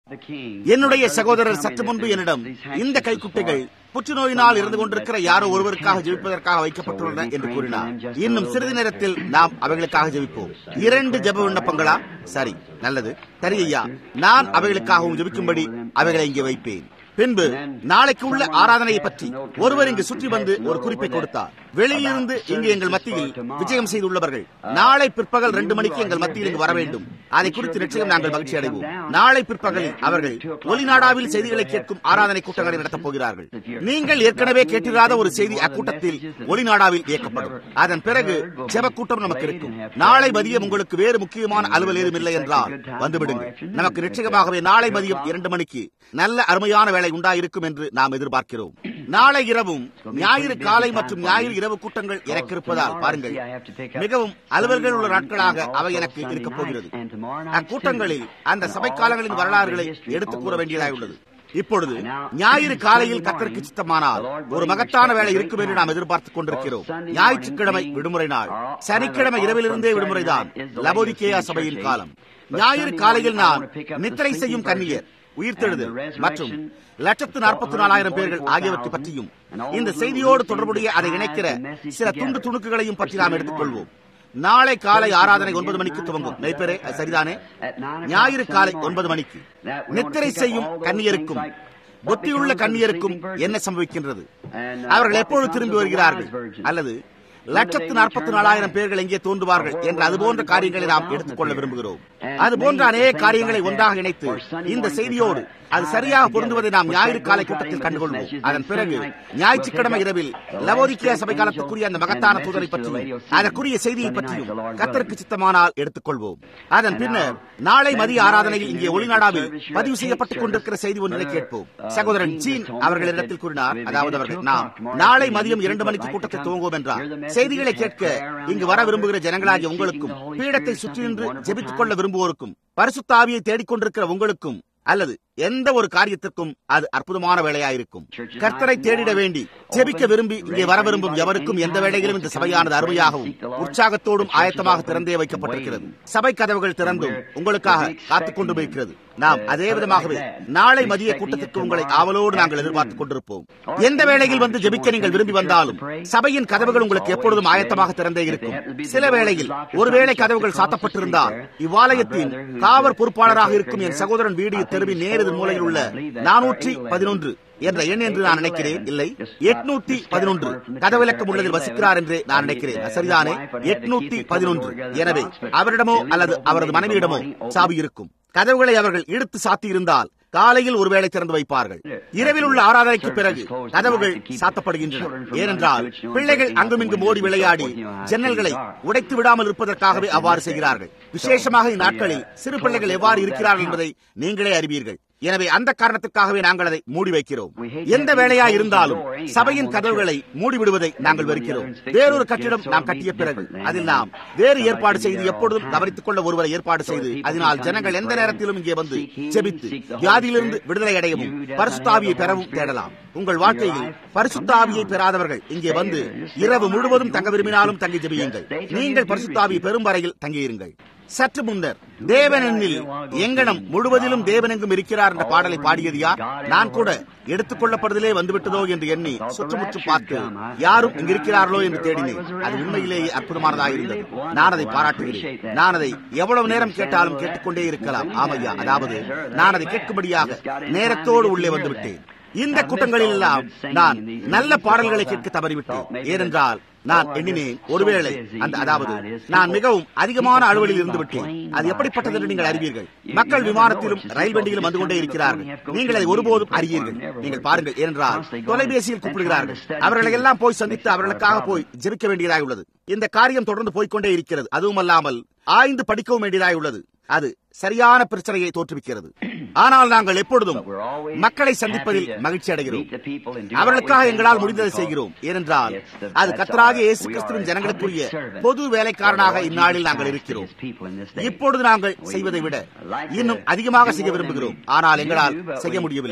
என்னுடைய சகோதரர் சற்று முன்பு என்னிடம் இந்த கைக்குட்டைகள் புற்றுநோயினால் இருந்து கொண்டிருக்கிற யாரோ ஒருவருக்காக ஜெபிப்பதற்காக வைக்கப்பட்டுள்ளன என்று கூறினார் இன்னும் சிறிது நேரத்தில் நாம் அவைகளுக்காக ஜெபிப்போம் இரண்டு ஜெப விண்ணப்பங்களா சரி நல்லது சரி ஐயா நான் அவைகளுக்காகவும் ஜெபிக்கும்படி அவைகளை இங்கே வைப்பேன் பின்பு நாளைக்கு உள்ள ஆராதனையை பற்றி ஒருவர் இங்கு சுற்றி வந்து ஒரு குறிப்பை கொடுத்தார் வெளியிலிருந்து இங்கு எங்கள் மத்தியில் விஜயம் செய்துள்ளவர்கள் நாளை பிற்பகல் ரெண்டு மணிக்கு எங்கள் மத்தியில் இங்கு வர வேண்டும் அதை குறித்து நிச்சயம் நாங்கள் மகிழ்ச்சி அடைவோம் நாளை பிற்பகலில் அவர்கள் ஒலிநாடாவில் செய்திகளை கேட்கும் ஆராதனை கூட்டங்களை நடத்தப் போகிறார்கள் நீங்கள் ஏற்கனவே கேட்டிராத ஒரு செய்தி அக்கூட்டத்தில் ஒலிநாடாவில் இயக்கப்படும் அதன் பிறகு ஜெப கூட்டம் நமக்கு இருக்கும் நாளை மதியம் உங்களுக்கு வேறு முக்கியமான அலுவல் ஏதும் இல்லை என்றால் வந்துவிடுங்கள் நமக்கு நிச்சயமாகவே நாளை மதியம் இரண்டு மணிக்கு நல்ல அருமையான வேலை உண்டாயிருக்கும் என்று நாம் எதிர்பார்க்கிறோம் நாளை இரவும் ஞாயிறு காலை மற்றும் ஞாயிறு இரவு கூட்டங்கள் எனக்கு இருப்பதால் பாருங்கள் மிகவும் அலுவல்கள் உள்ள நாட்களாக அவை எனக்கு இருக்கப் போகிறது அக்கூட்டங்களில் அந்த சபை காலங்களின் வரலாறுகளை எடுத்துக் கூற வேண்டியதாக உள்ளது இப்பொழுது ஞாயிறு காலையில் கத்தருக்கு சித்தமானால் ஒரு மகத்தான வேலை இருக்கும் என்று நாம் எதிர்பார்த்துக் கொண்டிருக்கிறோம் ஞாயிற்றுக்கிழமை விடுமுறை நாள் சனிக்கிழமை இரவிலிருந்தே விடுமுறைதான் லபோதிகேயா சபையின் காலம் ஞாயிறு காலையில் நான் நித்திரை செய்யும் கன்னியர் உயிர்த்தெழுதல் மற்றும் லட்சத்து நாற்பத்தி நாலாயிரம் பேர்கள் ஆகியவற்றை பற்றியும் இந்த செய்தியோடு தொடர்புடைய அதை இணைக்கிற சில துண்டு துணுக்குகளையும் பற்றி நாம் எடுத்துக்கொள்வோம் நாளை காலை ஆராதனை ஒன்பது மணிக்கு துவங்கும் மெய்ப்பெரே சரிதானே ஞாயிறு காலை ஒன்பது மணிக்கு நித்திரை செய்யும் கன்னியருக்கும் புத்தியுள்ள கன்னியருக்கும் என்ன சம்பவிக்கின்றது அவர்கள் எப்பொழுது திரும்பி வருகிறார்கள் அல்லது லட்சத்து நாற்பத்தி நாலாயிரம் பேர்கள் எங்கே தோன்றுவார்கள் என்ற அது போன்ற காரியங்களை நாம் எடுத்துக்கொள்ள விரும்புகிறோம் அது போன்ற அநேக காரியங்களை ஒன்றாக இணைத்து இந்த செய்தியோடு அது சரியாக பொருந்துவதை நாம் ஞாயிறு காலை கூட்டத்தில் கண்டுகொள்வோம் அதன் பிறகு ஞாயிற்றுக்கிழமை இரவில் லவோதிக்கியா சபை காலத்துக்குரிய அந்த மகத்தான தூதரை பற்றியும் அதற்குரிய செய்தியை பற்றியும் கத்தருக்கு சித்தமானால் எடுத்துக்கொள்வோம் அதன் பின்னர் நாளை மதிய ஆராதனையில் இங்கே ஒளிநாடாவில் பதிவு செய்யப்பட்டுக் கொண்டிருக்கிற செய்தி ஒன்றை கேட்போம் சகோதரன் சீன் அவர்களிடத்தில் கூறினார் அதாவது அவர்கள் நாம் நாளை மதியம் இரண்டு மணிக்கு கூட்டத்தை துவங்குவோம் என்றார் செய்திகளை கேட்க இங்கு வர விரும்புகிற ஜனங்களாகிய உங்களுக்கும் பீடத்தை சுற்றி நின்று ஜெபித்துக் கொள்ள விரும்புவோருக்கும் பரிசுத்தாவியை தேடிக்கொண்டிருக்கிற உங்களுக்கும் அல்லது எந்த ஒரு காரியத்திற்கும் அது அற்புதமான வேலையாயிருக்கும் கர்த்தரை தேடிட வேண்டி ஜெபிக்க விரும்பி இங்கே வர விரும்பும் எவருக்கும் எந்த வேளையிலும் இந்த சபையானது அருமையாகவும் உற்சாகத்தோடும் ஆயத்தமாக திறந்தே வைக்கப்பட்டிருக்கிறது சபை கதவுகள் திறந்தும் உங்களுக்காக காத்துக் கொண்டு இருக்கிறது நாம் அதே விதமாகவே நாளை மதிய கூட்டத்திற்கு உங்களை ஆவலோடு நாங்கள் எதிர்பார்த்துக் கொண்டிருப்போம் எந்த வேளையில் வந்து ஜெபிக்க நீங்கள் விரும்பி வந்தாலும் சபையின் கதவுகள் உங்களுக்கு எப்பொழுதும் ஆயத்தமாக திறந்தே இருக்கும் சில வேளையில் ஒருவேளை கதவுகள் சாத்தப்பட்டிருந்தால் இவ்வாலயத்தின் காவல் பொறுப்பாளராக இருக்கும் என் சகோதரன் வீடு தெருவின் நேரது மூலையில் உள்ள நானூற்றி பதினொன்று என்ற எண் என்று நான் நினைக்கிறேன் இல்லை எட்நூத்தி பதினொன்று கதவிலக்கம் உள்ளதில் வசிக்கிறார் என்று நான் நினைக்கிறேன் சரிதானே எட்நூத்தி பதினொன்று எனவே அவரிடமோ அல்லது அவரது மனைவியிடமோ சாவி இருக்கும் கதவுகளை அவர்கள் இழுத்து சாத்தி இருந்தால் காலையில் ஒருவேளை திறந்து வைப்பார்கள் இரவில் உள்ள ஆராதனைக்கு பிறகு கதவுகள் சாத்தப்படுகின்றன ஏனென்றால் பிள்ளைகள் அங்குமிங்கும் ஓடி விளையாடி ஜன்னல்களை உடைத்து விடாமல் இருப்பதற்காகவே அவ்வாறு செய்கிறார்கள் விசேஷமாக இந்நாட்களில் சிறு பிள்ளைகள் எவ்வாறு இருக்கிறார்கள் என்பதை நீங்களே அறிவீர்கள் எனவே அந்த காரணத்திற்காகவே நாங்கள் அதை மூடி வைக்கிறோம் எந்த வேலையா இருந்தாலும் சபையின் கதவுகளை மூடிவிடுவதை நாங்கள் வெறுக்கிறோம் வேறொரு கட்டிடம் நாம் கட்டிய பிறகு அதில் நாம் வேறு ஏற்பாடு செய்து எப்பொழுதும் கவனித்துக் கொள்ள ஒருவரை ஏற்பாடு செய்து அதனால் ஜனங்கள் எந்த நேரத்திலும் இங்கே வந்து ஜெபித்து வியாதியிலிருந்து விடுதலை அடையவும் பரிசுத்தாவியை பெறவும் தேடலாம் உங்கள் வாழ்க்கையில் பரிசுத்தாவியை பெறாதவர்கள் இங்கே வந்து இரவு முழுவதும் தங்க விரும்பினாலும் தங்கி ஜெபியுங்கள் நீங்கள் பரிசுத்தாவியை பெரும் வரையில் தங்கியிருங்கள் சற்று முன்னர் தேவனெண்ணில் எங்கனம் முழுவதிலும் தேவனெங்கும் இருக்கிறார் என்ற பாடலை பாடியது யார் நான் கூட எடுத்துக் கொள்ளப்படுதலே வந்துவிட்டதோ என்று எண்ணி சுற்றுமுற்று பார்த்து யாரும் இங்கு இருக்கிறார்களோ என்று தேடினேன் அது உண்மையிலேயே அற்புதமானதாக இருந்தது நான் அதை பாராட்டுகிறேன் நான் அதை எவ்வளவு நேரம் கேட்டாலும் கேட்டுக்கொண்டே இருக்கலாம் ஆமையா அதாவது நான் அதை கேட்கும்படியாக நேரத்தோடு உள்ளே வந்துவிட்டேன் இந்த கூட்டங்களில் எல்லாம் நான் நல்ல பாடல்களை கேட்க தவறிவிட்டேன் ஏனென்றால் நான் எண்ணினேன் ஒருவேளை அந்த அதாவது நான் மிகவும் அதிகமான அலுவலில் இருந்து விட்டேன் அது எப்படிப்பட்டது என்று நீங்கள் அறிவீர்கள் மக்கள் விமானத்திலும் ரயில் வண்டியிலும் வந்து கொண்டே இருக்கிறார்கள் நீங்கள் அதை ஒருபோதும் அறியீர்கள் நீங்கள் பாருங்கள் ஏனென்றால் தொலைபேசியில் கூப்பிடுகிறார்கள் அவர்களை எல்லாம் போய் சந்தித்து அவர்களுக்காக போய் ஜெபிக்க வேண்டியதாக உள்ளது இந்த காரியம் தொடர்ந்து போய்கொண்டே இருக்கிறது அதுவும் அல்லாமல் ஆய்ந்து படிக்கவும் வேண்டியதாக உள்ளது அது சரியான பிரச்சனையை தோற்றுவிக்கிறது ஆனால் நாங்கள் எப்பொழுதும் மக்களை சந்திப்பதில் மகிழ்ச்சி அடைகிறோம் அவர்களுக்காக எங்களால் முடிந்ததை செய்கிறோம் ஏனென்றால் அது கத்தராக இயேசு கிறிஸ்துவின் ஜனங்களுக்குரிய பொது வேலைக்காரனாக இந்நாளில் நாங்கள் இருக்கிறோம் இப்பொழுது நாங்கள் செய்வதை விட இன்னும் அதிகமாக செய்ய விரும்புகிறோம் ஆனால் எங்களால் செய்ய முடியவில்லை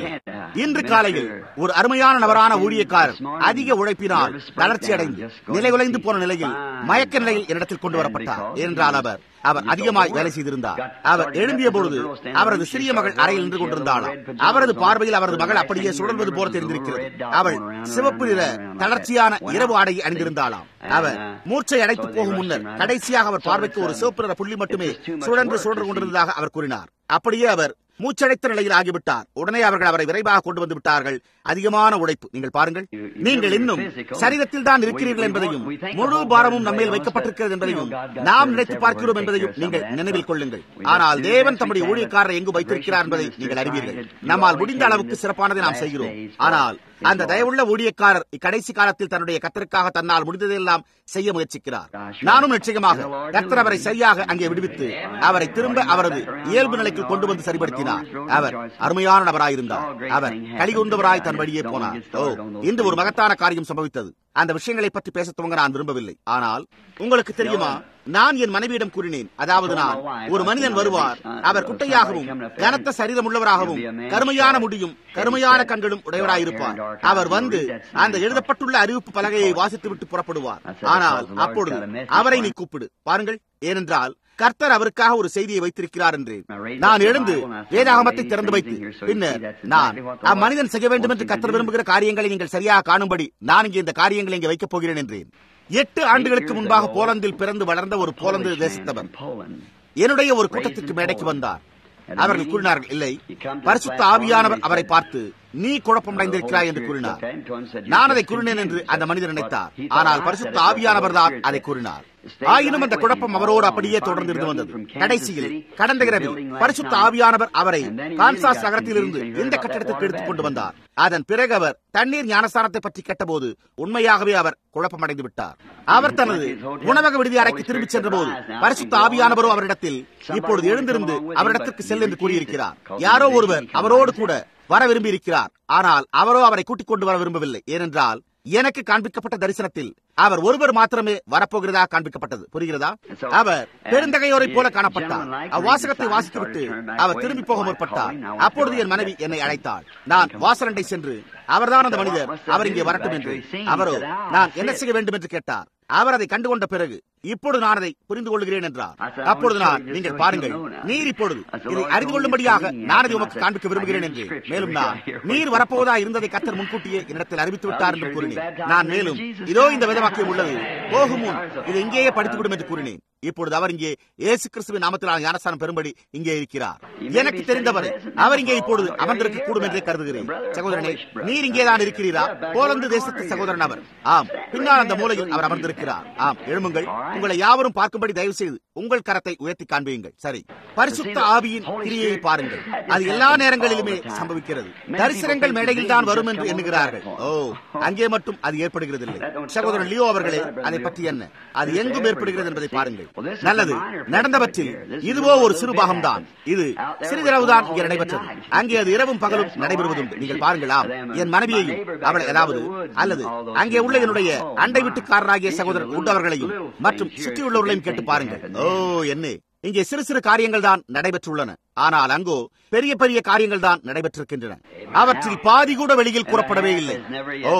இன்று காலையில் ஒரு அருமையான நபரான ஊழியக்காரர் அதிக உழைப்பினால் தளர்ச்சி அடைந்து நிலைகுலைந்து போன நிலையில் மயக்க நிலையில் என்னிடத்தில் கொண்டு வரப்பட்டார் என்றால் அவர் அவர் அதிகமாய் வேலை செய்திருந்தார் அவர் எழும்பிய பொழுது அவரது சிறிய மகள் அறையில் நின்று கொண்டிருந்தாளாம் அவரது பார்வையில் அவரது மகள் அப்படியே சுழல்வது போல தெரிந்திருக்கிறது அவள் சிவப்பு நிற தளர்ச்சியான இரவு ஆடையை அணிந்திருந்தாளாம் அவர் மூர்ச்சை அடைத்து போகும் முன்னர் கடைசியாக அவர் பார்வைக்கு ஒரு சிவப்பு நிற புள்ளி மட்டுமே சுழன்று சுழன்று கொண்டிருந்ததாக அவர் கூறினார் அப்படியே அவர் மூச்சடைத்த நிலையில் ஆகிவிட்டார் உடனே அவர்கள் அவரை விரைவாக கொண்டு வந்து விட்டார்கள் அதிகமான உழைப்பு நீங்கள் பாருங்கள் நீங்கள் இன்னும் சரீரத்தில் தான் இருக்கிறீர்கள் என்பதையும் முழு பாரமும் நம்மேல் வைக்கப்பட்டிருக்கிறது என்பதையும் நாம் நினைத்து பார்க்கிறோம் என்பதையும் நீங்கள் நினைவில் கொள்ளுங்கள் ஆனால் தேவன் தம்முடைய ஊழியக்காரரை எங்கு வைத்திருக்கிறார் என்பதை நீங்கள் அறிவீர்கள் நம்மால் முடிந்த அளவுக்கு சிறப்பானதை நாம் செய்கிறோம் ஆனால் அந்த தயவுள்ள ஊழியக்காரர் இக்கடைசி காலத்தில் தன்னுடைய கத்தருக்காக தன்னால் முடிந்ததெல்லாம் செய்ய முயற்சிக்கிறார் நானும் நிச்சயமாக கத்தர் அவரை சரியாக அங்கே விடுவித்து அவரை திரும்ப அவரது இயல்பு நிலைக்கு கொண்டு வந்து சரிபடுத்தினார் அவர் அருமையான நபராயிருந்தார் அவர் கலிகுந்தவராய் தன் வழியே போனார் ஓ இன்று ஒரு மகத்தான காரியம் சம்பவித்தது அந்த விஷயங்களை பற்றி பேச துவங்க நான் விரும்பவில்லை ஆனால் உங்களுக்கு தெரியுமா நான் என் மனைவியிடம் கூறினேன் அதாவது நான் ஒரு மனிதன் வருவார் அவர் குட்டையாகவும் கனத்த சரீரம் உள்ளவராகவும் கருமையான முடியும் கருமையான கண்களும் உடையவராயிருப்பார் அவர் வந்து அந்த எழுதப்பட்டுள்ள அறிவிப்பு பலகையை வாசித்து விட்டு புறப்படுவார் ஆனால் அப்பொழுது அவரை நீ கூப்பிடு பாருங்கள் ஏனென்றால் கர்த்தர் அவருக்காக ஒரு செய்தியை வைத்திருக்கிறார் என்று நான் எழுந்து வேதாகமத்தை திறந்து வைத்து பின்னர் நான் அம்மனிதன் செய்ய வேண்டும் என்று கர்த்தர் விரும்புகிற காரியங்களை நீங்கள் சரியாக காணும்படி நான் இங்கே இந்த காரியங்களை இங்கே வைக்கப் போகிறேன் என்றேன் எட்டு ஆண்டுகளுக்கு முன்பாக போலந்தில் பிறந்து வளர்ந்த ஒரு போலந்து தேசத்தவர் என்னுடைய ஒரு கூட்டத்திற்கு மேடைக்கு வந்தார் அவர்கள் கூறினார்கள் இல்லை பரிசுத்த ஆவியானவர் அவரை பார்த்து நீ குழப்பமடைந்திருக்கிறாய் என்று கூறினார் நான் அதை கூறினேன் என்று அந்த மனிதர் நினைத்தார் ஆனால் பரிசுத்த ஆவியானவர் தான் அதை கூறினார் ஆயினும் அந்த குழப்பம் அவரோடு அப்படியே தொடர்ந்து இருந்து வந்தது கடைசியில் கடந்த இரவில் பரிசுத்த ஆவியானவர் அவரை கான்சாஸ் நகரத்திலிருந்து இந்த கட்டடத்திற்கு எடுத்துக் கொண்டு வந்தார் அதன் பிறகு அவர் தண்ணீர் ஞானஸ்தானத்தை பற்றி கேட்டபோது உண்மையாகவே அவர் குழப்பமடைந்து விட்டார் அவர் தனது உணவக விடுதி அறைக்கு திரும்பிச் சென்ற போது பரிசுத்த ஆவியானவரோ அவரிடத்தில் இப்பொழுது எழுந்திருந்து அவரிடத்திற்கு செல் என்று கூறியிருக்கிறார் யாரோ ஒருவர் அவரோடு கூட வர விரும்பி இருக்கிறார் ஆனால் அவரோ அவரை கூட்டிக் கொண்டு வர விரும்பவில்லை ஏனென்றால் எனக்கு காண்பிக்கப்பட்ட தரிசனத்தில் அவர் ஒருவர் மாத்திரமே வரப்போகிறதா காண்பிக்கப்பட்டது புரிகிறதா அவர் பெருந்தகையோரை போல காணப்பட்டார் அவ்வாசகத்தை வாசித்துவிட்டு அவர் திரும்பி போக முற்பட்டார் அப்பொழுது என் மனைவி என்னை அழைத்தாள் நான் வாசலண்டை சென்று அவர்தான் அந்த மனிதர் அவர் இங்கே வரட்டும் என்று அவரோ நான் என்ன செய்ய வேண்டும் என்று கேட்டார் அவர் அதை கண்டுகொண்ட பிறகு இப்பொழுது நான் அதை புரிந்து கொள்கிறேன் என்றார் அப்பொழுது நான் நீங்கள் பாருங்கள் நீர் இப்பொழுது இதை அறிந்து கொள்ளும்படியாக நான் அதை உமக்கு காண்பிக்க விரும்புகிறேன் என்று மேலும் நான் நீர் வரப்போவதா இருந்ததை கத்தர் முன்கூட்டியே என்னிடத்தில் அறிவித்து விட்டார் என்று கூறினேன் நான் மேலும் இதோ இந்த வேதவாக்கியம் உள்ளது போகும் முன் இதை இங்கேயே படித்துவிடும் என்று கூறினேன் இப்பொழுது அவர் இங்கே இயேசு கிறிஸ்துவின் நாமத்திலான ஞானஸ்தானம் பெறும்படி இங்கே இருக்கிறார் எனக்கு தெரிந்தவரை அவர் இங்கே இப்பொழுது அமர்ந்திருக்க கூடும் என்றே கருதுகிறேன் சகோதரனே நீர் இங்கே தான் இருக்கிறீரா போலந்து தேசத்து சகோதரன் அவர் ஆம் பின்னால் அந்த மூலையில் அவர் அமர்ந்திருக்கிறார் ஆம் எழுமுங்கள் உங்களை யாவரும் பார்க்கும்படி தயவு செய்து உங்கள் கரத்தை உயர்த்தி காண்பியுங்கள் சரி பரிசுத்த ஆவியின் கிரியை பாருங்கள் அது எல்லா நேரங்களிலுமே சம்பவிக்கிறது தரிசனங்கள் மேடையில் தான் வரும் என்று எண்ணுகிறார்கள் ஓ அங்கே மட்டும் அது ஏற்படுகிறது இல்லை சகோதரன் லியோ அவர்களே அதை பற்றி என்ன அது எங்கும் ஏற்படுகிறது என்பதை பாருங்கள் நல்லது நடந்தவற்றில் இதுவோ ஒரு சிறு பாகம்தான் இது சிறிதளவுதான் இங்கே நடைபெற்றது அங்கே அது இரவும் பகலும் நடைபெறுவதுண்டு நீங்கள் பாருங்களாம் என் மனைவியையும் அவளை ஏதாவது அல்லது அங்கே உள்ள என்னுடைய அண்டை வீட்டுக்காரராகிய சகோதரர் உண்டவர்களையும் மற்றும் சுற்றியுள்ளவர்களையும் கேட்டு பாருங்கள் ஓ என்ன இங்கே சிறு சிறு காரியங்கள் தான் நடைபெற்றுள்ளன ஆனால் அங்கோ பெரிய பெரிய காரியங்கள் தான் நடைபெற்றிருக்கின்றன அவற்றில் பாதி கூட வெளியில் கூறப்படவே இல்லை ஓ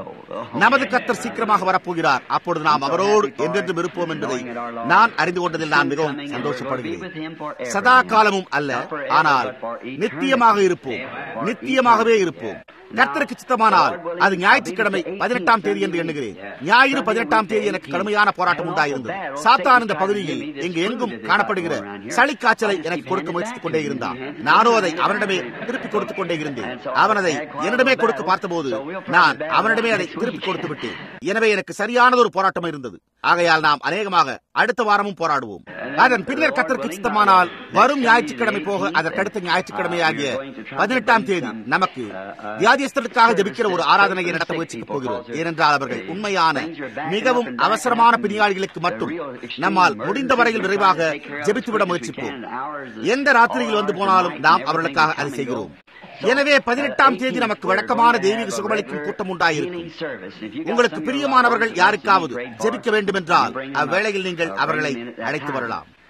நமது கத்தர் சீக்கிரமாக வரப்போகிறார் அப்பொழுது நாம் அவரோடு என்றென்றும் இருப்போம் என்பதை நான் அறிந்து கொண்டதில் நான் மிகவும் சந்தோஷப்படுகிறேன் சதா காலமும் அல்ல ஆனால் நித்தியமாக இருப்போம் நித்தியமாகவே இருப்போம் கர்த்தருக்கு சித்தமானால் அது ஞாயிற்றுக்கிழமை பதினெட்டாம் தேதி என்று எண்ணுகிறேன் ஞாயிறு பதினெட்டாம் தேதி எனக்கு கடுமையான போராட்டம் உண்டாயிருந்தது சாத்தான் இந்த பகுதியில் இங்கு எங்கும் காணப்படுகிற சளி காய்ச்சலை எனக்கு கொடுக்க முயற்சித்துக் கொண்டே இருந்தான் நானோ அதை அவனிடமே திருப்பி கொடுத்துக் கொண்டே இருந்தேன் அவன் அதை என்னிடமே கொடுக்க பார்த்தபோது நான் அவனிடமே அதை திருப்பி கொடுத்து விட்டேன் எனவே எனக்கு சரியானது ஒரு போராட்டம் இருந்தது ஆகையால் நாம் அநேகமாக அடுத்த வாரமும் போராடுவோம் அதன் பின்னர் கத்தருக்கு சித்தமானால் வரும் ஞாயிற்றுக்கிழமை போக அதற்கடுத்த ஞாயிற்றுக்கிழமை ஆகிய பதினெட்டாம் தேதி நமக்கு வியாதியஸ்தர்களுக்காக ஜபிக்கிற ஒரு ஆராதனையை நடத்த முயற்சிக்கப் போகிறோம் ஏனென்றால் அவர்கள் உண்மையான மிகவும் அவசரமான பிணியாளிகளுக்கு மட்டும் நம்மால் முடிந்த வரையில் விரைவாக ஜபித்துவிட முயற்சிப்போம் எந்த ராத்திரியில் வந்து போனாலும் நாம் அவர்களுக்காக அதை செய்கிறோம் எனவே பதினெட்டாம் தேதி நமக்கு வழக்கமான தெய்வீக சுகமளிக்கும் கூட்டம் உண்டாயிருக்கும் உங்களுக்கு பிரியமானவர்கள் யாருக்காவது ஜெபிக்க வேண்டும் என்றால் அவ்வேளையில் நீங்கள் அவர்களை அழைத்து வரலாம்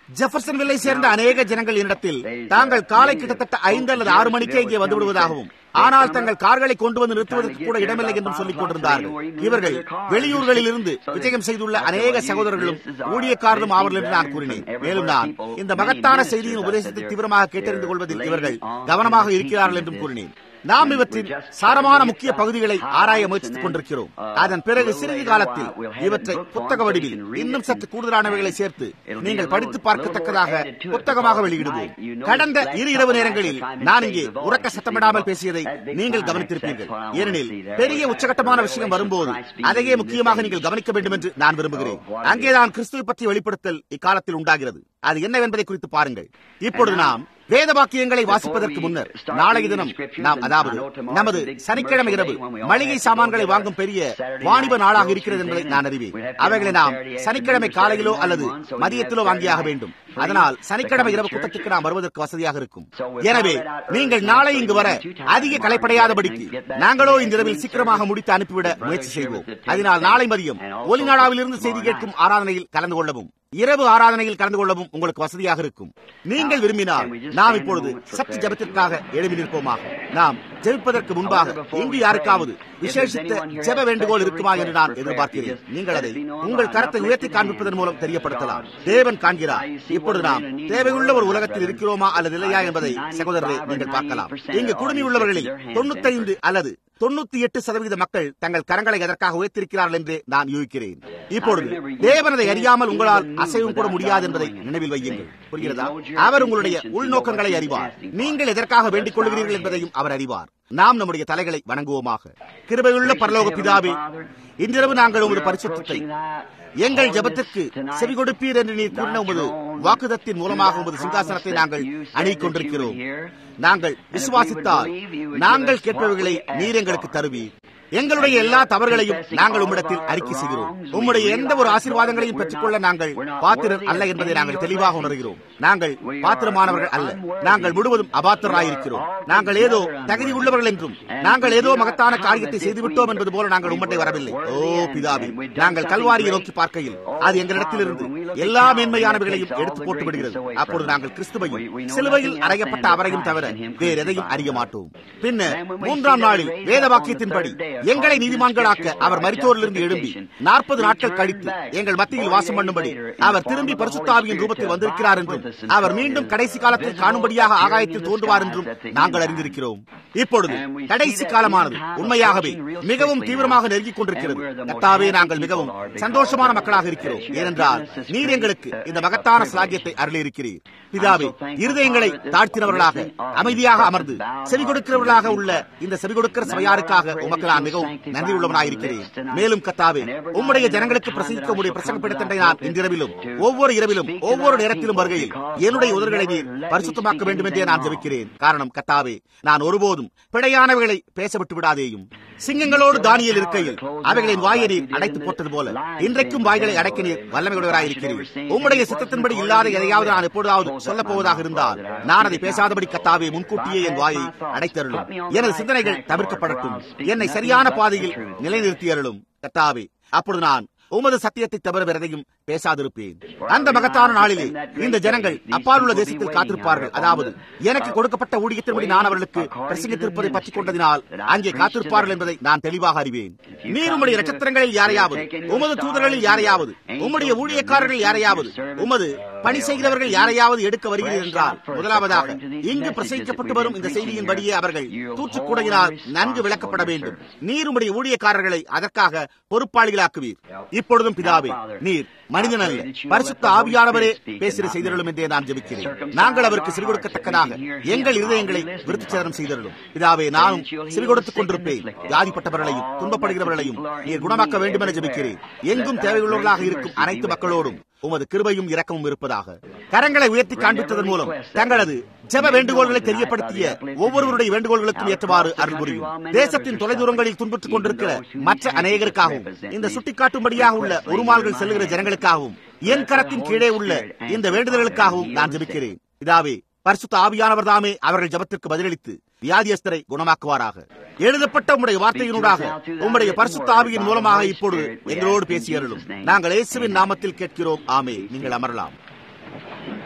ஜெஃபர்சன் வில்லை சேர்ந்த அநேக ஜனங்கள் என்னிடத்தில் தாங்கள் காலை கிட்டத்தட்ட ஐந்து அல்லது ஆறு மணிக்கே இங்கே வந்து விடுவதாகவும் ஆனால் தங்கள் கார்களை கொண்டு வந்து நிறுத்துவதற்கு கூட இடமில்லை என்றும் சொல்லிக் கொண்டிருந்தார்கள் இவர்கள் வெளியூர்களில் இருந்து விஜயம் செய்துள்ள அநேக சகோதரர்களும் ஊழியக்காரரும் ஆவர்கள் என்று நான் கூறினேன் மேலும் நான் இந்த மகத்தான செய்தியின் உபதேசத்தை தீவிரமாக கேட்டறிந்து கொள்வதில் இவர்கள் கவனமாக இருக்கிறார்கள் என்றும் கூறினேன் நாம் இவற்றின் சாரமான முக்கிய பகுதிகளை ஆராய முயற்சித்துக் கொண்டிருக்கிறோம் அதன் பிறகு சிறிது காலத்தில் இவற்றை புத்தக வடிவில் இன்னும் சற்று கூடுதலானவைகளை சேர்த்து நீங்கள் படித்து பார்க்கத்தக்கதாக புத்தகமாக வெளியிடுவோம் கடந்த இரு இரவு நேரங்களில் நான் இங்கே உறக்க சத்தமிடாமல் பேசியதை நீங்கள் கவனித்திருப்பீர்கள் ஏனெனில் பெரிய உச்சகட்டமான விஷயம் வரும்போது அதையே முக்கியமாக நீங்கள் கவனிக்க வேண்டும் என்று நான் விரும்புகிறேன் அங்கேதான் கிறிஸ்துவை பற்றி வெளிப்படுத்தல் இக்காலத்தில் உண்டாகிறது அது என்னவென்பதை குறித்து பாருங்கள் இப்பொழுது நாம் வேத வாக்கியங்களை வாசிப்பதற்கு முன்னர் நாளைய தினம் நாம் அதாவது நமது சனிக்கிழமை இரவு மளிகை சாமான்களை வாங்கும் பெரிய வாணிப நாளாக இருக்கிறது என்பதை நான் அறிவேன் அவைகளை நாம் சனிக்கிழமை காலையிலோ அல்லது மதியத்திலோ வாங்கியாக வேண்டும் அதனால் சனிக்கிழமை இரவு கூட்டத்துக்கு நாம் வருவதற்கு வசதியாக இருக்கும் எனவே நீங்கள் நாளை இங்கு வர அதிக கலைப்படையாதபடிக்கு நாங்களோ இந்த இரவில் சீக்கிரமாக முடித்து அனுப்பிவிட முயற்சி செய்வோம் அதனால் நாளை மதியம் ஒலிநாடாவிலிருந்து செய்தி கேட்கும் ஆராதனையில் கலந்து கொள்ளவும் இரவு ஆராதனையில் கலந்து கொள்ளவும் உங்களுக்கு வசதியாக இருக்கும் நீங்கள் விரும்பினால் நாம் இப்பொழுது சற்று ஜபத்திற்காக எழுப்பி நிற்போமாக நாம் ஜெபிப்பதற்கு முன்பாக இங்கு யாருக்காவது விசேஷித்த ஜெப வேண்டுகோள் இருக்குமா என்று நான் எதிர்பார்க்கிறேன் நீங்கள் அதை உங்கள் கரத்தை உயர்த்தி காண்பிப்பதன் மூலம் தெரியப்படுத்தலாம் தேவன் காண்கிறார் இப்பொழுது நாம் தேவையுள்ள ஒரு உலகத்தில் இருக்கிறோமா அல்லது இல்லையா என்பதை சகோதரரை நீங்கள் பார்க்கலாம் இங்கு குடுமி உள்ளவர்களில் தொண்ணூத்தைந்து அல்லது தொண்ணூத்தி எட்டு சதவீத மக்கள் தங்கள் கரங்களை எதற்காக உயர்த்திருக்கிறார்கள் என்று நான் யூகிக்கிறேன் இப்பொழுது தேவனதை அறியாமல் உங்களால் அசைவும் கூட முடியாது என்பதை நினைவில் வையுங்கள் புரிகிறதா அவர் உங்களுடைய உள்நோக்கங்களை அறிவார் நீங்கள் எதற்காக வேண்டிக் கொள்கிறீர்கள் என்பதையும் அவர் அறிவார் நாம் நம்முடைய தலைகளை வணங்குவோமாக கிருபையுள்ள பரலோக பிதாவே இன்றிரவு நாங்கள் உமது பரிசுத்தத்தை எங்கள் ஜபத்திற்கு செவி கொடுப்பீர் என்று நீர் கூறின உமது வாக்குதத்தின் மூலமாக உமது சிங்காசனத்தை நாங்கள் அணிக் கொண்டிருக்கிறோம் நாங்கள் விசுவாசித்தால் நாங்கள் கேட்பவர்களை நீர் எங்களுக்கு தருவீர் எங்களுடைய எல்லா தவறுகளையும் நாங்கள் உம்மிடத்தில் அறிக்கை செய்கிறோம் உம்முடைய எந்த ஒரு ஆசீர்வாதங்களையும் பெற்றுக்கொள்ள நாங்கள் பாத்திரர் அல்ல என்பதை நாங்கள் தெளிவாக உணர்கிறோம் நாங்கள் பாத்திரமானவர்கள் அல்ல நாங்கள் முழுவதும் அபாத்திராயிருக்கிறோம் நாங்கள் ஏதோ தகுதி உள்ளவர்கள் என்றும் நாங்கள் ஏதோ மகத்தான காரியத்தை செய்துவிட்டோம் என்பது போல நாங்கள் உம்மட்டை வரவில்லை ஓ பிதாவே நாங்கள் கல்வாரியை நோக்கி பார்க்கையில் அது எங்களிடத்திலிருந்து எல்லா மேன்மையானவர்களையும் எடுத்து போட்டு விடுகிறது அப்பொழுது நாங்கள் கிறிஸ்துவையும் சிலுவையில் அறையப்பட்ட அவரையும் தவிர வேறு எதையும் அறிய மாட்டோம் பின்னர் மூன்றாம் நாளில் வேத வாக்கியத்தின்படி எங்களை நீதிமான்களாக்க அவர் மரித்தோரிலிருந்து எழும்பி நாற்பது நாட்கள் கழித்து எங்கள் மத்தியில் வாசம் பண்ணும்படி அவர் திரும்பி பரிசுத்தாவியின் ரூபத்தில் வந்திருக்கிறார் என்றும் அவர் மீண்டும் கடைசி காலத்தில் காணும்படியாக ஆகாயத்தில் தோன்றுவார் என்றும் நாங்கள் அறிந்திருக்கிறோம் இப்பொழுது கடைசி காலமானது உண்மையாகவே மிகவும் தீவிரமாக நெருங்கிக் கொண்டிருக்கிறது கத்தாவே நாங்கள் மிகவும் சந்தோஷமான மக்களாக இருக்கிறோம் ஏனென்றால் நீர் எங்களுக்கு இந்த மகத்தான சாகியத்தை அருளியிருக்கிறீர் பிதாவே இருதயங்களை தாழ்த்தினவர்களாக அமைதியாக அமர்ந்து செவி கொடுக்கிறவர்களாக உள்ள இந்த செவி கொடுக்கிற சபையாருக்காக உமக்கு நான் மிகவும் நன்றி உள்ளவனாயிருக்கிறேன் மேலும் கத்தாவே உம்முடைய ஜனங்களுக்கு பிரசங்கிக்க முடிய பிரசங்கப்படுத்தண்டை நான் இன்றிரவிலும் ஒவ்வொரு இரவிலும் ஒவ்வொரு நேரத்திலும் வருகையில் என்னுடைய உதவிகளை நீர் பரிசுத்தமாக்க வேண்டும் என்றே நான் ஜெபிக்கிறேன் காரணம் கத்தாவே நான் ஒருபோதும் பிழையானவைகளை பேச விட்டு விடாதேயும் சிங்கங்களோடு தானியல் இருக்கையில் அவைகளின் வாயை நீர் அடைத்து போட்டது போல இன்றைக்கும் வாய்களை அடைக்க நீர் வல்லமையுடையவராயிருக்கிறீர் உம்முடைய சித்தத்தின்படி இல்லாத எதையாவது நான் எப்பொழுதாவது சொல்லப் போவதாக இருந்தால் நான் அதை பேசாதபடி கத்தாவே முன்கூட்டியே என் வாயை அடைத்தருளும் எனது சிந்தனைகள் தவிர்க்கப்படட்டும் என்னை சரியான பாதையில் நிலைநிறுத்தியருளும் கத்தாவே அப்பொழுது நான் உமது சத்தியத்தை தவிர வேற எதையும் பேசாதிருப்பேன் அந்த மகத்தான நாளிலே இந்த ஜனங்கள் அப்பாலுள்ள தேசத்தில் காத்திருப்பார்கள் அதாவது எனக்கு கொடுக்கப்பட்ட ஊழியத்தின்படி நான் அவர்களுக்கு பிரசங்கித்திருப்பதை பற்றிக் கொண்டதினால் அங்கே காத்திருப்பார்கள் என்பதை நான் தெளிவாக அறிவேன் நீர் உம்முடைய நட்சத்திரங்களில் யாரையாவது உமது தூதர்களில் யாரையாவது உம்முடைய ஊழியக்காரர்கள் யாரையாவது உமது பணி செய்கிறவர்கள் யாரையாவது எடுக்க வருகிறீர்கள் என்றால் முதலாவதாக இங்கு பிரசங்கிக்கப்பட்டு வரும் இந்த செய்தியின்படியே அவர்கள் தூற்றுக்குடையினால் நன்கு விளக்கப்பட வேண்டும் நீர் உம்முடைய ஊழியக்காரர்களை அதற்காக பொறுப்பாளிகளாக்குவீர் இப்பொழுதும் பிதாவே நீர் மனிதன் அல்ல பரிசுத்த ஆவியானவரே பேசுகிற செய்தருளும் என்றே நான் ஜெபிக்கிறேன் நாங்கள் அவருக்கு சிறு கொடுக்கத்தக்கதாக எங்கள் இருதயங்களை விருத்திச்சேதனம் செய்தருளும் பிதாவே நானும் சிறு கொடுத்துக் கொண்டிருப்பேன் வியாதிப்பட்டவர்களையும் துன்பப்படுகிறவர்களையும் நீர் குணமாக்க வேண்டும் என ஜெபிக்கிறேன் எங்கும் தேவையுள்ளவர்களாக இருக்கும் அனைத்து மக்களோடும் உமது கிருபையும் இரக்கமும் இருப்பதாக கரங்களை உயர்த்தி காண்பித்ததன் மூலம் தங்களது ஜெப வேண்டுகோள்களை தெரியப்படுத்திய ஒவ்வொருவருடைய வேண்டுகோள்களுக்கும் ஏற்றவாறு அருள் புரியும் தேசத்தின் தொலைதூரங்களில் துன்புற்றுக் கொண்டிருக்கிற மற்ற அநேகருக்காகவும் இந்த சுட்டிக்காட்டும்படியாக உள்ள உருமால்கள் செல்லுகிற ஜனங்களுக்காகவும் என் கரத்தின் கீழே உள்ள இந்த வேண்டுதல்களுக்காகவும் நான் ஜெபிக்கிறேன் இதாவே பரிசுத்த ஆவியானவர் தாமே அவர்கள் ஜபத்திற்கு பதிலளித்து வியாதியஸ்தரை குணமாக்குவாராக எழுதப்பட்ட உம்முடைய வார்த்தையினூடாக உம்முடைய பரிசுத்த ஆவியின் மூலமாக இப்பொழுது எங்களோடு பேசியருளும் நாங்கள் இயேசுவின் நாமத்தில் கேட்கிறோம் ஆமே நீங்கள் அமரலாம்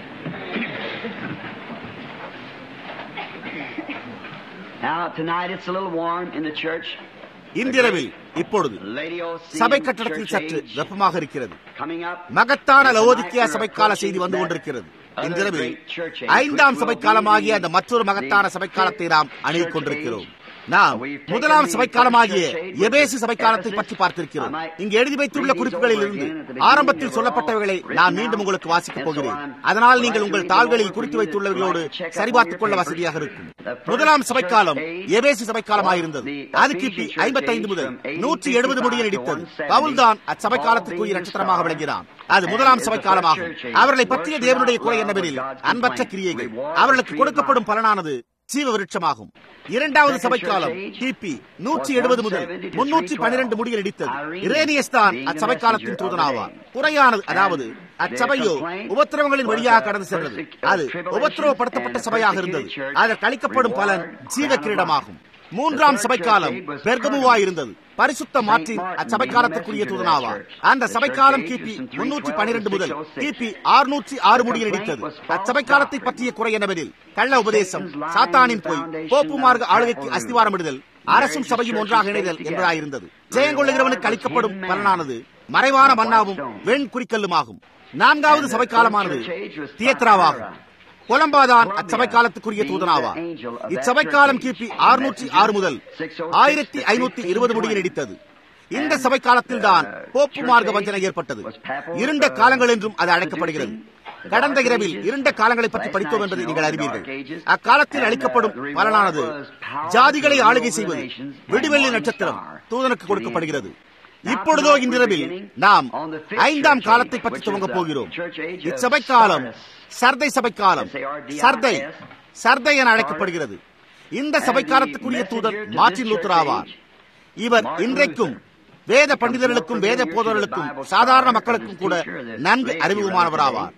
Now, tonight it's a little warm in the church. இன்றிரவில் இப்பொழுது Laodicean சபை கட்டடத்தில் church சற்று age வெப்பமாக இருக்கிறது coming up. மகத்தான லவோதிக்கியா சபைக்கால செய்தி வந்து கொண்டிருக்கிறது இன்றிரவில் ஐந்தாம் சபைக்காலமாகிய அந்த மற்றொரு மகத்தான சபைக்காலத்தை நாம் அணுகிக் கொண்டிருக்கிறோம் நாம் முதலாம் சபைக்காலமாகிய எபேசு சபைக்காலத்தை பற்றி பார்த்திருக்கிறோம் இங்கு எழுதி வைத்துள்ள குறிப்புகளில் இருந்து ஆரம்பத்தில் சொல்லப்பட்டவைகளை நான் மீண்டும் உங்களுக்கு வாசிக்கப் போகிறேன் அதனால் நீங்கள் உங்கள் தாள்களில் குறித்து வைத்துள்ளவர்களோடு சரிபார்த்துக் கொள்ள வசதியாக இருக்கும் முதலாம் சபைக்காலம் எபேசு சபைக்காலமாயிருந்தது அது கிபி ஐம்பத்தைந்து முதல் நூற்றி எழுபது முடிய நீடித்தது பவுல்தான் அச்சபை காலத்திற்குரிய நட்சத்திரமாக விளங்கினான் அது முதலாம் சபை காலமாகும் அவர்களை பற்றிய தேவனுடைய குறை என்னவெனில் அன்பற்ற கிரியைகள் அவர்களுக்கு கொடுக்கப்படும் பலனானது ஜீவ விருட்சமாகும் இரண்டாவது சபைக்காலம் கிபி நூற்றி எழுபது முதல் முன்னூற்றி பன்னிரண்டு முடிய நீடித்தது இரேனியஸ் தான் அச்சபை காலத்தின் தூதனாவார் குறையானது அதாவது அச்சபையோ உபத்திரவங்களின் வழியாக கடந்து சென்றது அது உபத்திரவப்படுத்தப்பட்ட சபையாக இருந்தது அதற்கு அளிக்கப்படும் பலன் ஜீவ கிரீடமாகும் மூன்றாம் சபைக்காலம் பெர்கமுவா இருந்தது பரிசுத்த மாற்றின் அச்சபைக்காலத்துக்குரிய தூதனாவார் அந்த சபைக்காலம் கிபி முன்னூற்றி பனிரெண்டு முதல் கிபி அறுநூற்றி ஆறு முடிய நீடித்தது அச்சபைக்காலத்தை பற்றிய குறை என்னவெனில் கள்ள உபதேசம் சாத்தானின் போய் போப்பு மார்க்க ஆளுகைக்கு அஸ்திவாரமிடுதல் அரசும் சபையும் ஒன்றாக இணைதல் என்பதாயிருந்தது ஜெயங்கொள்ளுகிறவனுக்கு அளிக்கப்படும் பலனானது மறைவான மன்னாவும் வெண் குறிக்கல்லுமாகும் நான்காவது சபைக்காலமானது தியத்ராவாகும் கொலம்பாதான் அச்சபை காலத்துக்குரிய தூதனாவா இச்சபை காலம் கிபி அறுநூற்றி ஆறு முதல் ஆயிரத்தி ஐநூத்தி இருபது முடிய நீடித்தது இந்த சபை காலத்தில் தான் போப்பு மார்க்க வஞ்சனை ஏற்பட்டது இருண்ட காலங்கள் என்றும் அது அழைக்கப்படுகிறது கடந்த இரவில் இருண்ட காலங்களை பற்றி படித்தோம் என்பதை நீங்கள் அறிவீர்கள் அக்காலத்தில் அளிக்கப்படும் பலனானது ஜாதிகளை ஆளுகை செய்வது விடுவெள்ளி நட்சத்திரம் தூதனுக்கு கொடுக்கப்படுகிறது இப்பொழுதோ இன்றிரவில் நாம் ஐந்தாம் காலத்தை பற்றி துவங்க போகிறோம் இச்சபை காலம் சர்தை சபை காலம் சர்தை சர்தை என அழைக்கப்படுகிறது இந்த சபை காலத்துக்குரிய தூதர் மார்டின் லூத்தர் ஆவார் இவர் இன்றைக்கும் வேத பண்டிதர்களுக்கும் வேத போதர்களுக்கும் சாதாரண மக்களுக்கும் கூட நன்கு அறிமுகமானவராவார்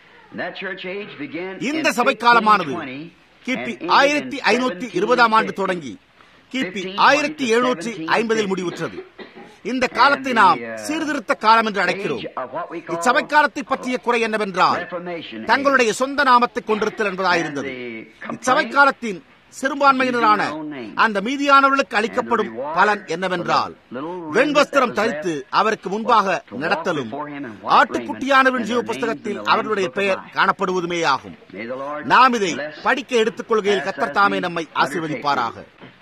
இந்த சபை காலமானது கிபி ஆயிரத்தி ஐநூத்தி இருபதாம் ஆண்டு தொடங்கி கிபி ஆயிரத்தி எழுநூற்றி ஐம்பதில் முடிவுற்றது இந்த காலத்தை நாம் சீர்திருத்த காலம் என்று அழைக்கிறோம் இச்சபை காலத்தை பற்றிய குறை என்னவென்றால் தங்களுடைய சொந்த நாமத்தை கொண்டிருத்தல் என்பதாயிருந்தது இச்சபை காலத்தின் சிறுபான்மையினரான அந்த மீதியானவர்களுக்கு அளிக்கப்படும் பலன் என்னவென்றால் வெண்வஸ்திரம் தரித்து அவருக்கு முன்பாக நடத்தலும் ஆட்டுக்குட்டியானவரின் ஜீவ புஸ்தகத்தில் அவர்களுடைய பெயர் காணப்படுவதுமே ஆகும் நாம் இதை படிக்க எடுத்துக் கொள்கையில் கத்தர்தாமே நம்மை ஆசீர்வதிப்பாராக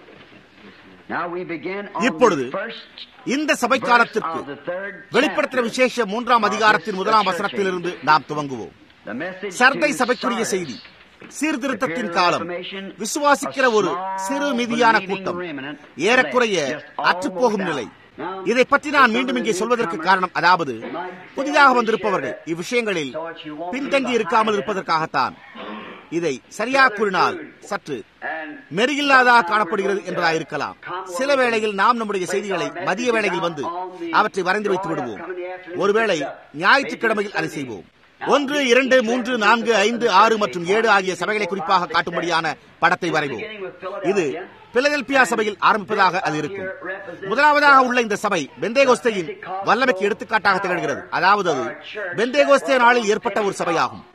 இப்பொழுது இந்த சபை காலத்திற்கு வெளிப்படுத்தின விசேஷ மூன்றாம் அதிகாரத்தின் முதலாம் வசனத்திலிருந்து நாம் துவங்குவோம் சர்தை சபைக்குரிய செய்தி சீர்திருத்தத்தின் காலம் விசுவாசிக்கிற ஒரு சிறு மீதியான கூட்டம் ஏறக்குறைய அற்றுப்போகும் நிலை இதை பற்றி நான் மீண்டும் இங்கே சொல்வதற்கு காரணம் அதாவது புதிதாக வந்திருப்பவர்கள் இவ்விஷயங்களில் பின்தங்கி இருக்காமல் இருப்பதற்காகத்தான் இதை சரியாக கூறினால் சற்று மெருகில்லாதாக காணப்படுகிறது என்பதாயிருக்கலாம் சில வேளையில் நாம் நம்முடைய செய்திகளை மதிய வேளையில் வந்து அவற்றை வரைந்து வைத்து விடுவோம் ஒருவேளை ஞாயிற்றுக்கிழமையில் அதை செய்வோம் ஒன்று இரண்டு மூன்று நான்கு ஐந்து ஆறு மற்றும் ஏழு ஆகிய சபைகளை குறிப்பாக காட்டும்படியான படத்தை வரைவோம் இது பிலதெல்பியா சபையில் ஆரம்பிப்பதாக அது இருக்கும் முதலாவதாக உள்ள இந்த சபை பெந்தேகோஸ்தையின் வல்லமைக்கு எடுத்துக்காட்டாக திகழ்கிறது அதாவது அது பெந்தேகோஸ்தே நாளில் ஏற்பட்ட ஒரு சபையாகும்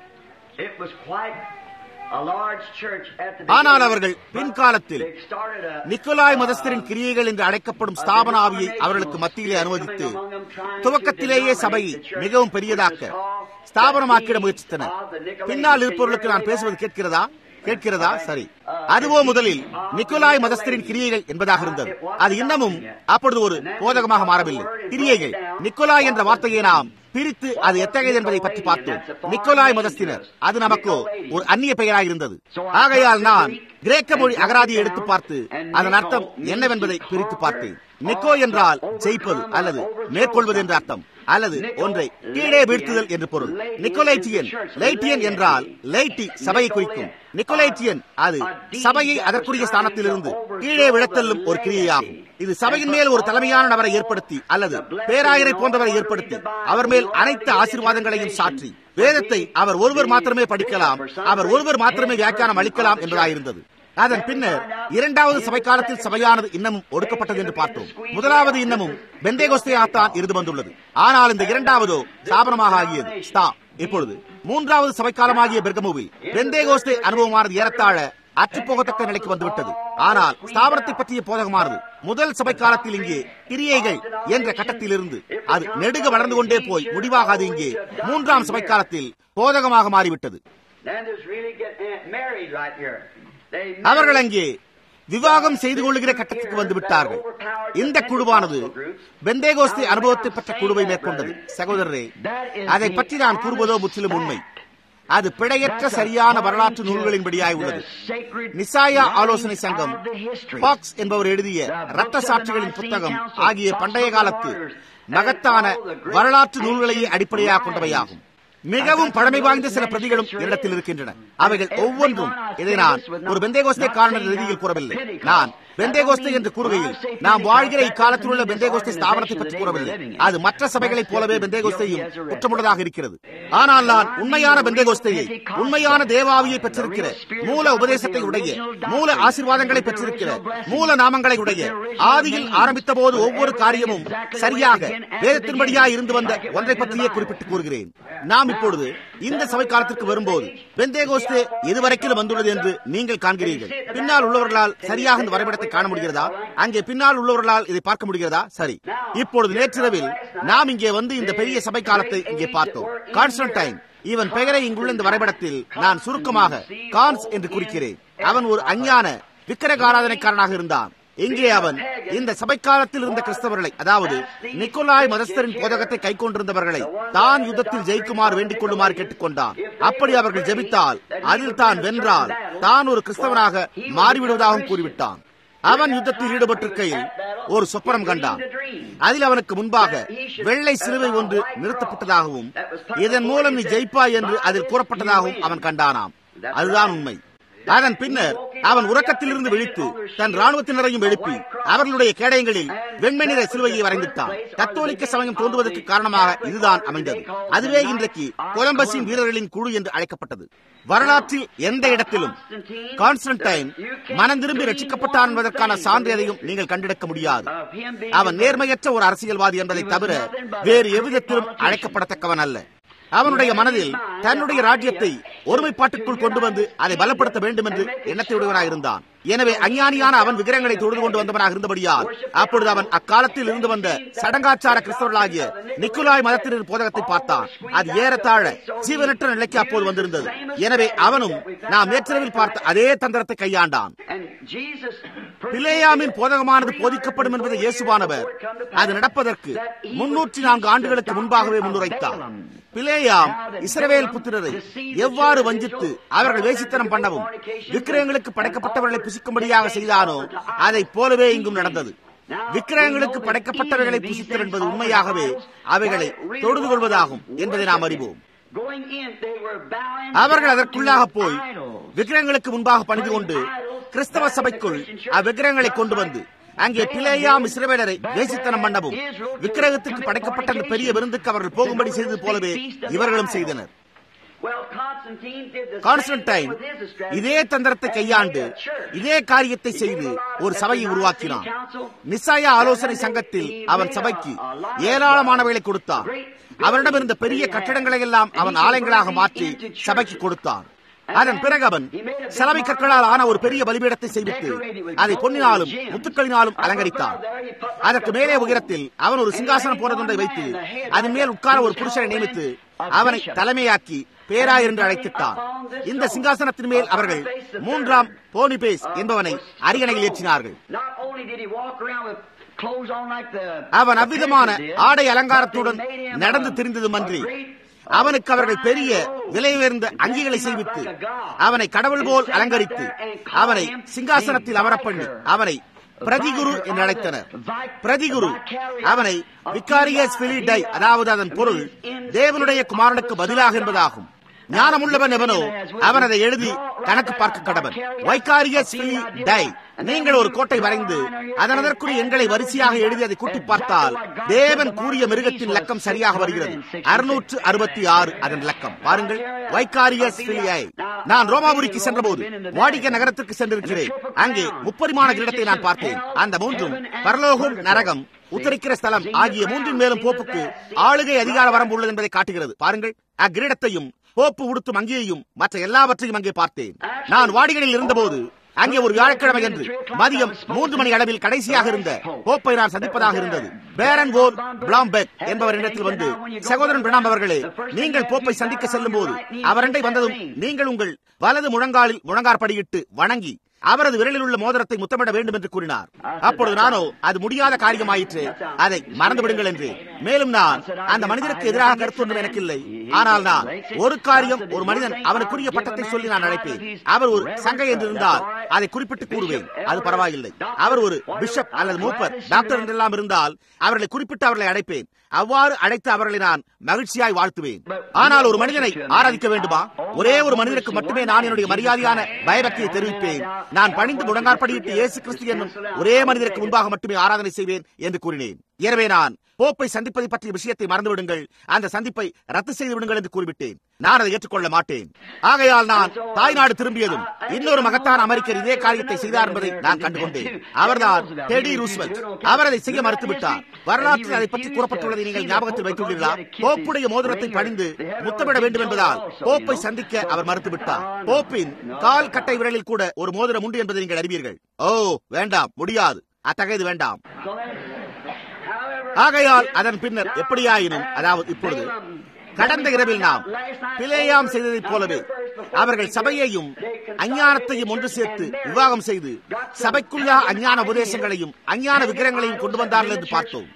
ஆனால் அவர்கள் பின்காலத்தில் நிக்கோலாய் மதஸ்தரின் கிரியைகள் என்று அழைக்கப்படும் ஸ்தாபன ஆவியை அவர்களுக்கு மத்தியிலே அனுமதித்து துவக்கத்திலேயே சபையை மிகவும் பெரியதாக்க ஸ்தாபனமாக்கிட முயற்சித்தனர் பின்னால் இருப்பவர்களுக்கு நான் பேசுவது கேட்கிறதா கேட்கிறதா சரி அதுவோ முதலில் நிக்கோலாய் மதஸ்தரின் கிரியைகள் என்பதாக இருந்தது அது இன்னமும் அப்பொழுது ஒரு போதகமாக மாறவில்லை கிரியைகள் நிக்கோலாய் என்ற வார்த்தையை நாம் பிரித்து அது எத்தகையது என்பதை பற்றி பார்த்தோம் நிக்கோலாய் மதஸ்தினர் அது நமக்கு ஒரு அந்நிய பெயராக இருந்தது ஆகையால் நான் கிரேக்க மொழி அகராதியை எடுத்து பார்த்து அதன் அர்த்தம் என்னவென்பதை பிரித்து பார்த்தேன் நிக்கோ என்றால் ஜெயிப்பது அல்லது மேற்கொள்வது என்ற அர்த்தம் அல்லது ஒன்றை கீழே வீழ்த்துதல் என்று பொருள் நிக்கோலைட்டியன் லைட்டியன் என்றால் லைட்டி சபையை குறிக்கும் நிக்கோலைட்டியன் அது சபையை அதற்குரிய ஸ்தானத்திலிருந்து கீழே விழத்தள்ளும் ஒரு கிரியையாகும் இது சபையின் மேல் ஒரு தலைமையான நபரை ஏற்படுத்தி அல்லது பேராயரை போன்றவரை ஏற்படுத்தி அவர் மேல் அனைத்து ஆசீர்வாதங்களையும் சாற்றி வேதத்தை அவர் ஒருவர் மாத்திரமே படிக்கலாம் அவர் ஒருவர் மாத்திரமே வியாக்கியானம் அளிக்கலாம் என்பதாயிருந்தது அதன் பின்னர் இரண்டாவது சபை காலத்தில் சபையானது இன்னமும் ஒடுக்கப்பட்டது என்று பார்த்தோம் முதலாவது இன்னமும் பெந்தேகோஸ்தையாத்தான் இருந்து வந்துள்ளது ஆனால் இந்த இரண்டாவதோ ஸ்தாபனமாக ஆகியது ஸ்தா இப்பொழுது மூன்றாவது சபைக்காலமாகிய பெர்கமுவில் பெந்தேகோஸ்தே அனுபவமானது ஏறத்தாழ அற்றுப்போகத்தக்க நிலைக்கு வந்துவிட்டது ஆனால் ஸ்தாபனத்தை பற்றிய போதகமானது முதல் சபை காலத்தில் இங்கே கிரியைகள் என்ற கட்டத்திலிருந்து அது நெடுக வளர்ந்து கொண்டே போய் முடிவாக அது இங்கே மூன்றாம் சபை காலத்தில் போதகமாக மாறிவிட்டது Then there's really getting married right here. They அவர்கள் அங்கே விவாகம் செய்து கொள்ளுகிற கட்டத்துக்கு வந்து விட்டார்கள் இந்த குழுவானது பெந்தேகோஸ்தி அனுபவத்தை பெற்ற குழுவை மேற்கொண்டது சகோதரரே அதை பற்றி நான் கூறுவதோ முற்றிலும் உண்மை அது பிழையற்ற சரியான வரலாற்று நூல்களின்படியாய் உள்ளது நிசாயா ஆலோசனை சங்கம் பாக்ஸ் என்பவர் எழுதிய ரத்த சாட்சிகளின் புத்தகம் ஆகிய பண்டைய காலத்து மகத்தான வரலாற்று நூல்களையே அடிப்படையாக கொண்டவையாகும் மிகவும் பழமை வாய்ந்த சில பிரதிகளும் இடத்தில் இருக்கின்றன அவைகள் ஒவ்வொன்றும் இதை நான் ஒரு பெந்தேகோஸ்தே காரண ரீதியில் கூறவில்லை நான் பெந்தேகோஸ்தே என்று கூறுகையில் நாம் வாழ்கிற இக்காலத்தில் உள்ள பெந்தேகோஸ்தே ஸ்தாபனத்தை பற்றி கூறவில்லை அது மற்ற சபைகளைப் போலவே பெந்தேகோஸ்தையும் குற்றமுள்ளதாக இருக்கிறது ஆனால் நான் உண்மையான பெந்தேகோஸ்தையை உண்மையான தேவாவியை பெற்றிருக்கிற மூல உபதேசத்தை உடைய மூல ஆசீர்வாதங்களை பெற்றிருக்கிற மூல நாமங்களை உடைய ஆதியில் ஆரம்பித்த போது ஒவ்வொரு காரியமும் சரியாக வேதத்தின்படியாய் இருந்து வந்த ஒன்றை பற்றியே குறிப்பிட்டு கூறுகிறேன் நாம் இப்பொழுது இந்த சபை காலத்திற்கு வரும்போது பெந்தேகோஸ்தே இதுவரைக்கும் வந்துள்ளது என்று நீங்கள் காண்கிறீர்கள் பின்னால் உள்ளவர்களால் சரியாக இந்த வரைபடத்தை காண முடிகிறதா அங்கே பின்னால் உள்ளவர்களால் இதை பார்க்க முடிகிறதா சரி இப்பொழுது நேற்றிரவில் நாம் இங்கே வந்து இந்த பெரிய சபை காலத்தை இங்கே பார்த்தோம் கான்ஸ்டன்டைன் இவன் பெயரை இங்குள்ள இந்த வரைபடத்தில் நான் சுருக்கமாக கான்ஸ் என்று குறிக்கிறேன் அவன் ஒரு அஞ்ஞான விக்கிரகாராதனைக்காரனாக இருந்தான் இங்கே அவன் இந்த சபைக்காலத்தில் இருந்த கிறிஸ்தவர்களை அதாவது நிக்கோலாய் மதஸ்தரின் போதகத்தை கை கொண்டிருந்தவர்களை தான் யுத்தத்தில் ஜெயிக்குமாறு வேண்டிக் கொள்ளுமாறு கேட்டுக்கொண்டான் அப்படி அவர்கள் ஜெபித்தால் அதில் தான் வென்றால் தான் ஒரு கிறிஸ்தவனாக மாறிவிடுவதாகவும் கூறிவிட்டான் அவன் யுத்தத்தில் ஈடுபட்டிருக்கையில் ஒரு சொப்பனம் கண்டான் அதில் அவனுக்கு முன்பாக வெள்ளை சிலுவை ஒன்று நிறுத்தப்பட்டதாகவும் இதன் மூலம் நீ ஜெயிப்பாய் என்று அதில் கூறப்பட்டதாகவும் அவன் கண்டானாம் அதுதான் உண்மை அதன் பின்னர் அவன் உறக்கத்திலிருந்து விழித்து தன் ராணுவத்தினரையும் எழுப்பி அவர்களுடைய கேடயங்களில் வெண்மை நிற சிலுவையை வரைந்துட்டான் கத்தோலிக்க சமயம் தோன்றுவதற்கு காரணமாக இதுதான் அமைந்தது அதுவே இன்றைக்கு கொலம்பஸின் வீரர்களின் குழு என்று அழைக்கப்பட்டது வரலாற்றில் எந்த இடத்திலும் கான்ஸ்டன்டைன் மனம் திரும்பி ரட்சிக்கப்பட்டான் என்பதற்கான சான்று எதையும் நீங்கள் கண்டெடுக்க முடியாது அவன் நேர்மையற்ற ஒரு அரசியல்வாதி என்பதை தவிர வேறு எவ்விதத்திலும் அழைக்கப்படத்தக்கவன் அல்ல அவனுடைய மனதில் தன்னுடைய ராஜ்யத்தை ஒருமைப்பாட்டுக்குள் கொண்டு வந்து அதை பலப்படுத்த வேண்டும் என்று எண்ணத்தையுடையவனாக இருந்தான் எனவே அஞ்ஞானியான அவன் விக்கிரங்களை தொழுது கொண்டு வந்தவனாக இருந்தபடியால் அப்பொழுது அவன் அக்காலத்தில் இருந்து வந்த சடங்காச்சார கிறிஸ்தவர்களாகிய நிக்குலாய் மதத்தினர் போதகத்தை பார்த்தான் அது ஏறத்தாழ ஜீவனற்ற நிலைக்கு அப்போது வந்திருந்தது எனவே அவனும் நாம் நேற்றிரவில் பார்த்த அதே தந்திரத்தை கையாண்டான் பிளேயாமின் போதகமானது போதிக்கப்படும் என்பதை இயேசுவானவர் அது நடப்பதற்கு முன்னூற்றி நான்கு ஆண்டுகளுக்கு முன்பாகவே முன்னுரைத்தார் பிளேயாம் இஸ்ரவேல் புத்திரரை எவ்வாறு வஞ்சித்து அவர்கள் வேசித்தனம் பண்ணவும் விக்கிரகங்களுக்கு படைக்கப்பட்டவர்களை புசிக்கும்படியாக செய்தானோ அதை போலவே இங்கும் நடந்தது விக்கிரகங்களுக்கு படைக்கப்பட்டவர்களை புசித்தல் என்பது உண்மையாகவே அவைகளை தொழுது கொள்வதாகும் என்பதை நாம் அறிவோம் அவர்கள் அதற்குள்ளாக போய் விக்கிரகங்களுக்கு முன்பாக பணிந்து கொண்டு கிறிஸ்தவ சபைக்குள் அவ்விக்கிரகங்களை கொண்டு வந்து அங்கே பிளேயாம் இஸ்ரவேலரை தேசித்தனம் பண்ணவும் விக்கிரகத்துக்கு படைக்கப்பட்ட அந்த பெரிய விருந்துக்கு அவர்கள் போகும்படி செய்தது போலவே இவர்களும் செய்தனர் கான்ஸ்டன்டைன் இதே தந்திரத்தை கையாண்டு இதே காரியத்தை செய்து ஒரு சபையை உருவாக்கினான் நிசாயா ஆலோசனை சங்கத்தில் அவன் சபைக்கு ஏராளமானவைகளை கொடுத்தான் அவனிடம் இருந்த பெரிய கட்டடங்களை எல்லாம் அவன் ஆலயங்களாக மாற்றி சபைக்கு கொடுத்தான் அதன் பிறகு அவன் சலவை கற்களால் ஆன ஒரு பெரிய பலிபீடத்தை செய்வித்து அதை பொன்னினாலும் முத்துக்களினாலும் அலங்கரித்தான் அதற்கு மேலே உயரத்தில் அவன் ஒரு சிங்காசனம் போனதொன்றை வைத்து அதன் மேல் உட்கார ஒரு புருஷனை நியமித்து அவனை தலைமையாக்கி பேரா என்று அழைத்திட்டான் இந்த சிங்காசனத்தின் மேல் அவர்கள் மூன்றாம் போனிபேஸ் என்பவனை அரியணையில் ஏற்றினார்கள் அவன் அவ்விதமான ஆடை அலங்காரத்துடன் நடந்து திரிந்ததுமன்றி அவனுக்கு அவர்கள் பெரிய விலை உயர்ந்த அங்கிகளை செய்வித்து அவனை கடவுள் போல் அலங்கரித்து அவனை சிங்காசனத்தில் அமரப்பண்ணி அவனை பிரதிகுரு என்று அழைத்தனர் பிரதிகுரு அவனை விக்காரியஸ் பிலிடை அதாவது அதன் பொருள் தேவனுடைய குமாரனுக்கு பதிலாக என்பதாகும் ஞானமுள்ளவன் எவனோ அவன் அதை எழுதி கணக்கு பார்க்க கடவன் வைகாரியஸ் டை நீங்கள் ஒரு கோட்டை வரைந்து அதன் அதற்குரிய எண்களை வரிசையாக எழுதி அதை கூட்டி பார்த்தால் தேவன் கூறிய மிருகத்தின் லக்கம் சரியாக வருகிறது அறுநூற்று அறுபத்தி ஆறு அதன் லக்கம் பாருங்கள் வைகாரியஸ் நான் ரோமாபுரிக்கு சென்றபோது வாடிக்கை நகரத்திற்கு சென்றிருக்கிறேன் அங்கே முப்பரிமாண கிரீடத்தை நான் பார்த்தேன் அந்த மூன்றும் பரலோகம் நரகம் உத்தரிக்கிற ஸ்தலம் ஆகிய மூன்றின் மேலும் போப்புக்கு ஆளுகை அதிகார வரம்பு உள்ளது என்பதை காட்டுகிறது பாருங்கள் அக்கிரீடத்தையும் போப்பு உடுத்தும் அங்கேயும் மற்ற எல்லாவற்றையும் அங்கே பார்த்தேன் நான் வாடிகளில் இருந்தபோது அங்கே ஒரு வியாழக்கிழமை என்று மதியம் மூன்று மணி அளவில் கடைசியாக இருந்த போப்பை நான் சந்திப்பதாக இருந்தது பேரன் வோன் பிளாம்பெக் என்பவர் இடத்தில் வந்து சகோதரன் பிரணாம் அவர்களே நீங்கள் போப்பை சந்திக்க செல்லும் போது அவரண்டை வந்ததும் நீங்கள் உங்கள் வலது முழங்காலில் முழங்கார்படியிட்டு வணங்கி அவரது விரலில் உள்ள மோதிரத்தை முத்தமிட வேண்டும் என்று கூறினார் அப்பொழுது நானோ அது முடியாத காரியமாயிற்று அதை மறந்து விடுங்கள் என்று மேலும் நான் அந்த மனிதனுக்கு எதிராக கருத்து ஒன்றும் எனக்கு இல்லை ஆனால் நான் ஒரு காரியம் ஒரு மனிதன் அவனுக்குரிய பட்டத்தை சொல்லி நான் அழைப்பேன் அவர் ஒரு சங்கை என்று இருந்தால் அதை குறிப்பிட்டு கூறுவேன் அது பரவாயில்லை அவர் ஒரு பிஷப் அல்லது மூப்பர் டாக்டர் என்றெல்லாம் இருந்தால் அவர்களை குறிப்பிட்டு அவர்களை அழைப்பேன் அவ்வாறு அழைத்து அவர்களை நான் மகிழ்ச்சியாய் வாழ்த்துவேன் ஆனால் ஒரு மனிதனை ஆராதிக்க வேண்டுமா ஒரே ஒரு மனிதனுக்கு மட்டுமே நான் என்னுடைய மரியாதையான பயபக்தியை தெரிவிப்பேன் நான் பணிந்து முழங்காற்படியிட்டு இயேசு கிறிஸ்து என்னும் ஒரே மனிதருக்கு முன்பாக மட்டுமே ஆராதனை செய்வேன் என்று கூறினேன் எனவே நான் போப்பை சந்திப்பதை பற்றிய விஷயத்தை மறந்துவிடுங்கள் அந்த சந்திப்பை ரத்து செய்து விடுங்கள் என்று கூறிவிட்டேன் நான் அதை ஏற்றுக்கொள்ள மாட்டேன் ஆகையால் நான் தாய்நாடு திரும்பியதும் இன்னொரு மகத்தான அமெரிக்கர் இதே காரியத்தை செய்தார் என்பதை நான் கண்டுகொண்டேன் அவர்தான் டெடி ரூஸ்வெல்ட் அவர் அதை செய்ய மறுத்துவிட்டார் வரலாற்றில் அதை பற்றி கூறப்பட்டுள்ளதை நீங்கள் ஞாபகத்தில் வைத்துள்ளீர்களா போப்புடைய மோதிரத்தை பணிந்து முத்தமிட வேண்டும் என்பதால் போப்பை சந்திக்க அவர் மறுத்துவிட்டார் போப்பின் கால் கட்டை விரலில் கூட ஒரு மோதிரம் உண்டு என்பதை நீங்கள் அறிவீர்கள் ஓ வேண்டாம் முடியாது அத்தகையது வேண்டாம் ஆகையால் அதன் பின்னர் எப்படியாயினும் அதாவது இப்பொழுது கடந்த இரவில் நாம் பிளேயாம் செய்ததைப் போலவே அவர்கள் சபையையும் அஞ்ஞானத்தையும் ஒன்று சேர்த்து விவாகம் செய்து சபைக்குள்ளா அஞ்ஞான உபதேசங்களையும் அஞ்ஞான விக்கிரங்களையும் கொண்டு வந்தார்கள் என்று பார்த்தோம்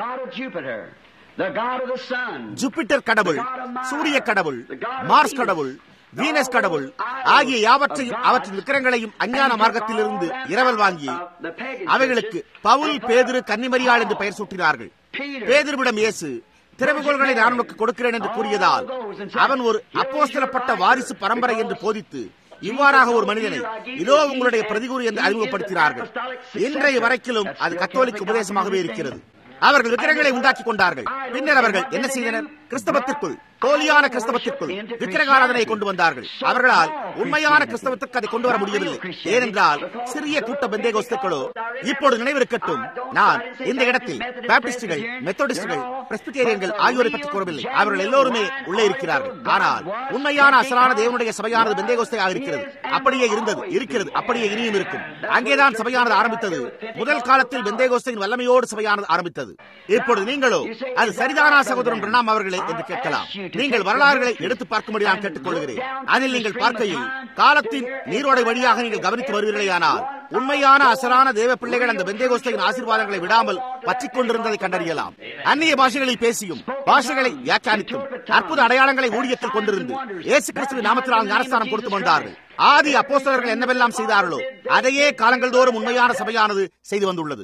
ஜூபிட்டர் கடவுள் சூரிய கடவுள் மார்ஸ் கடவுள் வீனஸ் கடவுள் ஆகிய யாவற்றையும் அவற்றின் விக்கிரங்களையும் அஞ்ஞான மார்க்கத்திலிருந்து இரவல் வாங்கி அவைகளுக்கு பவுல் பேதிரு கன்னிமரியாள் என்று பெயர் சூட்டினார்கள் பேதிருவிடம் இயேசு திறவுகோள்களை நான் உனக்கு கொடுக்கிறேன் என்று கூறியதால் அவன் ஒரு அப்போஸ்தலப்பட்ட வாரிசு பரம்பரை என்று போதித்து இவ்வாறாக ஒரு மனிதனை இதோ உங்களுடைய பிரதிகூறி என்று அறிமுகப்படுத்தினார்கள் இன்றைய வரைக்கிலும் அது கத்தோலிக்க உபதேசமாகவே இருக்கிறது அவர்கள் விக்கிரங்களை உண்டாக்கி கொண்டார்கள் பின்னர் அவர்கள் என்ன செய்தனர் கிறிஸ்தவத்திற்குள் போலியான கிறிஸ்தவத்திற்குள் விக்கிரகாராதனை கொண்டு வந்தார்கள் அவர்களால் உண்மையான கிறிஸ்தவத்துக்கு அதை கொண்டு வர முடியவில்லை ஏனென்றால் சிறிய கூட்ட பெந்தேகோஸ்துக்களோ இப்பொழுது நினைவிருக்கட்டும் நான் இந்த இடத்தில் பேப்டிஸ்டுகள் மெத்தோடிஸ்டுகள் பிரஸ்பிட்டேரியன்கள் ஆகியோரை பற்றி கூறவில்லை அவர்கள் எல்லோருமே உள்ளே இருக்கிறார்கள் ஆனால் உண்மையான அசலான தேவனுடைய சபையானது பெந்தேகோஸ்தையாக இருக்கிறது அப்படியே இருந்தது இருக்கிறது அப்படியே இனியும் இருக்கும் அங்கேதான் சபையானது ஆரம்பித்தது முதல் காலத்தில் பெந்தேகோஸ்தையின் வல்லமையோடு சபையானது ஆரம்பித்தது இப்பொழுது நீங்களோ அது சரிதானா சகோதரன் பிரணாம் அவர்களே என்று கேட்கலாம் நீங்கள் வரலாறுகளை எடுத்து பார்க்கும்படி நான் கேட்டுக்கொள்கிறேன் அதில் நீங்கள் பார்க்கையில் காலத்தின் நீரோடை வழியாக நீங்கள் கவனித்து வருவீர்களேயானால் உண்மையான அசலான தேவ பிள்ளைகள் அந்த பெந்தேகோஸ்தையின் ஆசீர்வாதங்களை விடாமல் பற்றிக் கொண்டிருந்ததை கண்டறியலாம் அந்நிய பாஷைகளில் பேசியும் பாஷைகளை வியாக்கியானித்தும் அற்புத அடையாளங்களை ஊழியத்தில் கொண்டிருந்து இயேசு கிறிஸ்துவின் நாமத்தினால் ஞானஸ்தானம் கொடுத்து வந்தார்கள் ஆதி அப்போஸ்தலர்கள் என்னவெல்லாம் செய்தார்களோ அதையே காலங்கள் தோறும் உண்மையான சபையானது செய்து வந்துள்ளது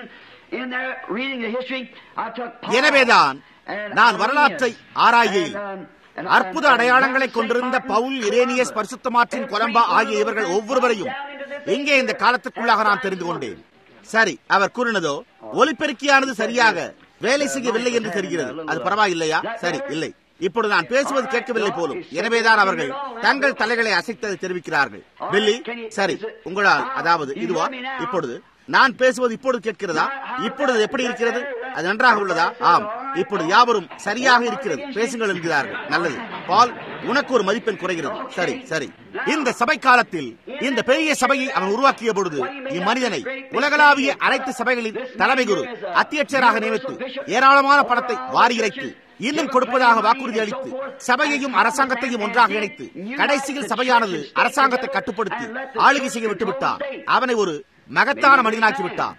எனவேதான் நான் வரலாற்றை ஆராய்கையில் அற்புத அடையாளங்களை கொண்டிருந்த பவுல் இரேனியஸ் பரிசுத்தமாற்றின் கொலம்பா ஆகிய இவர்கள் ஒவ்வொருவரையும் எங்கே இந்த காலத்துக்குள்ளாக நான் தெரிந்து கொண்டேன் சரி அவர் கூறினதோ ஒலிபெருக்கியானது சரியாக வேலை செய்யவில்லை என்று தெரிகிறது அது பரவாயில்லையா சரி இல்லை இப்பொழுது நான் பேசுவது கேட்கவில்லை போலும் எனவேதான் அவர்கள் தங்கள் தலைகளை அசைத்ததை தெரிவிக்கிறார்கள் பில்லி சரி உங்களால் அதாவது இதுவா இப்பொழுது நான் பேசுவது இப்பொழுது கேட்கிறதா இப்பொழுது எப்படி இருக்கிறது அது நன்றாக உள்ளதா ஆம் இப்பொழுது யாவரும் சரியாக இருக்கிறது பேசுங்கள் என்கிறார்கள் நல்லது பால் உனக்கு ஒரு மதிப்பெண் குறைகிறது சரி சரி இந்த சபை காலத்தில் இந்த பெரிய சபையை அவன் உருவாக்கிய பொழுது இம்மனிதனை உலகளாவிய அனைத்து சபைகளின் தலைமை குரு அத்தியட்சராக நியமித்து ஏராளமான பணத்தை வாரி இறைத்து இன்னும் கொடுப்பதாக வாக்குறுதி அளித்து சபையையும் அரசாங்கத்தையும் ஒன்றாக இணைத்து கடைசியில் சபையானது அரசாங்கத்தை கட்டுப்படுத்தி ஆளுகை செய்ய விட்டுவிட்டார் அவனை ஒரு மகத்தான மனிதனாக்கி விட்டார்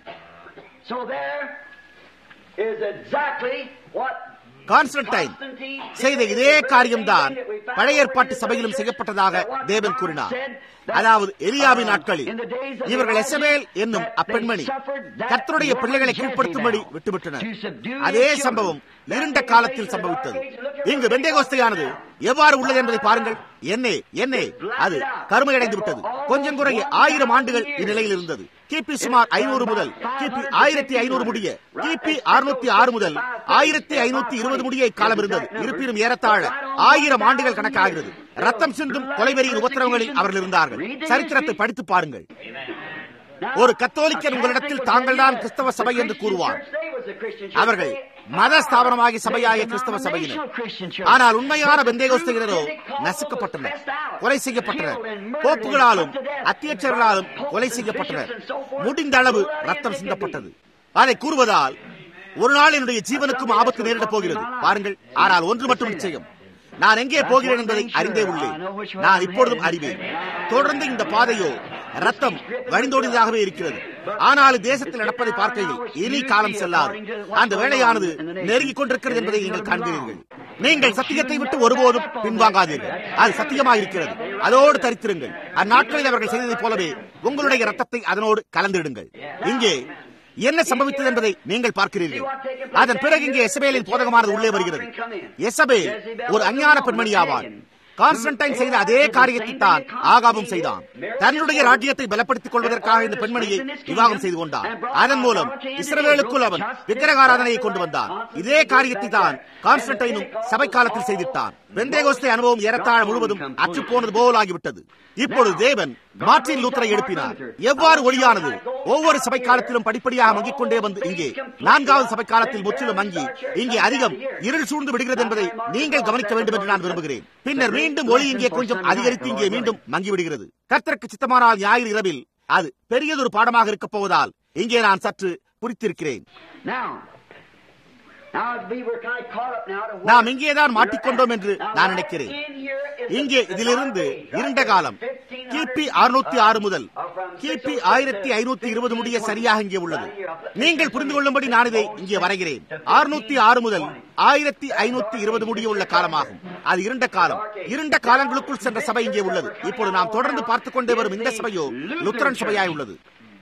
கான்ஸ்டன்டைன் செய்த இதே காரியம்தான் பழைய ஏற்பாட்டு சபையிலும் செய்யப்பட்டதாக தேவன் கூறினார் அதாவது எலியாவின் நாட்களில் இவர்கள் எசபேல் என்னும் அப்பெண்மணி கர்த்தருடைய பிள்ளைகளை கீழ்ப்படுத்தும்படி விட்டுவிட்டனர் அதே சம்பவம் இருண்ட காலத்தில் சம்பவித்தது இங்கு வெந்தேகோஸ்தையானது எவ்வாறு உள்ளது என்பதை பாருங்கள் என்னே என்னே அது கருமையடைந்து விட்டது கொஞ்சம் குறைய ஆயிரம் ஆண்டுகள் இந்நிலையில் இருந்தது கிபி சுமார் ஐநூறு முதல் கிபி ஆயிரத்தி ஐநூறு முடிய கிபி அறுநூத்தி ஆறு முதல் ஆயிரத்தி ஐநூத்தி இருபது முடிய இக்காலம் இருந்தது இருப்பினும் ஏறத்தாழ ஆயிரம் ஆண்டுகள் கணக்காகிறது ரத்தம் சிந்தும் கொலைவெறியின் உபத்திரவங்களில் அவர்கள் இருந்தார்கள் சரித்திரத்தை படித்து பாருங்கள் ஒரு கத்தோலிக்கன் உங்களிடத்தில் தாங்கள் தான் கிறிஸ்தவ சபை என்று கூறுவார் அவர்கள் மத ஸ்தாபனமாகி சபையாகிய கிறிஸ்தவ சபையினர் ஆனால் உண்மையான பெந்தேகோஸ்தகினரோ நசுக்கப்பட்டனர் கொலை செய்யப்பட்டனர் போப்புகளாலும் அத்தியட்சர்களாலும் கொலை செய்யப்பட்டனர் முடிந்த அளவு ரத்தம் சிந்தப்பட்டது அதை கூறுவதால் ஒரு நாள் என்னுடைய ஜீவனுக்கும் ஆபத்து நேரிடப் போகிறது பாருங்கள் ஆனால் ஒன்று மட்டும் நிச்சயம் நான் எங்கே போகிறேன் என்பதை அறிந்தே உள்ளேன் நான் இப்பொழுதும் அறிவேன் தொடர்ந்து இந்த பாதையோ ரத்தம் வழிந்தோடியதாகவே இருக்கிறது ஆனால் தேசத்தில் நடப்பதை பார்க்கையில் இனி காலம் செல்லாது அந்த வேலையானது நெருங்கிக் கொண்டிருக்கிறது என்பதை நீங்கள் காண்கிறீர்கள் நீங்கள் சத்தியத்தை விட்டு ஒருபோதும் பின்வாங்காதீர்கள் அது சத்தியமாக இருக்கிறது அதோடு தரித்திருங்கள் அந்நாட்களில் அவர்கள் செய்ததைப் போலவே உங்களுடைய ரத்தத்தை அதனோடு கலந்திடுங்கள் இங்கே என்ன சம்பவித்தது என்பதை நீங்கள் பார்க்கிறீர்கள் அதன் பிறகு இங்கே எசபேலின் போதகமானது உள்ளே வருகிறது எசபேல் ஒரு அஞ்ஞான பெண்மணி ஆவார் கான்ஸ்டன்டைன் செய்த அதே காரியத்தை தான் ஆகாபம் செய்தான் தன்னுடைய ராஜ்யத்தை பலப்படுத்திக் கொள்வதற்காக இந்த பெண்மணியை விவாகம் செய்து கொண்டான் அதன் மூலம் இஸ்ரவேலுக்குள் அவன் விக்கிரகாராதனையை கொண்டு வந்தான் இதே காரியத்தை தான் கான்ஸ்டன்டைனும் சபை காலத்தில் செய்திட்டான் வெந்தேகோஸ்தை அனுபவம் ஏறத்தாழ முழுவதும் அற்று போனது போல் ஆகிவிட்டது இப்பொழுது தேவன் மார்டின் லூத்தரை எழுப்பினார் எவ்வாறு ஒளியானது ஒவ்வொரு சபை காலத்திலும் படிப்படியாக மங்கிக் கொண்டே வந்து இங்கே நான்காவது சபை காலத்தில் முற்றிலும் மங்கி இங்கே அதிகம் இருள் சூழ்ந்து விடுகிறது என்பதை நீங்கள் கவனிக்க வேண்டும் என்று நான் விரும்புகிறேன் பின்னர் மீண்டும் ஒளி இங்கே கொஞ்சம் அதிகரித்து இங்கே மீண்டும் மங்கி விடுகிறது கர்த்தருக்கு சித்தமானால் ஞாயிறு இரவில் அது பெரியதொரு பாடமாக இருக்கப் போவதால் இங்கே நான் சற்று குறித்திருக்கிறேன் நாம் இங்கேதான் மாட்டிக்கொண்டோம் என்று நான் நினைக்கிறேன் இங்கே இதிலிருந்து இருண்ட காலம் கிபி அறுநூத்தி ஆறு முதல் கிபி ஆயிரத்தி ஐநூத்தி இருபது முடிய சரியாக இங்கே உள்ளது நீங்கள் புரிந்து கொள்ளும்படி நான் இதை இங்கே வரைகிறேன் அறுநூத்தி ஆறு முதல் ஆயிரத்தி ஐநூத்தி இருபது முடிய உள்ள காலமாகும் அது இருண்ட காலம் இருண்ட காலங்களுக்குள் சென்ற சபை இங்கே உள்ளது இப்போது நாம் தொடர்ந்து பார்த்துக் கொண்டே வரும் இந்த சபையோ லுத்தரன் சபையாய் உள்ளது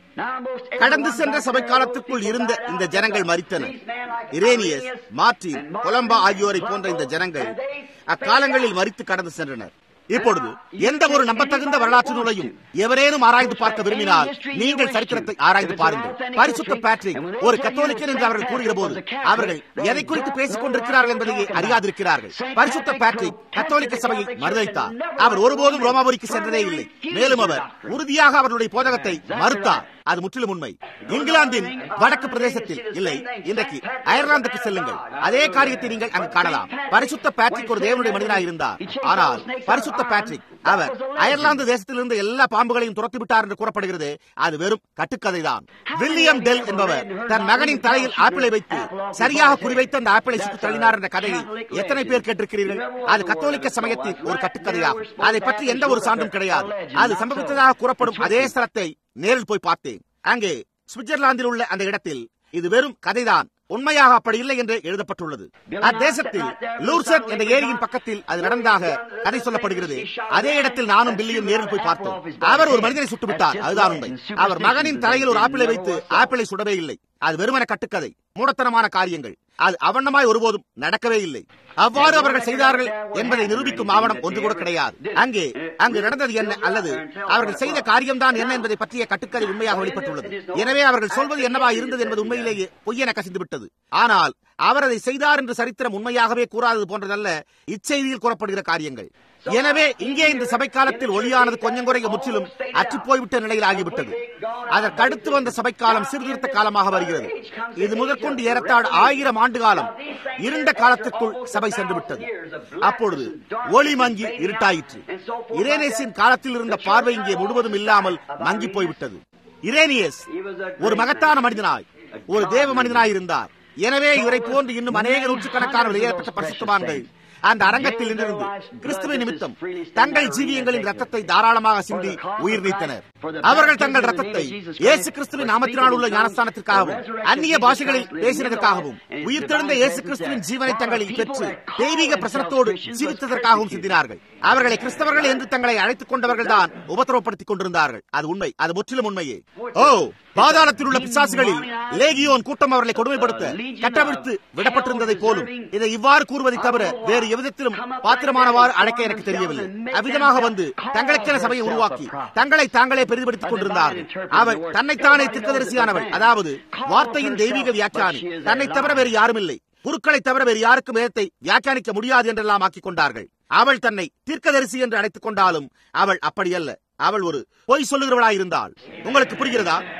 கடந்து சென்ற சபை காலத்திற்குள் இருந்த இந்த ஜனங்கள் மறித்தனர் இரேனியஸ் மார்டின் கொலம்பா ஆகியோரை போன்ற இந்த ஜனங்கள் அக்காலங்களில் மறித்து கடந்து சென்றனர் இப்பொழுது எந்த ஒரு நம்பத்தகுந்த வரலாற்று நூலையும் எவரேனும் ஆராய்ந்து பார்க்க விரும்பினால் நீங்கள் சரித்திரத்தை ஆராய்ந்து பாருங்கள் பரிசுத்த பேட்ரிக் ஒரு கத்தோலிக்கன் என்று அவர்கள் கூறுகிற போது அவர்கள் எதை குறித்து பேசிக் கொண்டிருக்கிறார்கள் என்பதையே அறியாதிருக்கிறார்கள் பரிசுத்த பேட்ரிக் கத்தோலிக்க சபையை மறுதளித்தார் அவர் ஒருபோதும் ரோமாபுரிக்கு சென்றதே இல்லை மேலும் அவர் உறுதியாக அவர்களுடைய போதகத்தை மறுத்தார் அது முற்றிலும் உண்மை இங்கிலாந்தின் வடக்கு பிரதேசத்தில் இல்லை இன்றைக்கு அயர்லாந்துக்கு செல்லுங்கள் அதே காரியத்தை நீங்கள் அங்கு காணலாம் பரிசுத்த பேட்ரிக் ஒரு தேவனுடைய மனிதனாக இருந்தார் ஆனால் பரிசுத்த பேட்ரிக் அவர் அயர்லாந்து தேசத்திலிருந்து எல்லா பாம்புகளையும் துரத்தி விட்டார் என்று கூறப்படுகிறது அது வெறும் கட்டுக்கதை தான் வில்லியம் டெல் என்பவர் தன் மகனின் தலையில் ஆப்பிளை வைத்து சரியாக குறிவைத்து அந்த ஆப்பிளை சுற்றி தள்ளினார் என்ற கதையை எத்தனை பேர் கேட்டிருக்கிறீர்கள் அது கத்தோலிக்க சமயத்தின் ஒரு கட்டுக்கதையாகும் அதை பற்றி எந்த ஒரு சான்றும் கிடையாது அது சம்பவித்ததாக கூறப்படும் அதே ஸ்தலத்தை நேரில் போய் பார்த்தேன் அங்கே சுவிட்சர்லாந்தில் உள்ள அந்த இடத்தில் இது வெறும் கதைதான் உண்மையாக அப்படி இல்லை என்று எழுதப்பட்டுள்ளது அத்தேசத்தில் லூர்சன் என்ற ஏரியின் பக்கத்தில் அது நடந்ததாக கதை சொல்லப்படுகிறது அதே இடத்தில் நானும் பில்லியும் நேரில் போய் பார்த்தோம் அவர் ஒரு மனிதனை சுட்டுவிட்டார் அதுதான் உண்மை அவர் மகனின் தலையில் ஒரு ஆப்பிளை வைத்து ஆப்பிளை சுடவே இல்லை அது வெறுமன கட்டுக்கதை மூடத்தனமான காரியங்கள் அது அவண்ணமாய் ஒருபோதும் நடக்கவே இல்லை அவ்வாறு அவர்கள் செய்தார்கள் என்பதை நிரூபிக்கும் ஆவணம் ஒன்று கூட கிடையாது அங்கே அங்கு நடந்தது என்ன அல்லது அவர்கள் செய்த காரியம்தான் என்ன என்பதை பற்றிய கட்டுக்கதை உண்மையாக வெளிப்பட்டுள்ளது எனவே அவர்கள் சொல்வது என்னவா இருந்தது என்பது உண்மையிலேயே பொய்யென கசிந்து விட்டது ஆனால் அவர் அதை செய்தார் என்று சரித்திரம் உண்மையாகவே கூறாதது போன்றதல்ல இச்செய்தியில் கூறப்படுகிற காரியங்கள் எனவே இங்கே இந்த சபை காலத்தில் ஒளியானது கொஞ்சம் குறைய முற்றிலும் அற்று போய்விட்ட நிலையில் ஆகிவிட்டது அதற்கடுத்து வந்த சபை காலம் சீர்திருத்த காலமாக வருகிறது இது முதற்கொண்டு ஏறத்தாழ ஆயிரம் ஆண்டு காலம் இருண்ட காலத்திற்குள் சபை சென்று விட்டது அப்பொழுது ஒளி மங்கி இருட்டாயிற்று இரேனேசின் காலத்தில் இருந்த பார்வை இங்கே முழுவதும் இல்லாமல் மங்கி போய்விட்டது இரேனியஸ் ஒரு மகத்தான மனிதனாய் ஒரு தேவ மனிதனாய் இருந்தார் எனவே இவரை போன்று இன்னும் அநேக நூற்றுக்கணக்கான வெளியேறப்பட்ட பரிசுத்தவான்கள் அந்த அரங்கத்தில் இருந்து கிறிஸ்துவ நிமித்தம் தங்கள் ஜீவியங்களின் ரத்தத்தை தாராளமாக சிந்தி உயிர் நீத்தனர் அவர்கள் தங்கள் ரத்தத்தை இயேசு கிறிஸ்துவின் நாமத்தினால் உள்ள ஞானஸ்தானத்திற்காகவும் அந்நிய பாஷைகளில் பேசினதற்காகவும் உயிர் தெழுந்த இயேசு கிறிஸ்துவின் ஜீவனை தங்களில் பெற்று தெய்வீக பிரசனத்தோடு ஜீவித்ததற்காகவும் சிந்தினார்கள் அவர்களை கிறிஸ்தவர்கள் என்று தங்களை அழைத்துக் கொண்டவர்கள் தான் உபத்திரவப்படுத்திக் கொண்டிருந்தார்கள் அது உண்மை அது முற்றிலும் உண்மையே ஓ பாதாளத்தில் உள்ள பிசாசுகளில் லேகியோன் கூட்டம் அவர்களை கொடுமைப்படுத்த கட்டவிழ்த்து விடப்பட்டிருந்ததை போலும் இதை இவ்வாறு கூறுவதை தவிர வேறு எவ்விதத்திலும் பாத்திரமானவாறு அழைக்க எனக்கு தெரியவில்லை அவ்விதமாக வந்து தங்களுக்கென சபையை உருவாக்கி தங்களை தாங்களே பெரிதுபடுத்திக் கொண்டிருந்தார்கள் அவர் தன்னைத்தானே திருக்கதரிசியானவள் அதாவது வார்த்தையின் தெய்வீக வியாக்கியானி தன்னை தவிர வேறு யாரும் இல்லை குருக்களை தவிர வேறு யாருக்கும் வேதத்தை வியாக்கியானிக்க முடியாது என்றெல்லாம் ஆக்கிக் கொண்டார்கள் அவள் தன்னை தீர்க்கதரிசி என்று அழைத்துக் கொண்டாலும் அவள் அப்படியல்ல அவள் ஒரு பொய் சொல்லுகிறவளாயிருந்தாள் உங்களுக்கு புரிகிறதா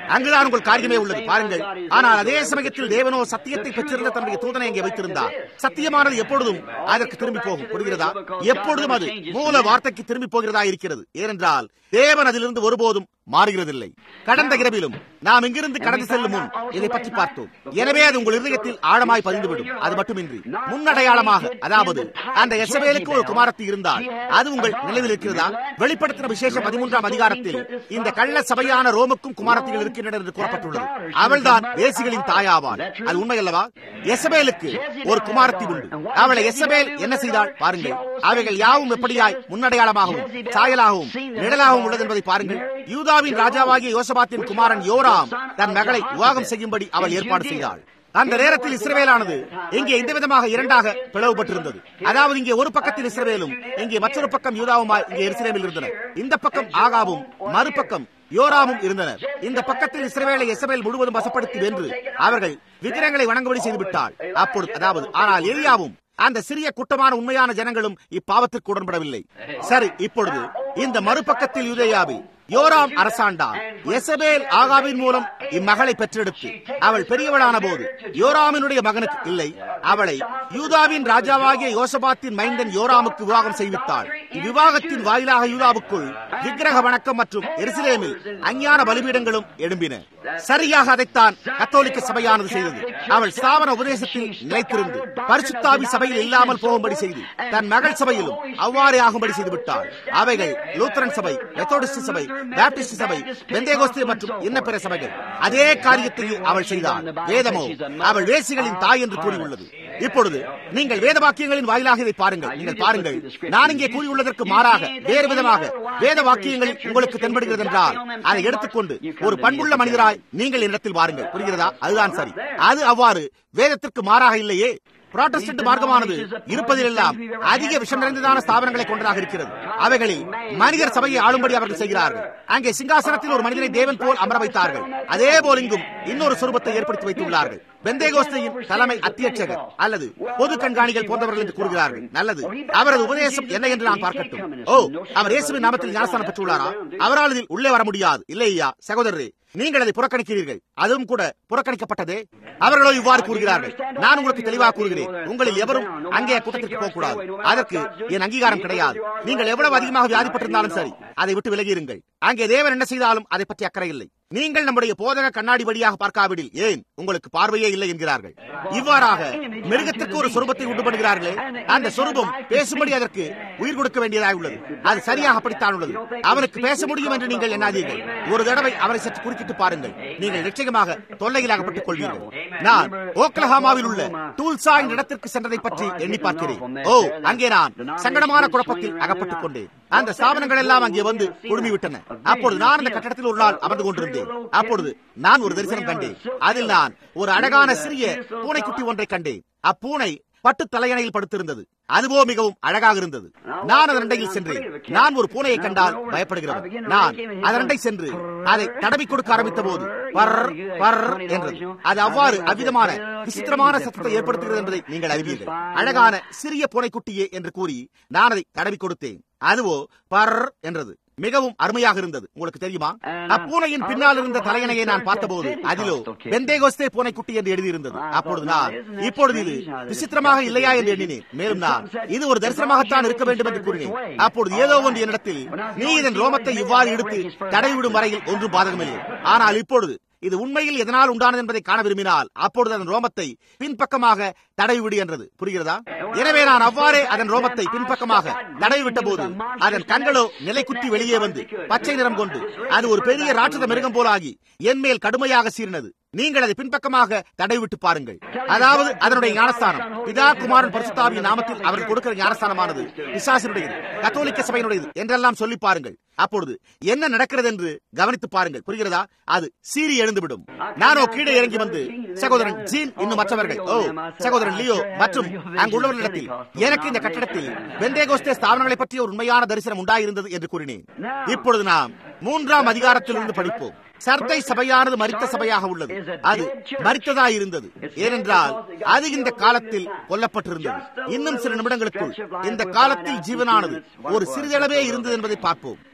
அங்குதான் உங்கள் காரியமே உள்ளது பாருங்கள் ஆனால் அதே சமயத்தில் தேவனோ சத்தியத்தை பெற்றிருந்த தன்னுடைய தூதனை அங்கே வைத்திருந்தார் சத்தியமானது எப்பொழுதும் அதற்கு திரும்பி போகும் புரிகிறதா எப்பொழுதும் அது மூல வார்த்தைக்கு திரும்பி போகிறதா இருக்கிறது ஏனென்றால் தேவன் அதிலிருந்து ஒருபோதும் மாறுகிறதில்லை கடந்த இரவிலும் நாம் இங்கிருந்து கடந்து செல்லும் முன் இதை பற்றி பார்த்தோம் எனவே அது உங்கள் இதயத்தில் ஆழமாய் பதிந்துவிடும் அது மட்டுமின்றி முன்னடையாளமாக அதாவது அந்த எசபேலுக்கு ஒரு குமாரத்தி இருந்தால் அது உங்கள் நினைவில் இருக்கிறதா வெளிப்படுத்தின விசேஷ பதிமூன்றாம் அதிகாரத்தில் இந்த கள்ள சபையான ரோமுக்கும் குமாரத்திகள் இருக்கின்றனர் என்று கூறப்பட்டுள்ளது அவள்தான் வேசிகளின் தாயாவாள் அது உண்மை அல்லவா எசபேலுக்கு ஒரு குமாரத்தி உண்டு அவளை எசபேல் என்ன செய்தாள் பாருங்கள் அவைகள் யாவும் எப்படியாய் முன்னடையாளமாகவும் சாயலாகவும் நிழலாகவும் உள்ளது என்பதை பாருங்கள் யூதாவின் ராஜாவாகிய யோசபாத்தின் குமாரன் யோராம் தன் மகளை விவாகம் செய்யும்படி அவள் ஏற்பாடு செய்தாள் அந்த நேரத்தில் இஸ்ரவேலானது இங்கே இந்த விதமாக இரண்டாக பிளவுபட்டிருந்தது அதாவது இங்கே ஒரு பக்கத்தில் இஸ்ரவேலும் இங்கே மற்றொரு பக்கம் யூதாவுமாய் இங்கே எருசலேமில் இருந்தனர் இந்த பக்கம் ஆகாவும் மறுபக்கம் யோராமும் இருந்தனர் இந்த பக்கத்தில் இஸ்ரவேலை எசபேல் முழுவதும் வசப்படுத்தி வென்று அவர்கள் விக்கிரங்களை வணங்கும்படி செய்து விட்டாள் அப்பொழுது அதாவது ஆனால் எலியாவும் அந்த சிறிய குட்டமான உண்மையான ஜனங்களும் இப்பாவத்திற்கு உடன்படவில்லை சரி இப்பொழுது இந்த மறுபக்கத்தில் யுதேயாவில் யோராம் அரசாண்டான் எசபேல் ஆகாவின் மூலம் இம்மகளை பெற்றெடுத்து அவள் பெரியவளான போது யோராமினுடைய மகனுக்கு இல்லை அவளை யூதாவின் ராஜாவாகிய யோசபாத்தின் மைந்தன் யோராமுக்கு விவாகம் செய்வித்தாள் இவ்விவாகத்தின் வாயிலாக யூதாவுக்குள் விக்கிரக வணக்கம் மற்றும் எருசலேமில் அஞ்ஞான பலிபீடங்களும் எழும்பின சரியாக அதைத்தான் கத்தோலிக்க சபையானது செய்தது அவள் ஸ்தாபன உபதேசத்தில் நிலைத்திருந்து பரிசுத்தாவி சபையில் இல்லாமல் போகும்படி செய்து தன் மகள் சபையிலும் அவ்வாறே ஆகும்படி செய்து விட்டாள் அவைகள் லூத்தரன் சபை மெத்தோடிஸ்ட் சபை பேப்டிஸ்ட் சபை பெந்தேகோஸ்தே மற்றும் இன்ன பிற சபைகள் அதே காரியத்தை அவள் செய்தாள் வேதமோ அவள் வேசிகளின் தாய் என்று கூறியுள்ளது இப்பொழுது நீங்கள் வேத வாக்கியங்களின் வாயிலாக இதை பாருங்கள் நீங்கள் பாருங்கள் நான் இங்கே கூறியுள்ளதற்கு மாறாக வேறு விதமாக வேத வாக்கியங்கள் உங்களுக்கு தென்படுகிறது என்றால் அதை எடுத்துக்கொண்டு ஒரு பண்புள்ள மனிதராய் நீங்கள் இடத்தில் வாருங்கள் புரிகிறதா அதுதான் சரி அது அவ்வாறு வேதத்திற்கு மாறாக இல்லையே புராட்டஸ்டன்ட் மார்க்கமானது இருப்பதிலெல்லாம் அதிக விஷம் நிறைந்ததான ஸ்தாபனங்களை கொண்டதாக இருக்கிறது அவைகளில் மனிதர் சபையை ஆளும்படி அவர்கள் செய்கிறார்கள் அங்கே சிங்காசனத்தில் ஒரு மனிதனை தேவன் போல் அமர வைத்தார்கள் அதே போல் இங்கும் இன்னொரு சுரூபத்தை ஏற்படுத்தி வைத்துள்ளார்கள் பெந்தேகோஸ்தையின் தலைமை அத்தியட்சகர் அல்லது பொது கண்காணிகள் போன்றவர்கள் என்று கூறுகிறார்கள் நல்லது அவரது உபதேசம் என்ன என்று நான் பார்க்கட்டும் ஓ அவர் இயேசுவின் நாமத்தில் ஞானஸ்தானம் பெற்றுள்ளாரா அவரால் இதில் உள்ளே வர முடியாது இல்லையா சகோதரரே நீங்கள் அதை புறக்கணிக்கிறீர்கள் அதுவும் கூட புறக்கணிக்கப்பட்டதே அவர்களோ இவ்வாறு கூறுகிறார்கள் நான் உங்களுக்கு தெளிவாக கூறுகிறேன் உங்களில் எவரும் அங்கே கூட்டத்திற்கு போகக்கூடாது அதற்கு என் அங்கீகாரம் கிடையாது நீங்கள் எவ்வளவு அதிகமாக வியாதிப்பட்டிருந்தாலும் சரி அதை விட்டு விலகியிருங்கள் அங்கே தேவன் என்ன செய்தாலும் அதை பற்றி அக்கறை இல்லை நீங்கள் நம்முடைய போதக கண்ணாடி வழியாக பார்க்காவிடில் ஏன் உங்களுக்கு பார்வையே இல்லை என்கிறார்கள் இவ்வாறாக மிருகத்திற்கு ஒரு சொரூபத்தை உண்டு பண்ணுகிறார்களே அந்த சொரூபம் பேசும்படி அதற்கு உயிர் கொடுக்க வேண்டியதாக உள்ளது அது சரியாக அப்படித்தான் உள்ளது அவனுக்கு பேச முடியும் என்று நீங்கள் எண்ணாதீர்கள் ஒரு தடவை அவரை சற்று குறுக்கிட்டு பாருங்கள் நீங்கள் நிச்சயமாக தொல்லையில் அகப்பட்டுக் கொள்வீர்கள் நான் ஓக்லஹாமாவில் உள்ள டூல்சா என்ற இடத்திற்கு சென்றதை பற்றி எண்ணி பார்க்கிறேன் ஓ அங்கே நான் சங்கடமான குழப்பத்தில் அகப்பட்டுக் கொண்டேன் அந்த ஸ்தாபனங்கள் எல்லாம் அங்கே வந்து குழுமி விட்டன அப்பொழுது நான் அந்த கட்டடத்தில் ஒரு நாள் அமர்ந்து கொண்டிருந்தேன் அப்பொழுது நான் ஒரு தரிசனம் கண்டேன் அதில் நான் ஒரு அழகான சிறிய பூனைக்குட்டி ஒன்றை கண்டேன் அப்பூனை பட்டு தலையணையில் படுத்திருந்தது அதுவோ மிகவும் அழகாக இருந்தது நான் அதன் அண்டையில் சென்றேன் நான் ஒரு பூனையை கண்டால் பயப்படுகிறவன் நான் அதன் அண்டை சென்று அதை தடவி கொடுக்க ஆரம்பித்த போது பர் பர் என்றது அது அவ்வாறு அவ்விதமான விசித்திரமான சத்தத்தை ஏற்படுத்துகிறது என்பதை நீங்கள் அறிவீர்கள் அழகான சிறிய பூனைக்குட்டியே என்று கூறி நான் அதை தடவி கொடுத்தேன் அதுவோ பர் என்றது மிகவும் அருமையாக இருந்தது உங்களுக்கு தெரியுமா அப்பூனையின் பின்னால் இருந்த தலையணையை நான் பார்த்தபோது அதிலோ பெந்தேகோஸ்தே பூனைக்குட்டி என்று எழுதியிருந்தது அப்பொழுது நான் இப்பொழுது இது விசித்திரமாக இல்லையா என்று எண்ணினேன் மேலும் நான் இது ஒரு தரிசனமாகத்தான் இருக்க வேண்டும் என்று கூறினேன் அப்பொழுது ஏதோ ஒன்று என்னிடத்தில் நீ இதன் ரோமத்தை இவ்வாறு எடுத்து தடைவிடும் வரையில் ஒன்றும் பாதகமில்லை ஆனால் இப்பொழுது இது உண்மையில் எதனால் உண்டானது என்பதை காண விரும்பினால் அப்பொழுது அதன் ரோமத்தை பின்பக்கமாக தடவிவிடு என்றது புரிகிறதா எனவே நான் அவ்வாறே அதன் ரோமத்தை பின்பக்கமாக தடவிவிட்ட போது அதன் கண்களோ நிலைக்குத்தி வெளியே வந்து பச்சை நிறம் கொண்டு அது ஒரு பெரிய ராட்சத மிருகம் போலாகி என் மேல் கடுமையாக சீர்னது நீங்கள் அதை பின்பக்கமாக தடவிவிட்டு பாருங்கள் அதாவது அதனுடைய ஞானஸ்தானம் பிதா குமாரன் பரிசுத்தாவின் நாமத்தில் அவர்கள் கொடுக்கிற ஞானஸ்தானமானது பிசாசினுடையது கத்தோலிக்க சபையினுடையது என்றெல்லாம் சொல்லி பாருங்கள் அப்பொழுது என்ன நடக்கிறது என்று கவனித்து பாருங்கள் புரிகிறதா அது சீறி எழுந்துவிடும் நானோ கீழே இறங்கி வந்து சகோதரன் ஜீன் இன்னும் மற்றவர்கள் ஓ சகோதரன் லியோ மற்றும் அங்குள்ளவர்களிடத்தில் எனக்கு இந்த கட்டடத்தில் பெந்தேகோஸ்தே ஸ்தாபனங்களை பற்றிய ஒரு உண்மையான தரிசனம் உண்டாயிருந்தது என்று கூறினேன் இப்பொழுது நாம் மூன்றாம் அதிகாரத்திலிருந்து படிப்போம் சர்தை சபையானது மரித்த சபையாக உள்ளது அது மரித்ததா இருந்தது ஏனென்றால் அது இந்த காலத்தில் கொல்லப்பட்டிருந்தது இன்னும் சில நிமிடங்களுக்குள் இந்த காலத்தில் ஜீவனானது ஒரு சிறிதளவே இருந்தது என்பதை பார்ப்போம்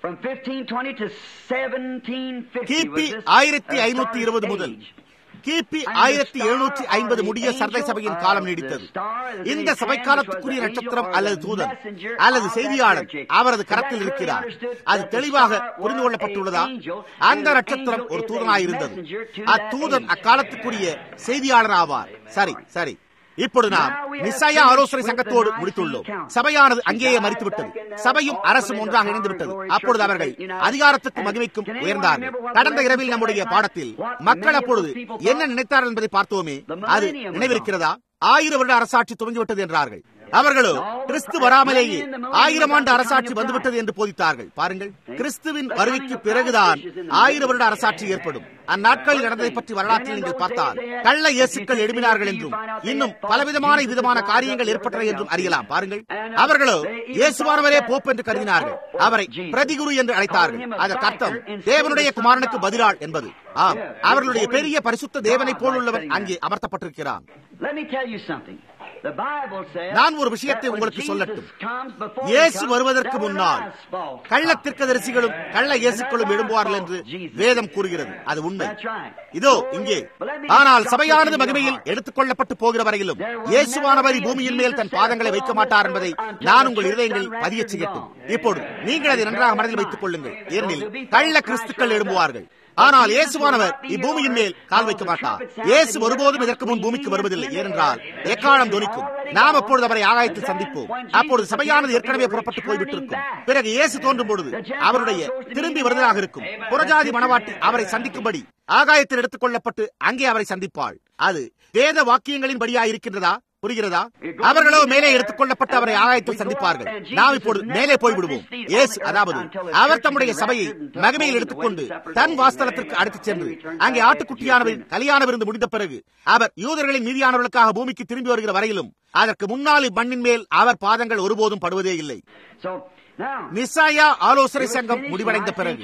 From 1520 to 1750 கிபி was this, ஆயிரத்தி uh, ஐநூத்தி இருபது முதல் age. கிபி ஆயிரத்தி எழுநூற்றி ஐம்பது முடிய சர்தை சபையின் காலம் நீடித்தது இந்த சபை காலத்துக்குரிய நட்சத்திரம் அல்லது தூதன் அல்லது செய்தியாளர் அவரது கரத்தில் இருக்கிறார் அது தெளிவாக புரிந்து கொள்ளப்பட்டுள்ளதா அந்த நட்சத்திரம் ஒரு தூதனாயிருந்தது அத்தூதன் அக்காலத்துக்குரிய செய்தியாளர் ஆவார் சரி சரி இப்பொழுது நாம் நிசாயா ஆலோசனை சங்கத்தோடு முடித்துள்ளோம் சபையானது அங்கேயே மறித்துவிட்டது சபையும் அரசும் ஒன்றாக இணைந்து விட்டது அப்பொழுது அவர்கள் அதிகாரத்துக்கும் மகிமைக்கும் உயர்ந்தார்கள் கடந்த இரவில் நம்முடைய பாடத்தில் மக்கள் அப்பொழுது என்ன நினைத்தார்கள் என்பதை பார்த்தோமே அது நினைவிருக்கிறதா ஆயிரம் வருட அரசாட்சி துவங்கிவிட்டது என்றார்கள் அவர்களோ கிறிஸ்து வராமலேயே ஆயிரம் ஆண்டு அரசாட்சி வந்துவிட்டது என்று போதித்தார்கள் பாருங்கள் கிறிஸ்துவின் வருகைக்கு பிறகுதான் ஆயிரம் வருட அரசாட்சி ஏற்படும் அந்நாட்களில் நடந்ததை பற்றி வரலாற்றில் நீங்கள் பார்த்தால் கள்ள இயேசுக்கள் எழுப்பினார்கள் என்றும் இன்னும் பலவிதமான விதமான காரியங்கள் ஏற்பட்டன என்றும் அறியலாம் பாருங்கள் அவர்களோ இயேசுவானவரே போப் என்று கருதினார்கள் அவரை பிரதிகுரு என்று அழைத்தார்கள் அதற்கு அர்த்தம் தேவனுடைய குமாரனுக்கு பதிலாள் என்பது ஆம் அவர்களுடைய பெரிய பரிசுத்த தேவனை போலுள்ளவன் அங்கே அமர்த்தப்பட்டிருக்கிறான் Let me tell you something. The Bible says நான் ஒரு விஷயத்தை that when உங்களுக்கு Jesus சொல்லட்டும் comes before he இயேசு comes, வருவதற்கு there will முன்னால் rise false கள்ள prophets. தீர்க்கதரிசிகளும் கள்ள இயேசுக்களும் எழும்புவார்கள் என்று வேதம் கூறுகிறது அது உண்மை இதோ இங்கே ஆனால் சபையானது மகிமையில் எடுத்துக் கொள்ளப்பட்டு போகிற வரையிலும் இயேசுவானவர் பூமியின் மேல் தன் பாதங்களை வைக்க மாட்டார் என்பதை நான் உங்கள் இருதயங்களில் பதிய செய்யட்டும் இப்பொழுது நீங்கள் அதை நன்றாக மனதில் வைத்துக் கொள்ளுங்கள் ஏனெனில் கள்ள கிறிஸ்துக்கள் எழும்புவார்கள் ஆனால் இயேசுவானவர் இப்பூமியின் மேல் கால் வைக்க மாட்டார் இயேசு ஒருபோதும் இதற்கு முன் பூமிக்கு வருவதில்லை ஏனென்றால் எக்காலம் துணிக்கும் நாம் அப்பொழுது அவரை ஆகாயத்தில் சந்திப்போம் அப்பொழுது சபையானது ஏற்கனவே புறப்பட்டு போய்விட்டிருக்கும் பிறகு இயேசு தோன்றும் பொழுது அவருடைய திரும்பி வருவதாக இருக்கும் புறஜாதி மணவாட்டி அவரை சந்திக்கும்படி ஆகாயத்தில் எடுத்துக் கொள்ளப்பட்டு அங்கே அவரை சந்திப்பாள் அது வேத வாக்கியங்களின் படியா இருக்கின்றதா புரிகிறதா அவர்களோ மேலே எடுத்துக் கொள்ளப்பட்டு அவரை ஆகாயத்தில் சந்திப்பார்கள் நாம் இப்பொழுது மேலே போய்விடுவோம் இயேசு அதாவது அவர் தம்முடைய சபையை மகிமையில் எடுத்துக்கொண்டு தன் வாஸ்தலத்திற்கு அழைத்துச் சென்று அங்கே ஆட்டுக்குட்டியானவரின் கல்யாண விருந்து முடிந்த பிறகு அவர் யூதர்களின் மீதியானவர்களுக்காக பூமிக்கு திரும்பி வருகிற வரையிலும் அதற்கு முன்னால் மண்ணின் மேல் அவர் பாதங்கள் ஒருபோதும் படுவதே இல்லை So, now, நிசாயா ஆலோசனை சங்கம் முடிவடைந்த பிறகு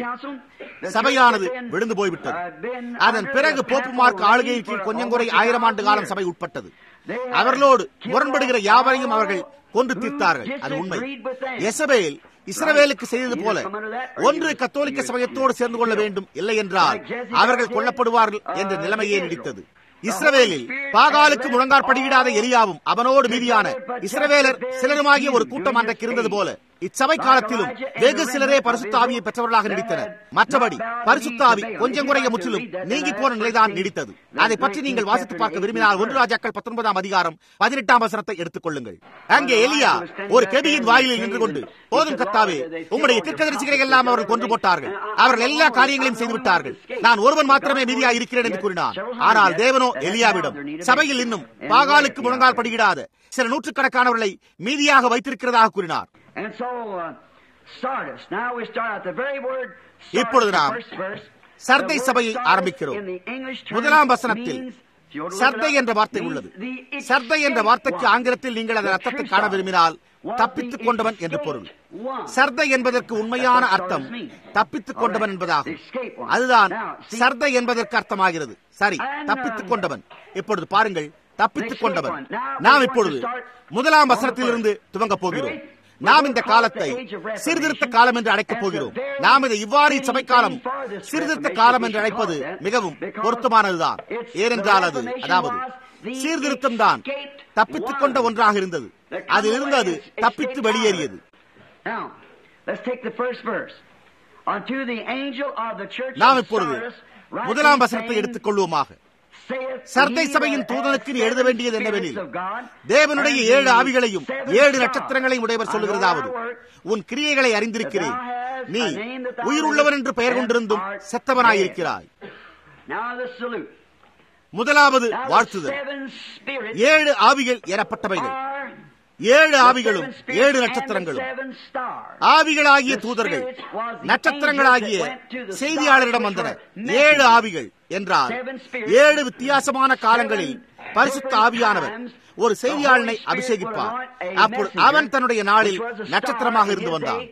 சபையானது விழுந்து போய்விட்டது அதன் பிறகு போப்புமார்க் ஆளுகையின் கீழ் கொஞ்சம் குறை ஆயிரம் ஆண்டு காலம் சபை உட்பட்டது அவர்களோடு முரண்படுகிற யாவரையும் அவர்கள் கொன்று தீர்த்தார்கள் அது உண்மை எசபேல் இஸ்ரவேலுக்கு செய்தது போல ஒன்று கத்தோலிக்க சமயத்தோடு சேர்ந்து கொள்ள வேண்டும் இல்லை என்றால் அவர்கள் கொல்லப்படுவார்கள் என்ற நிலைமையே நீடித்தது இஸ்ரவேலில் பாகாலுக்கு முழங்காற்படியிடாத எலியாவும் அவனோடு மீதியான இஸ்ரவேலர் சிலருமாகிய ஒரு கூட்டம் அன்றைக்கு இருந்தது போல இச்சபை காலத்திலும் வெகு சிலரே பரிசுத்த ஆவியை பெற்றவர்களாக நீடித்தனர் மற்றபடி பரிசுத்த ஆவி கொஞ்சம் குறைய முற்றிலும் நீங்கி போன நிலைதான் நீடித்தது அதை பற்றி நீங்கள் வாசித்து பார்க்க விரும்பினால் ஒன்று ராஜாக்கள் பத்தொன்பதாம் அதிகாரம் பதினெட்டாம் வசனத்தை எடுத்துக் கொள்ளுங்கள் அங்கே எலியா ஒரு கெபியின் வாயிலில் நின்று கொண்டு போதும் கத்தாவே உம்முடைய தீர்க்கதரிசிகளை எல்லாம் அவர்கள் கொன்று போட்டார்கள் அவர்கள் எல்லா காரியங்களையும் செய்து விட்டார்கள் நான் ஒருவன் மாத்திரமே மீதியா இருக்கிறேன் என்று கூறினார் ஆனால் தேவனோ எலியாவிடம் சபையில் இன்னும் பாகாலுக்கு முழங்கால் படுகிடாத சில நூற்றுக்கணக்கானவர்களை மீதியாக வைத்திருக்கிறதாக கூறினார் and so, uh, Sardis. Now we start out the very word Sardis, இப்பொழுது the நாம் first verse. Sardis The word சபையை Sardis ஆரம்பிக்கிறோம் in the English term முதலாம் வசனத்தில் means, if you were to look Sardis it up, என்ற வார்த்தை means உள்ளது the Sardis என்ற escaped வார்த்தைக்கு one. ஆங்கிலத்தில் நீங்கள் அதன் The அர்த்தத்தை true காண Sardis விரும்பினால் was தப்பித்துக் the கொண்டவன் என்று பொருள் escaped one. சர்தை என்பதற்கு உண்மையான அர்த்தம் தப்பித்துக் கொண்டவன் என்பதாகும் அதுதான் சர்தை என்பதற்கு அர்த்தமாகிறது சரி தப்பித்துக் கொண்டவன் இப்பொழுது பாருங்கள் தப்பித்துக் கொண்டவன் நாம் இப்பொழுது முதலாம் வசனத்திலிருந்து துவங்கப் போகிறோம் நாம் இந்த காலத்தை சீர்திருத்த காலம் என்று அழைக்கப் போகிறோம் நாம் இதை இவ்வாறு சபை காலம் சீர்திருத்த காலம் என்று அழைப்பது மிகவும் பொருத்தமானதுதான் ஏனென்றால் அது அதாவது சீர்திருத்தம் தான் தப்பித்துக் கொண்ட ஒன்றாக இருந்தது அதிலிருந்து அது தப்பித்து வெளியேறியது Now, let's take the first verse. Unto the angel of the church நாம் of இப்பொழுது Sardis, write முதலாம் these வசனத்தை things, எடுத்துக் கொள்வோமாக saith சர்தை he சபையின் that தூதனுக்கு hath நீ எழுத seven வேண்டியது என்னவெனில் spirits of God, தேவனுடைய and ஏழு the ஆவிகளையும் seven ஏழு stars. நட்சத்திரங்களையும் உடையவர் I know சொல்லுகிறதாவது thy work, உன் கிரியைகளை அறிந்திருக்கிறேன் that thou hast நீ a name that thou உயிருள்ளவன் என்று பெயர் livest கொண்டிருந்தும் and art செத்தவனாயிருக்கிறாய் Now the salute. முதலாவது Now the வாழ்த்துதல் seven spirits ஏழு ஆவிகள் எனப்பட்டவைகள் are ஏழு the ஆவிகளும் seven spirits ஏழு and the நட்சத்திரங்களும் seven stars. ஆவிகளாகிய தூதர்கள் நட்சத்திரங்களாகிய செய்தியாளரிடம் வந்தனர் ஏழு ஆவிகள் என்றால் ஏழு வித்தியாசமான காலங்களில் பரிசுத்த ஆவியானவர் ஒரு செய்தியாளனை அபிஷேகிப்பார் அப்போது அவன் தன்னுடைய நாளில் நட்சத்திரமாக இருந்து வந்தான்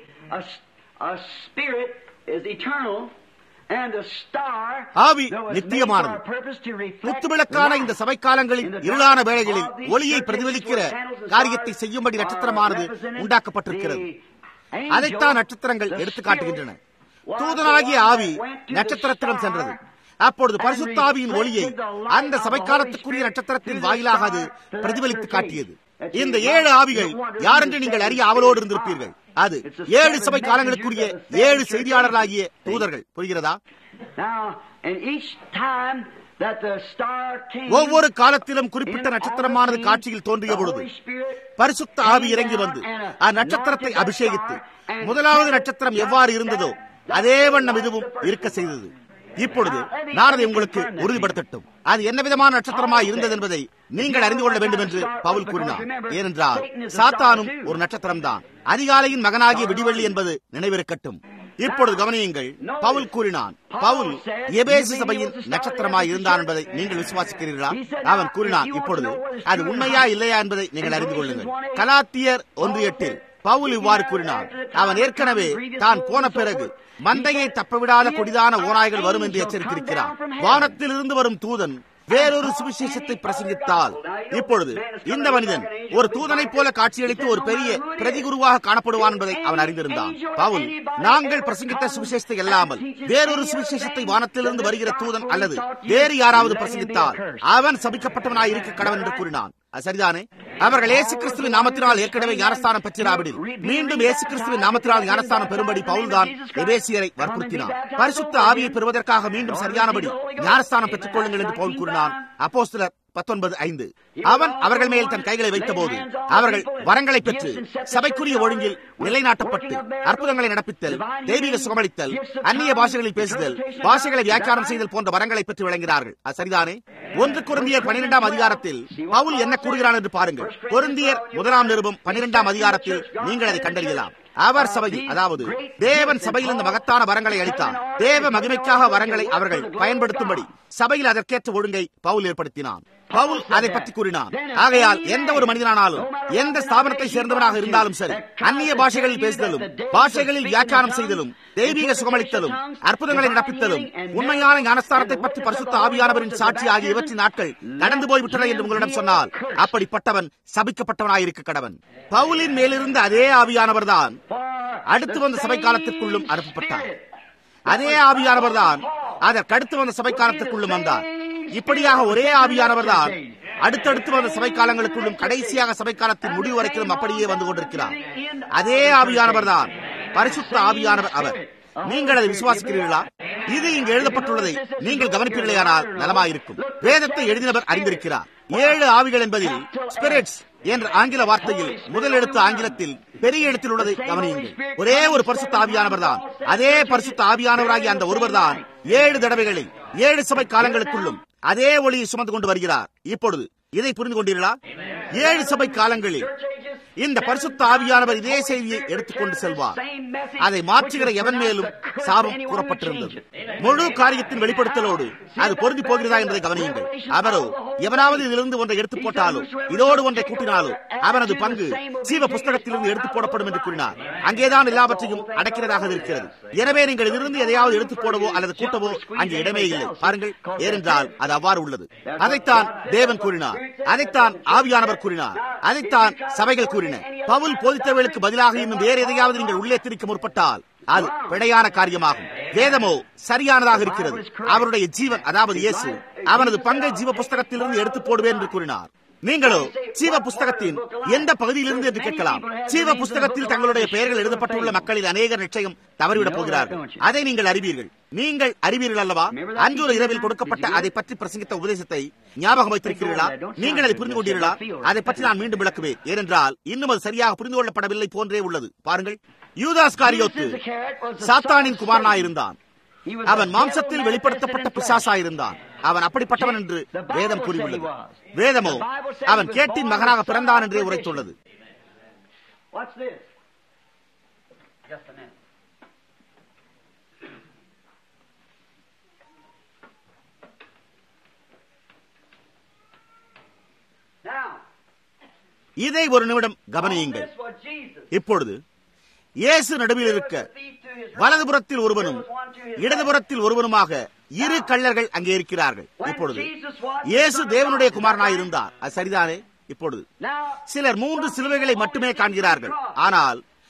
ஆவி நித்தியமானது குத்துவிளக்கான இந்த சபை காலங்களில் இருளான வேளைகளில் ஒளியை பிரதிபலிக்கிற காரியத்தை செய்யும்படி நட்சத்திரமானது உண்டாக்கப்பட்டிருக்கிறது அதைத்தான் நட்சத்திரங்கள் எடுத்து காட்டுகின்றன தூதனாகிய ஆவி நட்சத்திரத்திடம் சென்றது அப்பொழுது பரிசுத்தாவியின் ஒளியை அந்த சபைக்காலத்துக்குரிய நட்சத்திரத்தின் வாயிலாக அது பிரதிபலித்து காட்டியது இந்த ஏழு ஆவிகள் யாரென்று நீங்கள் அறிய ஆவலோடு இருந்திருப்பீர்கள் அது ஏழு சபை காலங்களுக்குரிய ஏழு செய்தியாளர்களாகிய தூதர்கள் புரிகிறதா ஒவ்வொரு காலத்திலும் குறிப்பிட்ட நட்சத்திரமானது காட்சியில் தோன்றிய பொழுது பரிசுத்த ஆவி இறங்கி வந்து அந்நட்சத்திரத்தை அபிஷேகித்து முதலாவது நட்சத்திரம் எவ்வாறு இருந்ததோ அதே வண்ணம் இதுவும் இருக்க செய்தது இப்பொழுது நான் அதை உங்களுக்கு உறுதிப்படுத்தட்டும் அது என்ன விதமான நட்சத்திரமாய் இருந்தது என்பதை நீங்கள் அறிந்து கொள்ள வேண்டும் என்று பவுல் கூறினார் ஏனென்றால் சாத்தானும் ஒரு நட்சத்திரம் தான் அதிகாலையின் மகனாகிய விடிவெள்ளி என்பது நினைவிருக்கட்டும் இப்பொழுது கவனியுங்கள் பவுல் கூறினான் பவுல் எபேசு சபையின் நட்சத்திரமாய் இருந்தான் என்பதை நீங்கள் விசுவாசிக்கிறீர்களா அவன் கூறினான் இப்பொழுது அது உண்மையா இல்லையா என்பதை நீங்கள் அறிந்து கொள்ளுங்கள் கலாத்தியர் ஒன்று எட்டில் பவுல் இவ்வாறு கூறினார் அவன் ஏற்கனவே தான் போன பிறகு மந்தையை தப்பவிடாத கொடிதான ஓநாய்கள் வரும் என்று எச்சரித்திருக்கிறான் வானத்தில் இருந்து வரும் தூதன் வேறொரு சுவிசேஷத்தை பிரசங்கித்தால் இப்பொழுது இந்த மனிதன் ஒரு தூதனைப் போல காட்சியளித்து ஒரு பெரிய பிரதிகுருவாக காணப்படுவான் என்பதை அவன் அறிந்திருந்தான் பவுல் நாங்கள் பிரசங்கித்த சுவிசேஷத்தை அல்லாமல் வேறொரு சுவிசேஷத்தை வானத்திலிருந்து வருகிற தூதன் அல்லது வேறு யாராவது பிரசங்கித்தால் அவன் சபிக்கப்பட்டவனாய் இருக்க கடவன் என்று கூறினான் சரிதானே அவர்கள் இயேசு கிறிஸ்துவின் நாமத்தினால் ஏற்கனவே ஞானஸ்தானம் பெற்றிராவிடில் மீண்டும் இயேசு கிறிஸ்துவின் நாமத்தினால் ஞானஸ்தானம் பெறும்படி பவுல்தான் எபேசியரை வற்புறுத்தினார் பரிசுத்த ஆவியை பெறுவதற்காக மீண்டும் சரியானபடி ஞானஸ்தானம் பெற்றுக் கொள்ளுங்கள் என்று பவுல் கூறினான் அப்போ சிலர் பத்தொன்பது ஐந்து அவன் அவர்கள் மேல் தன் கைகளை வைத்த போது அவர்கள் வரங்களை பெற்று சபைக்குரிய ஒழுங்கில் நிலைநாட்டப்பட்டு அற்புதங்களை நடப்பித்தல் தெய்வீக சுகமளித்தல் அந்நிய பாஷைகளில் பேசுதல் பாஷைகளை வியாக்கியானம் செய்தல் போன்ற வரங்களை பெற்று விளங்கினார்கள் அது சரிதானே ஒன்று குருந்தியர் பனிரெண்டாம் அதிகாரத்தில் பவுல் என்ன கூறுகிறான் என்று பாருங்கள் குருந்தியர் முதலாம் நிருபம் பனிரெண்டாம் அதிகாரத்தில் நீங்கள் அதை கண்டறியலாம் அவர் சபையில் அதாவது தேவன் சபையில் இந்த மகத்தான வரங்களை அளித்தார் தேவ மகிமைக்காக வரங்களை அவர்கள் பயன்படுத்தும்படி சபையில் அதற்கேற்ற ஒழுங்கை பவுல் ஏற்படுத்தினான் பவுல் அதை பற்றி கூறினான் ஆகையால் எந்த ஒரு மனிதனானாலும் எந்த ஸ்தாபனத்தை சேர்ந்தவனாக இருந்தாலும் சரி அந்நிய பாஷைகளில் பேசுதலும் பாஷைகளில் வியாக்கியானம் செய்தலும் தெய்வீக சுகமளித்தலும் அற்புதங்களை நடப்பித்தலும் உண்மையான ஞானஸ்தானத்தை பற்றி பரிசுத்த ஆவியானவரின் சாட்சி ஆகிய இவற்றின் நாட்கள் கடந்து போய்விட்டன என்று உங்களிடம் சொன்னால் அப்படிப்பட்டவன் சபிக்கப்பட்டவனாயிருக்க கடவன் பவுலின் மேலிருந்த அதே ஆவியானவர் தான் அடுத்து வந்த சபை காலத்திற்குள்ளும் அனுப்பப்பட்டார் அதே ஆவியானவர் தான் அதற்கடுத்து வந்த சபை காலத்திற்குள்ளும் வந்தார் இப்படியாக ஒரே ஆவியானவர் தான் அடுத்தடுத்து வந்த சபை காலங்களுக்குள்ளும் கடைசியாக சபை காலத்தின் முடிவு வரைக்கும் அப்படியே வந்து கொண்டிருக்கிறார் அதே ஆவியானவர் தான் பரிசுத்த ஆவியானவர் அவர் நீங்கள் அதை விசுவாசிக்கிறீர்களா இது இங்கு எழுதப்பட்டுள்ளதை நீங்கள் கவனிப்பீர்களேயானால் நலமாயிருக்கும் வேதத்தை எழுதினவர் அறிந்திருக்கிறார் ஏழு ஆவிகள் என்பதில் ஸ்பிரிட்ஸ் என்ற ஆங்கில வார்த்தையில் முதல் எழுத்து ஆங்கிலத்தில் பெரிய எழுத்தில் உள்ளதை கவனியுங்கள் ஒரே ஒரு பரிசுத்த ஆவியானவர் தான் அதே பரிசுத்த ஆவியானவராகிய அந்த ஒருவர் தான் ஏழு தடவைகளில் ஏழு சபை காலங்களுக்குள்ளும் அதே ஒளியை சுமந்து கொண்டு வருகிறார் இப்பொழுது இதை புரிந்து கொண்டீர்களா ஏழு சபை காலங்களில் இந்த பரிசுத்த ஆவியானவர் இதே செய்தியை எடுத்துக்கொண்டு செல்வார் அதை மாற்றுகிற எவன் மேலும் சாபம் கூறப்பட்டிருந்தது முழு காரியத்தின் வெளிப்படுத்தலோடு அது பொருந்தி போகிறதா என்பதை கவனியுங்கள் அவரோ எவனாவது இதிலிருந்து ஒன்றை எடுத்து போட்டாலோ இதோடு ஒன்றை கூட்டினாலோ அவனது பங்கு சீவ புஸ்தகத்திலிருந்து எடுத்து போடப்படும் என்று கூறினார் அங்கேதான் எல்லாவற்றையும் அடக்கிறதாக இருக்கிறது எனவே நீங்கள் இதிலிருந்து எதையாவது எடுத்து போடவோ அல்லது கூட்டவோ அங்கே இடமே இல்லை பாருங்கள் ஏனென்றால் அது அவ்வாறு உள்ளது அதைத்தான் தேவன் கூறினார் அதைத்தான் ஆவியானவர் கூறினார் அதைத்தான் சபைகள் கூறின பவுல் போதித்தவர்களுக்கு பதிலாக இன்னும் வேறு எதையாவது நீங்கள் உள்ளே திரிக்க முற்பட்டால் அது பிழையான காரியமாகும் வேதமோ சரியானதாக இருக்கிறது அவருடைய ஜீவன் அதாவது இயேசு அவனது பங்கை ஜீவ புஸ்தகத்திலிருந்து எடுத்து போடுவேன் என்று கூறினார் நீங்களோ ஜீவ புஸ்தகத்தின் எந்த பகுதியிலிருந்து என்று கேட்கலாம் ஜீவ புஸ்தகத்தில் தங்களுடைய பெயர்கள் எழுதப்பட்டுள்ள மக்களில் அநேகர் நிச்சயம் தவறிவிடப் போகிறார்கள் அதை நீங்கள் அறிவீர்கள் நீங்கள் அறிவீர்கள் அல்லவா அன்று ஒரு இரவில் கொடுக்கப்பட்ட அதை பற்றி பிரசங்கித்த உபதேசத்தை ஞாபகம் வைத்திருக்கிறீர்களா நீங்கள் அதை புரிந்து கொண்டீர்களா அதை பற்றி நான் மீண்டும் விளக்குவேன் ஏனென்றால் இன்னும் அது சரியாக புரிந்து கொள்ளப்படவில்லை போன்றே உள்ளது பாருங்கள் யூதாஸ் காரியோத்து சாத்தானின் குமாரனாயிருந்தான் அவன் மாம்சத்தில் வெளிப்படுத்தப்பட்ட பிசாசாயிருந்தான் அவன் அப்படிப்பட்டவன் என்று வேதம் கூறியுள்ளது வேதமோ அவன் கேட்டின் மகனாக பிறந்தான் என்றே உரைத்துள்ளது What's this? Just a minute. Now, இதை ஒரு நிமிடம் கவனியுங்கள் this was Jesus. இப்பொழுது இயேசு நடுவில் இருக்க வலதுபுறத்தில் ஒருவனும் இடதுபுறத்தில் ஒருவனுமாக இரு கள்ளர்கள் அங்கே இருக்கிறார்கள் இப்பொழுது இயேசு தேவனுடைய குமாரனாய் இருந்தார் அது சரிதானே இப்பொழுது Now, சிலர் மூன்று சிலுவைகளை மட்டுமே காண்கிறார்கள் ஆனால்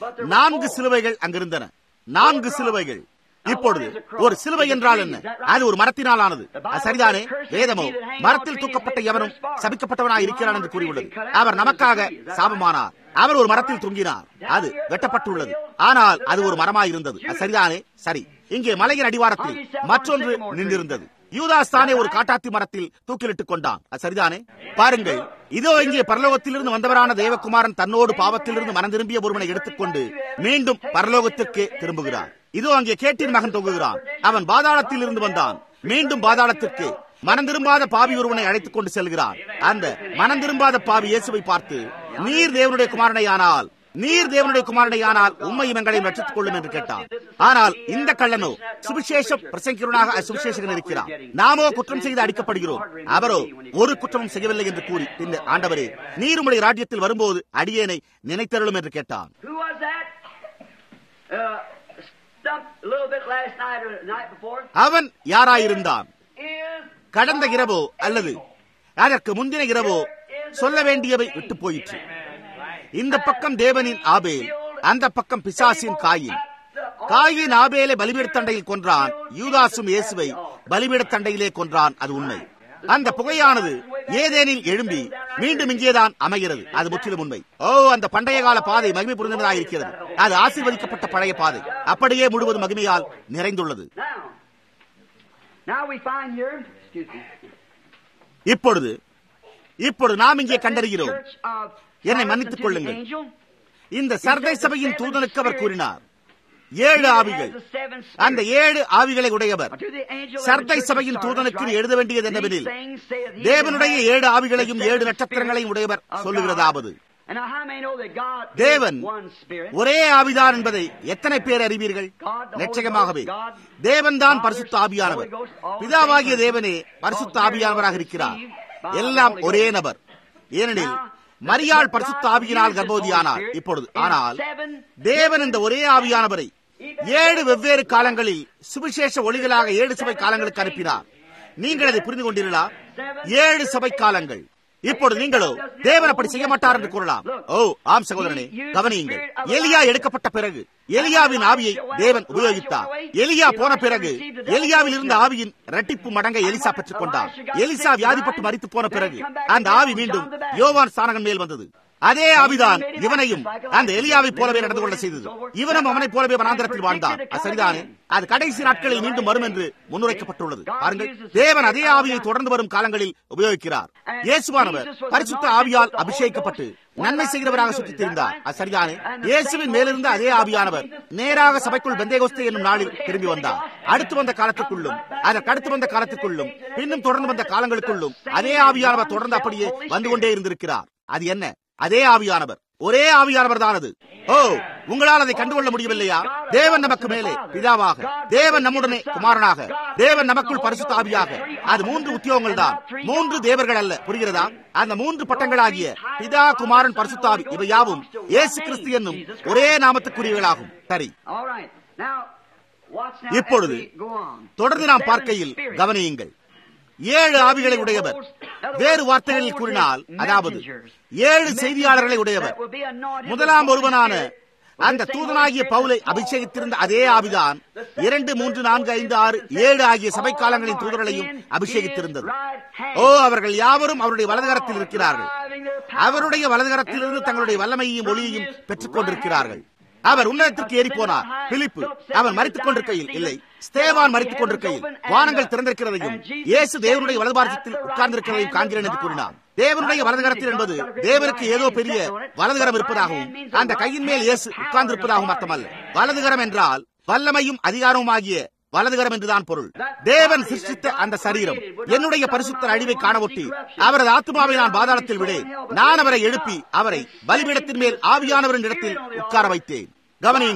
நான்கு சிலுவைகள் அங்கிருந்தன நான்கு சிலுவைகள் இப்பொழுது ஒரு சிலுவை என்றால் என்ன அது ஒரு மரத்தினால் ஆனது அது சரிதானே வேதமோ மரத்தில் தூக்கப்பட்ட எவனும் சபிக்கப்பட்டவனாய் இருக்கிறான் என்று கூறியுள்ளது அவர் நமக்காக சாபமானார் அவர் ஒரு மரத்தில் தொங்கினார் அது வெட்டப்பட்டுள்ளது ஆனால் அது ஒரு மரமாய் இருந்தது அது சரிதானே சரி இங்கே மலையின் அடிவாரத்தில் மற்றொன்று நின்றிருந்தது யூதாஸ் தானே ஒரு காட்டாத்தி மரத்தில் தூக்கிலிட்டுக் கொண்டான் அது சரிதானே பாருங்கள் இதோ இங்கே பரலோகத்திலிருந்து வந்தவரான தேவகுமாரன் தன்னோடு பாவத்திலிருந்து மனம் திரும்பிய ஒருவனை எடுத்துக்கொண்டு மீண்டும் பரலோகத்திற்கு திரும்புகிறார் இதோ அங்கே கேட்டின் மகன் தொங்குகிறான் அவன் பாதாளத்தில் இருந்து வந்தான் மீண்டும் பாதாளத்திற்கு மனம் திரும்பாத பாவி ஒருவனை அழைத்துக் கொண்டு செல்கிறான் அந்த மனம் திரும்பாத பாவி இயேசுவை பார்த்து நீர் தேவனுடைய குமாரனை ஆனால் நீர் தேவனுடைய குமாரனையானால் உண்மையும் எங்களையும் ரட்சித்துக் கொள்ளும் என்று கேட்டான் ஆனால் இந்த கள்ளனோ சுவிசேஷம் பிரசங்கிக்கிறவனாக சுவிசேஷகன் இருக்கிறார் நாமோ குற்றம் செய்து அடிக்கப்படுகிறோம் அவரோ ஒரு குற்றமும் செய்யவில்லை என்று கூறி பின்னர் ஆண்டவரே நீர் உடைய ராஜ்யத்தில் வரும்போது அடியேனை நினைத்தருளும் என்று கேட்டான் Who was that? Uh, stumped a little bit last night or the night before. அவன் யாராயிருந்தான் Is கடந்த இரவோ அல்லது அதற்கு முந்தின இரவோ சொல்ல வேண்டியவை விட்டு போயிற்று இந்த பக்கம் தேவனின் ஆபேல் அந்த பக்கம் பிசாசின் காயின் காயின் ஆபேலை பலிபீடத்தண்டையில் கொன்றான் யூதாசும் இயேசுவை பலிபீடத்தண்டையிலே கொன்றான் அது உண்மை அந்த புகையானது ஏதேனில் எழும்பி மீண்டும் இங்கேதான் அமைகிறது அது முற்றிலும் உண்மை ஓ அந்த பண்டைய கால பாதை மகிமை புரிந்ததாக இருக்கிறது அது ஆசீர்வதிக்கப்பட்ட பழைய பாதை அப்படியே முழுவதும் மகிமையால் நிறைந்துள்ளது now. Now we find here. Excuse me. இப்பொழுது இப்பொழுது நாம் இங்கே கண்டறிகிறோம் Church of என்னை Sardis மன்னித்துக் unto the கொள்ளுங்கள். angel. இந்த சர்தை சபையின் தூதனுக்கு அவர் கூறினார் ஏழு ஆவிகள் Has the seven spirits. அந்த ஏழு ஆவிகளை உடையவர் To the angel of the Sardis church of சபையின் Sardis தூதனுக்கு write, எழுத வேண்டியது என்னவெனில் These things saith he தேவனுடைய that ஏழு hath ஆவிகளையும் the ஏழு seven நட்சத்திரங்களையும் உடையவர் spirits of சொல்லுகிறதாவது God. And now how many know that God is தேவன் one spirit? ஒரே ஆவிதான் என்பதை எத்தனை பேர் அறிவீர்கள் நிச்சயமாகவே தேவன்தான் பரிசுத்த ஆவியானவர் பிதாவாகிய தேவனே பரிசுத்த ஆவியானவராக இருக்கிறார் எல்லாம் ஒரே நபர் ஏனெனில் மரியாள் பரிசுத்த ஆவியினால் கர்ப்பவதியானார் இப்பொழுது ஆனால் தேவன் இந்த ஒரே ஆவியானவரை ஏழு வெவ்வேறு காலங்களில் சுவிசேஷ ஒளிகளாக ஏழு சபை காலங்களுக்கு அனுப்பினார் நீங்கள் அதை புரிந்து கொண்டீர்களா ஏழு சபை காலங்கள் இப்பொழுது நீங்களோ தேவன் அப்படி செய்ய மாட்டார் என்று கூறலாம் ஓ ஆம் சகோதரனே கவனியுங்கள் எலியா எடுக்கப்பட்ட பிறகு எலியாவின் ஆவியை தேவன் உபயோகித்தார் எலியா போன பிறகு எலியாவில் இருந்த ஆவியின் இரட்டிப்பு மடங்கை எலிசா பெற்றுக் கொண்டார் எலிசா வியாதிப்பட்டு மறித்து போன பிறகு அந்த ஆவி மீண்டும் யோவான் ஸ்தானகன் மேல் வந்தது அதே ஆவிதான் இவனையும் அந்த எலியாவை போலவே நடந்து கொள்ள செய்தது இவனும் அவனைப் போலவே வனாந்திரத்தில் வாழ்ந்தான் அது சரிதானே அது கடைசி நாட்களில் மீண்டும் வரும் என்று முன்னுரைக்கப்பட்டுள்ளது பாருங்கள் தேவன் அதே ஆவியை தொடர்ந்து வரும் காலங்களில் உபயோகிக்கிறார் இயேசுவானவர் பரிசுத்த ஆவியால் அபிஷேகிக்கப்பட்டு நன்மை செய்கிறவராக சுற்றித் திரிந்தார் அது சரிதானே இயேசுவின் மேலிருந்த அதே ஆவியானவர் நேராக சபைக்குள் பெந்தேகோஸ்தே என்னும் நாளில் திரும்பி வந்தார் அடுத்து வந்த காலத்துக்குள்ளும் அதற்கு அடுத்து வந்த காலத்துக்குள்ளும் இன்னும் தொடர்ந்து வந்த காலங்களுக்குள்ளும் அதே ஆவியானவர் தொடர்ந்து அப்படியே வந்து கொண்டே இருந்திருக்கிறார் அது என்ன அதே ஆவியானவர் ஒரே ஆவியானவர் தானது ஓ உங்களால் அதை கண்டுகொள்ள முடியவில்லையா தேவன் நமக்கு மேலே பிதாவாக தேவன் நம்முடனே குமாரனாக தேவன் நமக்குள் பரிசுத்த ஆவியாக அது மூன்று உத்தியோகங்கள் தான் மூன்று தேவர்கள் அல்ல புரிகிறதா அந்த மூன்று பட்டங்களாகிய பிதா குமாரன் பரிசுத்த ஆவி இவை யாவும் இயேசு கிறிஸ்து என்னும் ஒரே நாமத்துக்குரியவர்களாகும் சரி All right. Now, watch now இப்பொழுது as we go on. தொடர்ந்து நாம் பார்க்கையில் கவனியுங்கள் ஏழு ஆவிகளை உடையவர் வேறு வார்த்தைகளில் கூறினால் அதாவது ஏழு செய்தியாளர்களை உடையவர் முதலாம் ஒருவனான அந்த தூதனாகிய பவுலை அபிஷேகித்திருந்த அதே ஆவிதான் இரண்டு மூன்று நான்கு ஐந்து ஆறு ஏழு ஆகிய சபை காலங்களின் தூதர்களையும் அபிஷேகித்திருந்தது ஓ அவர்கள் யாவரும் அவருடைய வலதுகரத்தில் இருக்கிறார்கள் அவருடைய வலதுகரத்திலிருந்து தங்களுடைய வல்லமையையும் ஒளியையும் பெற்றுக் கொண்டிருக்கிறார்கள் அவர் உன்னதத்திற்கு ஏறி போனார் பிலிப்பு அவன் மறித்துக் கொண்டிருக்கையில் இல்லை ஸ்தேவான் மறித்துக் கொண்டிருக்கையில் வானங்கள் திறந்திருக்கிறதையும் இயேசு தேவனுடைய வலதுபாரத்தில் உட்கார்ந்திருக்கிறதையும் காண்கிறேன் என்று கூறினார் தேவனுடைய வலதுகரத்தில் என்பது தேவனுக்கு ஏதோ பெரிய வலதுகரம் இருப்பதாகவும் அந்த கையின் மேல் இயேசு உட்கார்ந்திருப்பதாகவும் அர்த்தமல்ல வலதுகரம் என்றால் வல்லமையும் அதிகாரமும் ஆகிய வலதுகரம் என்றுதான் பொருள் தேவன் சிருஷ்டித்த அந்த சரீரம் என்னுடைய பரிசுத்தர் அழிவை காணவொட்டி அவரது ஆத்மாவை நான் பாதாளத்தில் விடேன் நான் அவரை எழுப்பி அவரை பலிபீடத்தின் மேல் ஆவியானவரின் இடத்தில் உட்கார வைத்தேன் கவனியுங்கள்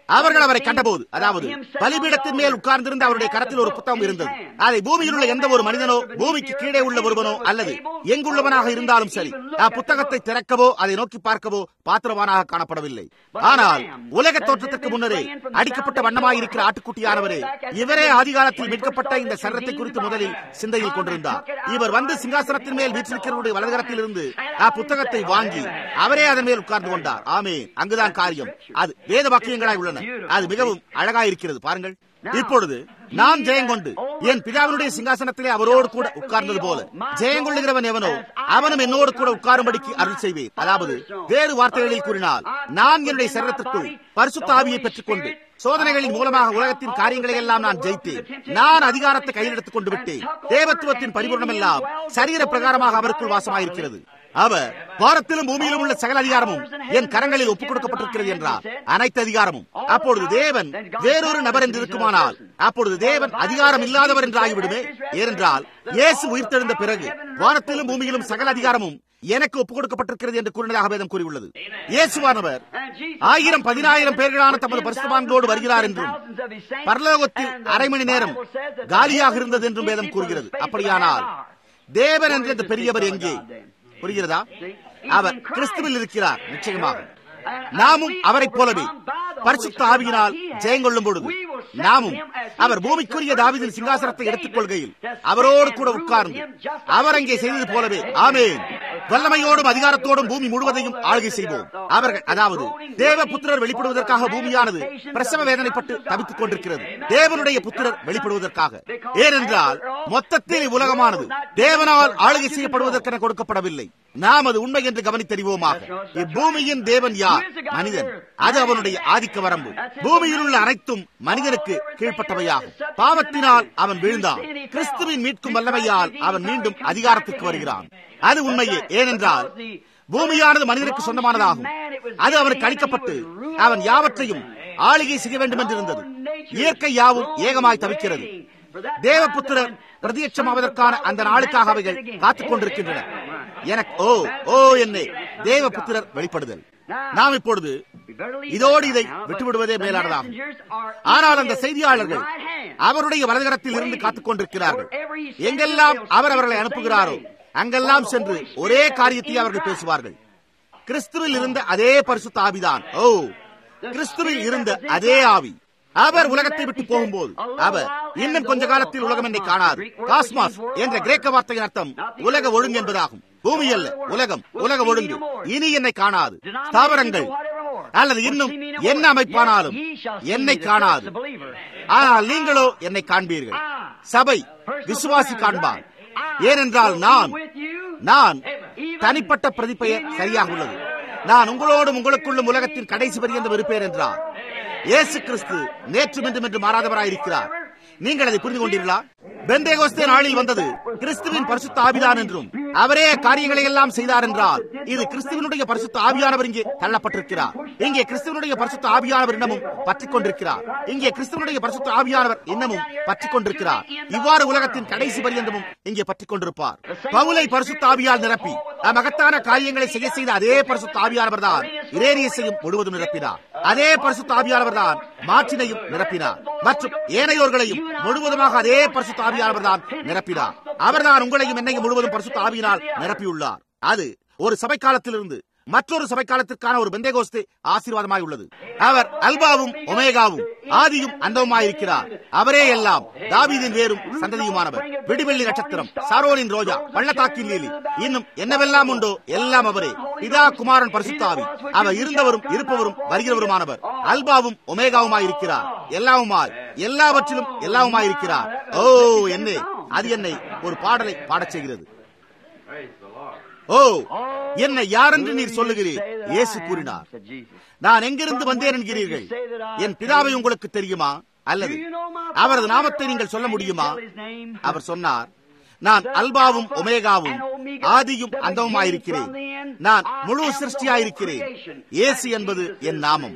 அவர்கள் அவரை கண்டபோது அதாவது பலிபீடத்தின் மேல் உட்கார்ந்திருந்த அவருடைய கரத்தில் ஒரு புத்தகம் இருந்தது அதை பூமியில் உள்ள எந்த ஒரு மனிதனோ பூமிக்கு கீழே உள்ள ஒருவனோ அல்லது எங்குள்ளவனாக இருந்தாலும் சரி புத்தகத்தை திறக்கவோ அதை நோக்கி பார்க்கவோ பாத்திரவானாக காணப்படவில்லை ஆனால் உலக தோற்றத்துக்கு முன்னரே அடிக்கப்பட்ட வண்ணமாயிருக்கிற ஆட்டுக்குட்டியானவரே இவரே ஆதிகாலத்தில் மீட்கப்பட்ட இந்த சரத்தை குறித்து முதலில் சிந்தையில் கொண்டிருந்தார் இவர் வந்து சிங்காசனத்தின் மேல் வீற்றிருக்கிறவருடைய வலதுகரத்தில் இருந்து புத்தகத்தை வாங்கி அவரே அதன் மேல் உட்கார்ந்து கொண்டார் ஆமே அங்குதான் காரியம் அது வேத வாக்கியங்களாய் உள்ளன அது மிகவும் அழகாயிருக்கிறது பாருங்கள் இப்பொழுது நான் ஜெயங்கொண்டு என் பிதாவினுடைய சிங்காசனத்திலே அவரோடு கூட உட்கார்ந்தது போல ஜெயங்கொள்ளுகிறவன் எவனோ அவனும் என்னோடு கூட உட்காரும்படிக்கு அருள் செய்வேன் அதாவது வேறு வார்த்தைகளில் கூறினால் நான் என்னுடைய சரீரத்திற்குள் பரிசுத்த ஆவியை பெற்றுக் கொண்டு சோதனைகளின் மூலமாக உலகத்தின் காரியங்களை எல்லாம் நான் ஜெயித்தேன் நான் அதிகாரத்தை கையில் எடுத்துக் கொண்டு விட்டேன் தேவத்துவத்தின் பரிபூர்ணம் எல்லாம் சரீர பிரகாரமாக அவருக்குள் வாசமாயிருக்கிறது அவர் வாரத்திலும் பூமியிலும் உள்ள சகல அதிகாரமும் என் கரங்களில் ஒப்புக் கொடுக்கப்பட்டிருக்கிறது என்றார் அனைத்து அதிகாரமும் அப்பொழுது தேவன் வேறொரு நபர் என்று இருக்குமானால் அப்பொழுது தேவன் அதிகாரம் இல்லாதவர் என்று ஆகிவிடுமே ஏனென்றால் இயேசு உயிர்த்தெழுந்த பிறகு வானத்திலும் பூமியிலும் சகல அதிகாரமும் எனக்கு ஒப்புக் கொடுக்கப்பட்டிருக்கிறது என்று கூறினதாக வேதம் கூறியுள்ளது இயேசுவானவர் ஆயிரம் பதினாயிரம் பேர்களான தமது பரிசுமான்களோடு வருகிறார் என்றும் பரலோகத்தில் அரை மணி நேரம் காலியாக இருந்தது என்றும் வேதம் கூறுகிறது அப்படியானால் தேவன் என்ற இந்த பெரியவர் எங்கே புரிகிறதா அவர் கிறிஸ்துவில் இருக்கிறார் நிச்சயமாக நாமும் அவரைப் போலவே பரிசுத்த ஆவியினால் ஜெயங்கொள்ளும் பொழுது நாமும் அவர் பூமிக்குரிய தாவிதின் சிங்காசனத்தை எடுத்துக் கொள்கையில் அவரோடு கூட உட்கார்ந்து அவர் அங்கே செய்தது போலவே ஆமேன் வல்லமையோடும் அதிகாரத்தோடும் பூமி முழுவதையும் ஆளுகை செய்வோம் அவர்கள் அதாவது தேவ புத்திரர் வெளிப்படுவதற்காக பூமியானது பிரசவ வேதனைப்பட்டு தவித்துக் கொண்டிருக்கிறது தேவனுடைய புத்திரர் வெளிப்படுவதற்காக ஏனென்றால் மொத்தத்தில் உலகமானது தேவனால் ஆளுகை செய்யப்படுவதற்கென கொடுக்கப்படவில்லை நாம் அது உண்மை என்று கவனித்தறிவோமாக இப்பூமியின் தேவன் யார் மனிதன் அது அவனுடைய ஆதிக்க வரம்பு பூமியில் உள்ள அனைத்தும் மனிதனுக்கு கீழ்ப்பட்டவையாகும் பாவத்தினால் அவன் வீழ்ந்தான் கிறிஸ்துவின் மீட்கும் வல்லமையால் அவன் மீண்டும் அதிகாரத்திற்கு வருகிறான் அது உண்மையே ஏனென்றால் பூமியானது மனிதனுக்கு சொந்தமானதாகும் அது அவனுக்கு அளிக்கப்பட்டு அவன் யாவற்றையும் ஆளுகை செய்ய வேண்டும் என்று இருந்தது இயற்கை யாவும் ஏகமாய் தவிக்கிறது தேவபுத்திரர் பிரதியட்சமாவதற்கான அந்த நாளுக்காக அவைகள் காத்துக் கொண்டிருக்கின்றன எனக்கு ஓ ஓ என்னை தேவபுத்திரர் வெளிப்படுதல் நாம் இப்பொழுது இதோடு இதை விட்டுவிடுவதே மேலானதாகும் ஆனால் அந்த செய்தியாளர்கள் அவருடைய வலதுகரத்தில் இருந்து காத்துக் கொண்டிருக்கிறார்கள் எங்கெல்லாம் அவர் அவர்களை அனுப்புகிறாரோ அங்கெல்லாம் சென்று ஒரே காரியத்தை அவர்கள் பேசுவார்கள் கிறிஸ்துவில் இருந்த அதே பரிசுத்த ஆவிதான் ஓ கிறிஸ்துவில் இருந்த அதே ஆவி அவர் உலகத்தை விட்டு போகும்போது அவர் இன்னும் கொஞ்ச காலத்தில் உலகம் என்னை காணாது காஸ்மாஸ் என்ற கிரேக்க வார்த்தையின் அர்த்தம் உலக ஒழுங்கு என்பதாகும் பூமி அல்ல உலகம் உலக ஒழுங்கு இனி என்னை காணாது ஸ்தாபனங்கள் அல்லது இன்னும் என்ன அமைப்பானாலும் என்னை காணாது ஆனால் நீங்களோ என்னை காண்பீர்கள் சபை விசுவாசி காண்பார் ஏனென்றால் நான் நான் தனிப்பட்ட பிரதிப்பெயர் சரியாக உள்ளது நான் உங்களோடும் உங்களுக்குள்ளும் உலகத்தின் கடைசி பரியந்தம் இருப்பேன் என்றார் இயேசு கிறிஸ்து நேற்றும் என்றும் என்று மாறாதவராயிருக்கிறார் நீங்கள் அதை புரிந்து கொண்டீர்களா பெந்தேகோஸ்தே நாளில் வந்தது கிறிஸ்துவின் பரிசுத்த ஆவிதான் என்றும் அவரே காரியங்களை எல்லாம் செய்தார் என்றால் இது கிறிஸ்துவனுடைய பரிசுத்த ஆவியானவர் இங்கே தள்ளப்பட்டிருக்கிறார் இங்கே கிறிஸ்துவனுடைய பரிசுத்த ஆவியானவர் இன்னமும் பற்றிக் கொண்டிருக்கிறார் இங்கே கிறிஸ்துவனுடைய பரிசுத்த ஆவியானவர் இன்னமும் பற்றிக் கொண்டிருக்கிறார் இவ்வாறு உலகத்தின் கடைசி பரியந்தமும் இங்கே பற்றிக் கொண்டிருப்பார் பவுலை பரிசுத்த ஆவியால் நிரப்பி மகத்தான காரியங்களை செய்ய செய்த அதே பரிசுத்த ஆவியானவர் தான் இரேனியஸையும் முழுவதும் நிரப்பினார் அதே பரிசுத்த ஆவியானவர் தான் மாற்றினையும் நிரப்பினார் மற்றும் ஏனையோர்களையும் முழுவதுமாக அதே பரிசுத்த ஆவியானவர் தான் நிரப்பினார் அவர்தான் உங்களையும் என்னையும் முழுவதும் பரிசுத்த ஆவியினால் நிரப்பியுள்ளார் அது ஒரு சபை காலத்திலிருந்து மற்றொரு சபை காலத்திற்கான ஒரு பெந்தேகோஸ்தே ஆசீர்வாதமாய் உள்ளது அவர் அல்பாவும் ஒமேகாவும் ஆதியும் அந்தவுமாயிருக்கிறார் அவரே எல்லாம் தாவீதின் வேரும் சந்ததியுமானவர் விடிவெள்ளி நட்சத்திரம் சாரோனின் ரோஜா பள்ளத்தாக்கின் லீலி இன்னும் என்னவெல்லாம் உண்டோ எல்லாம் அவரே பிதா குமாரன் பரிசுத்தாவி அவர் இருந்தவரும் இருப்பவரும் வருகிறவருமானவர் அல்பாவும் ஒமேகாவுமாயிருக்கிறார் எல்லாவுமாய் எல்லாவற்றிலும் எல்லாவுமாயிருக்கிறார் ஓ என்னே அது என்னை ஒரு பாடலை பாடச் செய்கிறது ஓ என்னை யாரென்று நீர் சொல்லுகிறீர் இயேசு கூறினார் நான் எங்கிருந்து வந்தேன் என்கிறீர்கள் என் பிதாவை உங்களுக்கு தெரியுமா அல்லது அவரது நாமத்தை நீங்கள் சொல்ல முடியுமா அவர் சொன்னார் நான் அல்பாவும் ஒமேகாவும் ஆதியும் அந்தவுமாயிருக்கிறேன் நான் முழு சிருஷ்டியாயிருக்கிறேன் இயேசு என்பது என் நாமம்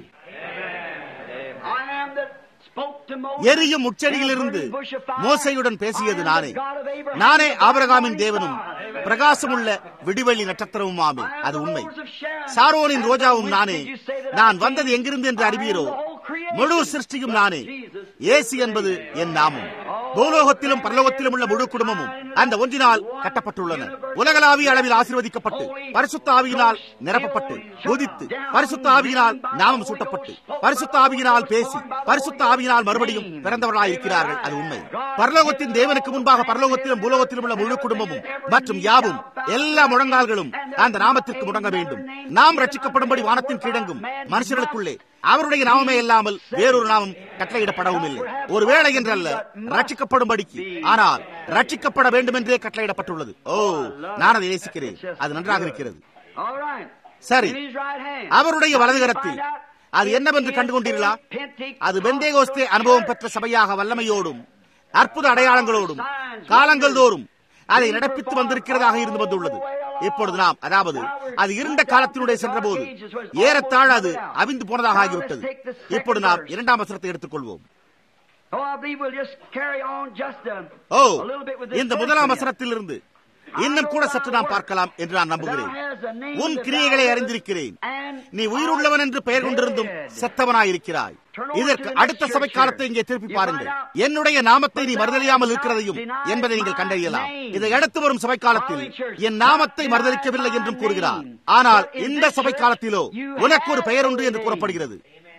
எரியும் முச்சடியிலிருந்து மோசையுடன் பேசியது நானே நானே ஆபரகாமின் தேவனும் பிரகாசமுள்ள விடிவெள்ளி நட்சத்திரமும் ஆமே அது உண்மை சாரோனின் ரோஜாவும் நானே நான் வந்தது எங்கிருந்து என்று அறிவீரோ முழு சிருஷ்டியும் நானே இயேசு என்பது என் நாமம் பூலோகத்திலும் பரலோகத்திலும் உள்ள முழு குடும்பமும் அந்த ஒன்றினால் கட்டப்பட்டுள்ளன உலகளாவிய அளவில் ஆசீர்வதிக்கப்பட்டு பரிசுத்த ஆவியினால் நிரப்பப்பட்டு குதித்து பரிசுத்த ஆவியினால் நாமம் சூட்டப்பட்டு பரிசுத்த ஆவியினால் பேசி பரிசுத்த ஆவியினால் மறுபடியும் பிறந்தவர்களாய் இருக்கிறார்கள் அது உண்மை பரலோகத்தின் தேவனுக்கு முன்பாக பரலோகத்திலும் பூலோகத்திலும் உள்ள முழு குடும்பமும் மற்றும் யாவும் எல்லா முழங்கால்களும் அந்த நாமத்திற்கு முடங்க வேண்டும் நாம் ரட்சிக்கப்படும்படி வானத்தின் கீழங்கும் மனுஷர்களுக்குள்ளே அவருடைய நாமமே இல்லாமல் வேறொரு நாமம் கட்டளையிடப்படவும் இல்லை ஒருவேளை என்றல்ல ரட்சிக்கப்படும்படிக்கு ஆனால் ரட்சிக்கப்பட வேண்டும் என்றே கட்டளையிடப்பட்டுள்ளது ஓ நான் அதை நேசிக்கிறேன் அது நன்றாக இருக்கிறது All right. சரி In his right hand. அவருடைய வலது கரத்தில் அது என்னவென்று கண்டுகொண்டீர்களா அது பெந்தேகோஸ்தே அனுபவம் பெற்ற சபையாக வல்லமையோடும் அற்புத அடையாளங்களோடும் காலங்கள் தோறும் அதை நடப்பித்து வந்திருக்கிறதாக இருந்து வந்துள்ளது இப்பொழுது நாம் அதாவது அது இருண்ட காலத்தினுடைய சென்றபோது ஏறத்தாழ அது அவிந்து போனதாக ஆகிவிட்டது இப்பொழுது நாம் இரண்டாம் வசனத்தை எடுத்துக்கொள்வோம் Oh, I believe we'll just carry on just a, O a little bit with this. இந்த first முதலாம் one. வசனத்திலிருந்து இன்னும் கூட சற்று நாம் பார்க்கலாம் என்று நான் நம்புகிறேன் உன் கிரியைகளை அறிந்திருக்கிறேன் நீ உயிருள்ளவன் என்று பெயர் கொண்டிருந்தும் செத்தவனாயிருக்கிறாய் இதற்கு அடுத்த சபை காலத்தை இங்கே திருப்பி பாருங்கள் என்னுடைய நாமத்தை நீ மறுதலியாமல் இருக்கிறதையும் என்பதை நீங்கள் கண்டறியலாம் இதை அடுத்து வரும் சபை காலத்தில் என் நாமத்தை மறுதலிக்கவில்லை என்றும் கூறுகிறார் ஆனால் இந்த சபை காலத்திலோ உனக்கு ஒரு பெயர் உண்டு என்று கூறப்படுகிறது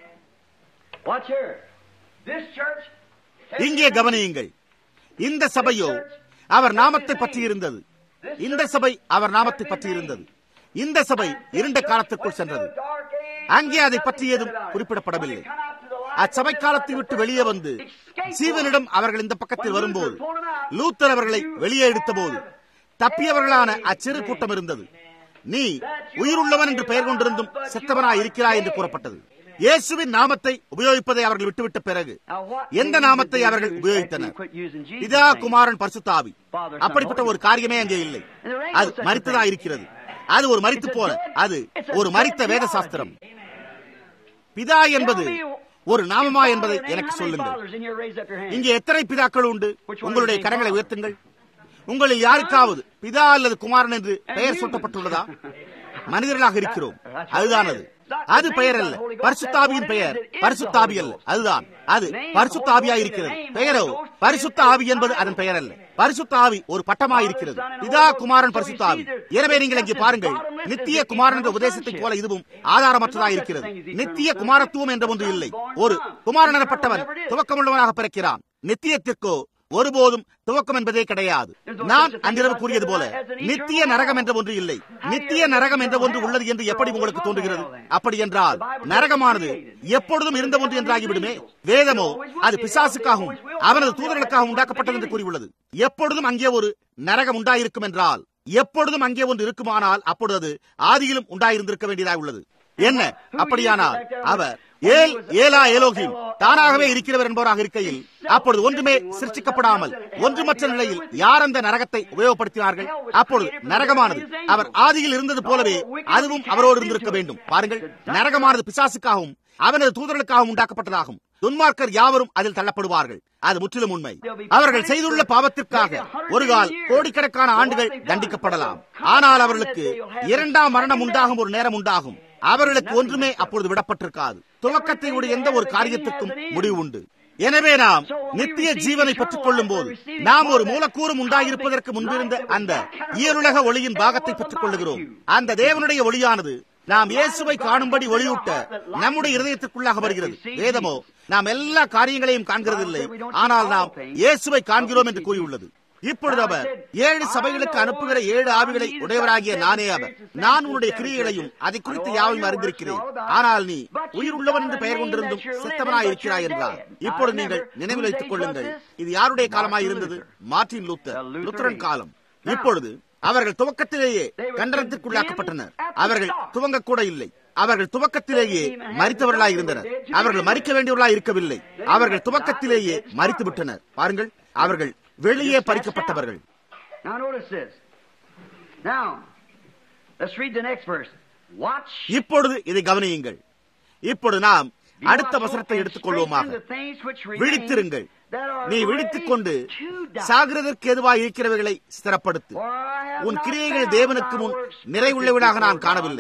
Watch here. This church. இங்கே கவனியுங்கள் இந்த சபையோ அவர் நாமத்தை பற்றி இருந்தது இந்த சபை அவர் நாமத்தை பற்றி இருந்தது இந்த சபை இருண்ட காலத்திற்குள் சென்றது அங்கே அதை பற்றி ஏதும் குறிப்பிடப்படவில்லை அச்சபை காலத்தை விட்டு வெளியே வந்து சீவனிடம் அவர்கள் இந்த பக்கத்தில் வரும்போது லூத்தர் அவர்களை வெளியே எடுத்த போது தப்பியவர்களான அச்சிறு கூட்டம் இருந்தது நீ உயிருள்ளவன் என்று பெயர் கொண்டிருந்தும் செத்தவனாய் இருக்கிறாய் என்று கூறப்பட்டது இயேசுவின் நாமத்தை உபயோகிப்பதை அவர்கள் விட்டுவிட்ட பிறகு எந்த நாமத்தை அவர்கள் உபயோகித்தனர் பிதா குமாரன் பரிசுத்தாவி அப்படிப்பட்ட ஒரு காரியமே அங்கே இல்லை அது மரித்ததா இருக்கிறது அது ஒரு மரித்து போல அது ஒரு மரித்த வேத சாஸ்திரம் பிதா என்பது ஒரு நாமமா என்பதை எனக்கு சொல்லுங்கள் இங்கே எத்தனை பிதாக்கள் உண்டு உங்களுடைய கரங்களை உயர்த்துங்கள் உங்களில் யாருக்காவது பிதா அல்லது குமாரன் என்று பெயர் சூட்டப்பட்டுள்ளதா மனிதர்களாக இருக்கிறோம் அதுதான் அது அது பெயர் அல்ல பரிசுத்தாவியின் பெயர் பரிசுத்தாவி அல்ல அதுதான் அது பரிசுத்தாவியா இருக்கிறது பெயரோ பரிசுத்த ஆவி என்பது அதன் பெயர் அல்ல பரிசுத்த ஆவி ஒரு பட்டமாயிருக்கிறது பிதா குமாரன் பரிசுத்தாவி எனவே நீங்கள் இங்கே பாருங்கள் நித்திய குமாரன் என்ற உபதேசத்தை போல இதுவும் ஆதாரமற்றதா இருக்கிறது நித்திய குமாரத்துவம் என்ற ஒன்று இல்லை ஒரு குமாரன் எனப்பட்டவன் துவக்கமுள்ளவனாக பிறக்கிறான் நித்தியத்திற்கோ ஒருபோதும் துவக்கம் என்பதே கிடையாது நான் அன்றிரவு கூறியது போல நித்திய நரகம் என்ற ஒன்று இல்லை நித்திய நரகம் என்ற ஒன்று உள்ளது என்று எப்படி உங்களுக்கு தோன்றுகிறது அப்படி என்றால் நரகமானது எப்பொழுதும் இருந்த ஒன்று என்றாகிவிடுமே வேதமோ அது பிசாசுக்காகவும் அவனது தூதர்களுக்காகவும் உண்டாக்கப்பட்டது என்று கூறியுள்ளது எப்பொழுதும் அங்கே ஒரு நரகம் உண்டாயிருக்கும் என்றால் எப்பொழுதும் அங்கே ஒன்று இருக்குமானால் அப்பொழுது ஆதியிலும் உண்டாயிருந்திருக்க வேண்டியதாக உள்ளது என்ன அப்படியானால் அவர் ஏல் ஏலா ஏலோகிம் தானாகவே இருக்கிறவர் என்பவராக இருக்கையில் அப்பொழுது ஒன்றுமே சிருஷ்டிக்கப்படாமல் ஒன்றுமற்ற நிலையில் யார் அந்த நரகத்தை உபயோகப்படுத்தினார்கள் அப்பொழுது நரகமானது அவர் ஆதியில் இருந்தது போலவே அதுவும் அவரோடு இருந்திருக்க வேண்டும் பாருங்கள் நரகமானது பிசாசுக்காகவும் அவனது தூதர்களுக்காகவும் உண்டாக்கப்பட்டதாகும் துன்மார்க்கர் யாவரும் அதில் தள்ளப்படுவார்கள் அது முற்றிலும் உண்மை அவர்கள் செய்துள்ள பாவத்திற்காக ஒரு கால் கோடிக்கணக்கான ஆண்டுகள் தண்டிக்கப்படலாம் ஆனால் அவர்களுக்கு இரண்டாம் மரணம் உண்டாகும் ஒரு நேரம் உண்டாகும் அவர்களுக்கு ஒன்றுமே அப்பொழுது விடப்பட்டிருக்காது துவக்கத்தை உடைய எந்த ஒரு காரியத்திற்கும் முடிவு உண்டு எனவே நாம் நித்திய ஜீவனை பெற்றுக் கொள்ளும் போது நாம் ஒரு மூலக்கூறும் உண்டாயிருப்பதற்கு முன்பிருந்த அந்த இயலுலக ஒளியின் பாகத்தை பெற்றுக் கொள்ளுகிறோம் அந்த தேவனுடைய ஒளியானது நாம் இயேசுவை காணும்படி ஒளியூட்ட நம்முடைய இருதயத்திற்குள்ளாக வருகிறது வேதமோ நாம் எல்லா காரியங்களையும் காண்கிறதில்லை ஆனால் நாம் இயேசுவை காண்கிறோம் என்று கூறியுள்ளது இப்பொழுது அவர் ஏழு சபைகளுக்கு அனுப்புகிற ஏழு ஆவிகளை உடையவராகிய நானே அவர் நான் உன்னுடைய கிரியைகளையும் அதை குறித்து யாவையும் அறிந்திருக்கிறேன் ஆனால் நீ உயிர் உள்ளவன் என்று பெயர் கொண்டிருந்தும் செத்தவனாய் இருக்கிறாய் என்றார் இப்பொழுது நீங்கள் நினைவில் வைத்துக் கொள்ளுங்கள் இது யாருடைய காலமாய் இருந்தது மார்டின் லூத்தர் லுத்தரன் காலம் இப்பொழுது அவர்கள் துவக்கத்திலேயே கண்டனத்திற்குள்ளாக்கப்பட்டனர் அவர்கள் துவங்க கூட இல்லை அவர்கள் துவக்கத்திலேயே மறித்தவர்களாய் இருந்தனர் அவர்கள் மறிக்க வேண்டியவர்களாய் இருக்கவில்லை அவர்கள் துவக்கத்திலேயே மறித்து விட்டனர் பாருங்கள் அவர்கள் வெளியே பறிக்கப்பட்டவர்கள் Now notice this. Now, let's read the next verse. Watch. இப்பொழுது இதை கவனியுங்கள் இப்பொழுது நாம் அடுத்த வசனத்தை எடுத்துக் கொள்வோமாக விழித்திருங்கள் நீ விழித்துக் கொண்டு சாகிறதற்கு எதுவாய் இருக்கிறவைகளை ஸ்திரப்படுத்து உன் கிரியைகள் தேவனுக்கு முன் நிறைவுள்ளவனாக நான் காணவில்லை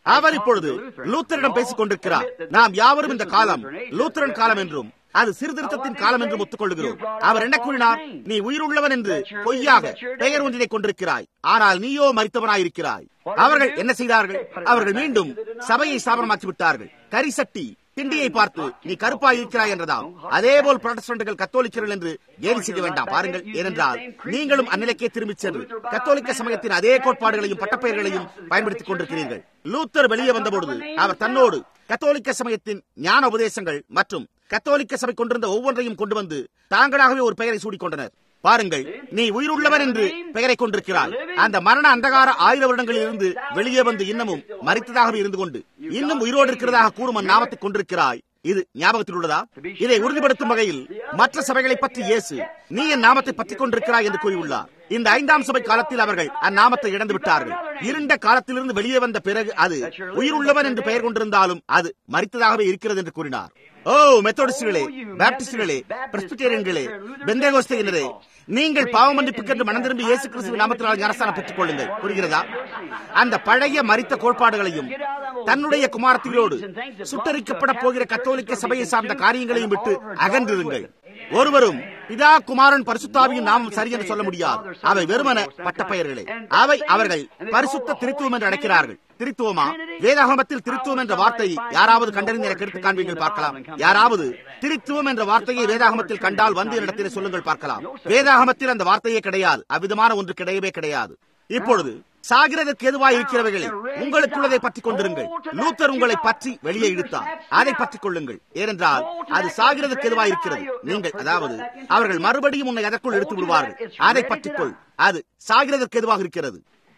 அவர் இப்பொழுது லூத்தரிடம் பேசிக் கொண்டிருக்கிறார் நாம் யாவரும் இந்த காலம் லூத்தரன் காலம் என்றும் அது சீர்திருத்தத்தின் காலம் என்று ஒத்துக்கொள்கிறோம் அவர் என்ன கூறினார் நீ உயிருள்ளவன் என்று பொய்யாக பெயர் ஒன்றினை கொண்டிருக்கிறாய் ஆனால் நீயோ மறித்தவனாயிருக்கிறாய் அவர்கள் என்ன செய்தார்கள் அவர்கள் மீண்டும் சபையை ஸ்தாபனமாக்கி விட்டார்கள் கரிசட்டி கிண்டியை பார்த்து நீ கருப்பாய் இருக்கிறாய் என்றதாம் அதேபோல் புரொட்டஸ்டன்ட்கள் கத்தோலிக்கர்கள் என்று ஏறி செய்ய வேண்டாம் பாருங்கள் ஏனென்றால் நீங்களும் அந்நிலைக்கே திரும்பிச் சென்று கத்தோலிக்க சமயத்தின் அதே கோட்பாடுகளையும் பட்டப்பெயர்களையும் பயன்படுத்திக் கொண்டிருக்கிறீர்கள் லூத்தர் வெளியே வந்தபொழுது அவர் தன்னோடு கத்தோலிக்க சமயத்தின் ஞான உபதேசங்கள் மற்றும் கத்தோலிக்க சபை கொண்டிருந்த ஒவ்வொன்றையும் கொண்டு வந்து தாங்களாகவே ஒரு பெயரை சூடிக்கொண்டனர் பாருங்கள் நீ உயிருள்ளவர் என்று பெயரை கொண்டிருக்கிறாய் அந்த மரண அந்தகார ஆயிரம் வருடங்களில் இருந்து வெளியே வந்து இன்னமும் மறித்ததாகவே இருந்து கொண்டு இன்னும் உயிரோடு இருக்கிறதாக கூறும் அந்நாமத்தை கொண்டிருக்கிறாய் இது ஞாபகத்தில் உள்ளதா இதை உறுதிப்படுத்தும் வகையில் மற்ற சபைகளை பற்றி இயேசு நீ என் நாமத்தை பற்றிக் கொண்டிருக்கிறாய் என்று கூறியுள்ளார் இந்த ஐந்தாம் சபை காலத்தில் அவர்கள் அந்நாமத்தை இழந்து விட்டார்கள் இருண்ட காலத்திலிருந்து வெளியே வந்த பிறகு அது உயிருள்ளவன் என்று பெயர் கொண்டிருந்தாலும் அது மறித்ததாகவே இருக்கிறது என்று கூறினார் ஓ மெத்தோடிஸ்டுகளே பாப்டிஸ்டுகளே பிரஸ்பிட்டேரியன்களே பெந்தேகோஸ்தையினரே நீங்கள் பாவ மன்னிப்புக்கென்று மனம் திரும்பி இயேசு கிறிஸ்துவ நாமத்தினால் ஞானஸ்தானம் பெற்றுக் கொள்ளுங்கள் புரிகிறதா அந்த பழைய மறித்த கோட்பாடுகளையும் தன்னுடைய குமாரத்திகளோடு சுட்டரிக்கப்பட போகிற கத்தோலிக்க சபையை சார்ந்த காரியங்களையும் விட்டு அகன்றிருங்கள் ஒருவரும் பிதா குமாரன் பரிசுத்தாவியின் நாமம் சரி என்று சொல்ல முடியாது அவை வெறுமன பட்ட பெயர்களே அவை அவர்கள் பரிசுத்த திருத்துவம் என்று அழைக்கிறார்கள் திருத்துவமா வேதாகமத்தில் திருத்துவம் என்ற வார்த்தையை யாராவது கண்டறிந்து எனக்கு எடுத்து காண்பீங்கள் பார்க்கலாம் யாராவது திருத்துவம் என்ற வார்த்தையை வேதாகமத்தில் கண்டால் வந்து இடத்தில் சொல்லுங்கள் பார்க்கலாம் வேதாகமத்தில் அந்த வார்த்தையே கிடையாது அவ்விதமான ஒன்று கிடையவே கிடையாது இப்பொழுது சாகிறதற்கு எதுவாய் இருக்கிறவைகளை உங்களுக்குள்ளதை பற்றிக் கொண்டிருங்கள் லூத்தர் உங்களை பற்றி வெளியே இழுத்தார் அதை பற்றிக் கொள்ளுங்கள் ஏனென்றால் அது சாகிறதற்கு எதுவாய் இருக்கிறது நீங்கள் அதாவது அவர்கள் மறுபடியும் உன்னை அதற்குள் எடுத்து விடுவார்கள் அதை பற்றிக்கொள் அது சாகிறதற்கு எதுவாக இருக்கிறது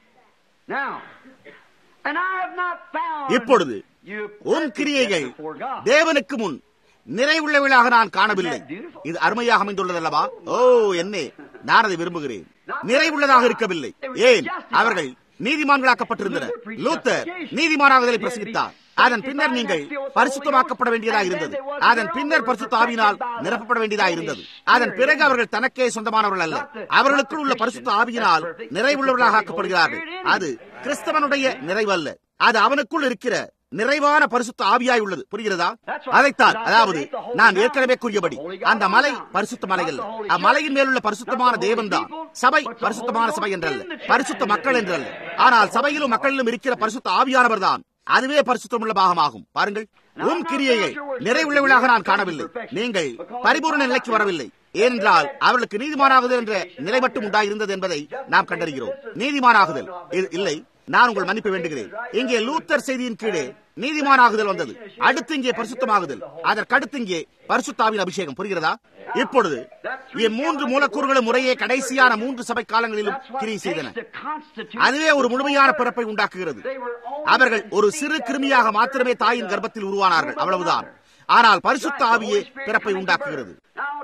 இப்பொழுது உன் கிரியைகள் தேவனுக்கு முன் நிறைவுள்ளவளாக நான் காணவில்லை இது அருமையாக அமைந்துள்ளதல்லவா ஓ என்னே நான் அதை விரும்புகிறேன் நிறைவுள்ளதாக இருக்கவில்லை ஏன் அவர்கள் நீதிமான்களாக்கப்பட்டிருந்தனர் லூத்தர் நீதிமானாகுதலை பிரசங்கித்தார் அதன் பின்னர் நீங்கள் பரிசுத்தமாக்கப்பட வேண்டியதாக இருந்தது அதன் பின்னர் பரிசுத்த ஆவியினால் நிரப்பப்பட வேண்டியதாக இருந்தது அதன் பிறகு அவர்கள் தனக்கே சொந்தமானவர்கள் அல்ல அவர்களுக்குள் உள்ள பரிசுத்த ஆவியினால் நிறைவுள்ளவர்களாக ஆக்கப்படுகிறார்கள் அது கிறிஸ்தவனுடைய நிறைவல்ல அது அவனுக்குள் இருக்கிற நிறைவான பரிசுத்த ஆவியாய் உள்ளது புரிகிறதா அதைத்தான் அதாவது நான் ஏற்கனவே கூறியபடி அந்த மலை பரிசுத்த மலை அல்ல அம்மலையின் மேலுள்ள பரிசுத்தமான தேவன் தான் சபை பரிசுத்தமான சபை என்றல்ல பரிசுத்த மக்கள் என்றல்ல ஆனால் சபையிலும் மக்களிலும் இருக்கிற பரிசுத்த ஆவியானவர் தான் அதுவே பரிசுத்தமுள்ள பாகமாகும் பாருங்கள் உன் கிரியைகள் நிறைவுள்ளவளாக நான் காணவில்லை நீங்கள் பரிபூர்ண நிலைக்கு வரவில்லை ஏனென்றால் அவர்களுக்கு நீதிமானாகுதல் என்ற நிலை மட்டும் உண்டாயிருந்தது என்பதை நாம் கண்டறிகிறோம் நீதிமானாகுதல் இல்லை நான் உங்கள் மன்னிப்பு வேண்டுகிறேன் இங்கே லூத்தர் செய்தியின் கீழே நீதிமானாகுதல் வந்தது அடுத்து இங்கே பரிசுத்தமாகுதல் அதற்கடுத்து இங்கே பரிசுத்தாவின் அபிஷேகம் புரிகிறதா இப்பொழுது இம்மூன்று மூலக்கூறுகளும் முறையே கடைசியான மூன்று சபை காலங்களிலும் கிரியை செய்தன அதுவே ஒரு முழுமையான பிறப்பை உண்டாக்குகிறது அவர்கள் ஒரு சிறு கிருமியாக மாத்திரமே தாயின் கர்ப்பத்தில் உருவானார்கள் அவ்வளவுதான் ஆனால் பரிசுத்த ஆவியே பிறப்பை உண்டாக்குகிறது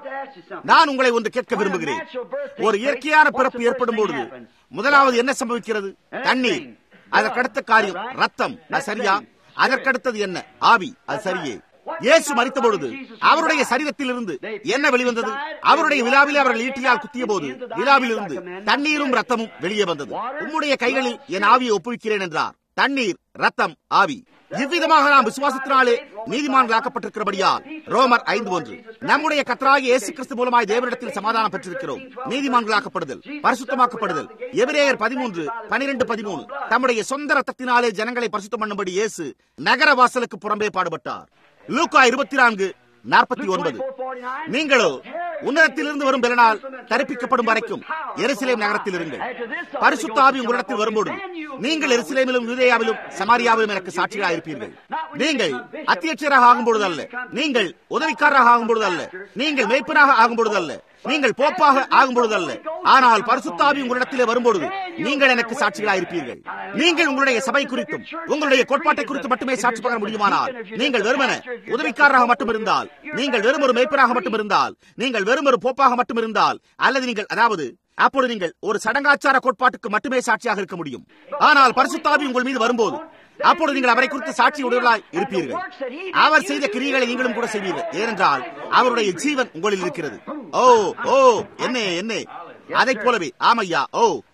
நான் உங்களை ஒன்று கேட்க விரும்புகிறேன் ஒரு இயற்கையான பிறப்பு ஏற்படும் பொழுது முதலாவது என்ன சம்பவிக்கிறது தண்ணீர் அதற்கடுத்த காரியம் ரத்தம் அது சரியா அதற்கடுத்தது என்ன ஆவி அது சரியே இயேசு மறித்த பொழுது அவருடைய சரீரத்தில் இருந்து என்ன வெளிவந்தது அவருடைய விழாவில் அவர்கள் ஈட்டியால் குத்திய போது விழாவில் இருந்து தண்ணீரும் ரத்தமும் வெளியே வந்தது உம்முடைய கைகளில் என் ஆவியை ஒப்புவிக்கிறேன் என்றார் தண்ணீர் ரத்தம் ஆவி இவ்விதமாக நாம் விசுவாசத்தினாலே நீதிமான்களாக்கப்பட்டிருக்கிறபடியால் ரோமர் ஐந்து ஒன்று நம்முடைய கத்தராகிய இயேசு கிறிஸ்து மூலமாய் தேவனிடத்தில் சமாதானம் பெற்றிருக்கிறோம் நீதிமான்களாக்கப்படுதல் பரிசுத்தமாக்கப்படுதல் எபிரேயர் பதிமூன்று பனிரெண்டு பதிமூணு தம்முடைய சொந்த ரத்தத்தினாலே ஜனங்களை பரிசுத்தம் பண்ணும்படி இயேசு நகர வாசலுக்கு புறம்பே பாடுபட்டார் லூக்கா இருபத்தி நான்கு நாற்பத்தி ஒன்பது நீங்களோ உன்னதத்திலிருந்து வரும் பெருநாள் தரிப்பிக்கப்படும் வரைக்கும் எருசலேம் நகரத்தில் இருங்கள் பரிசுத்த ஆவி உங்களிடத்தில் வரும்போது நீங்கள் எருசலேமிலும் யூதேயாவிலும் சமாரியாவிலும் எனக்கு சாட்சிகளாக இருப்பீர்கள் நீங்கள் அத்தியட்சராக ஆகும் பொழுது அல்ல நீங்கள் உதவிக்காரராக ஆகும் பொழுது அல்ல நீங்கள் மேய்ப்பனாக ஆகும் பொழுது அல்ல நீங்கள் போப்பாக ஆகும் பொழுது அல்ல ஆனால் பரிசுத்தாவி உங்களிடத்திலே வரும்பொழுது நீங்கள் எனக்கு சாட்சிகளாக இருப்பீர்கள் நீங்கள் உங்களுடைய சபை குறித்தும் உங்களுடைய கோட்பாட்டை குறித்து மட்டுமே சாட்சி பகர முடியுமானால் நீங்கள் வெறுமன உதவிக்காரராக மட்டும் இருந்தால் நீங்கள் வெறும் ஒரு மேய்ப்பராக மட்டும் இருந்தால் நீங்கள் வெறும் ஒரு போப்பாக மட்டும் இருந்தால் அல்லது நீங்கள் அதாவது அப்பொழுது நீங்கள் ஒரு சடங்காச்சார கோட்பாட்டுக்கு மட்டுமே சாட்சியாக இருக்க முடியும் ஆனால் பரிசுத்தாவி உங்கள் மீது வரும்போது அப்பொழுது நீங்கள் அவரை குறித்து சாட்சி உடையவர்களாய் இருப்பீர்கள் அவர் செய்த கிரியைகளை நீங்களும் கூட செய்வீர்கள் ஏனென்றால் அவருடைய ஜீவன் உங்களில் இருக்கிறது ஓ ஓ என்ன என்ன அதை போலவே ஆமையா ஓ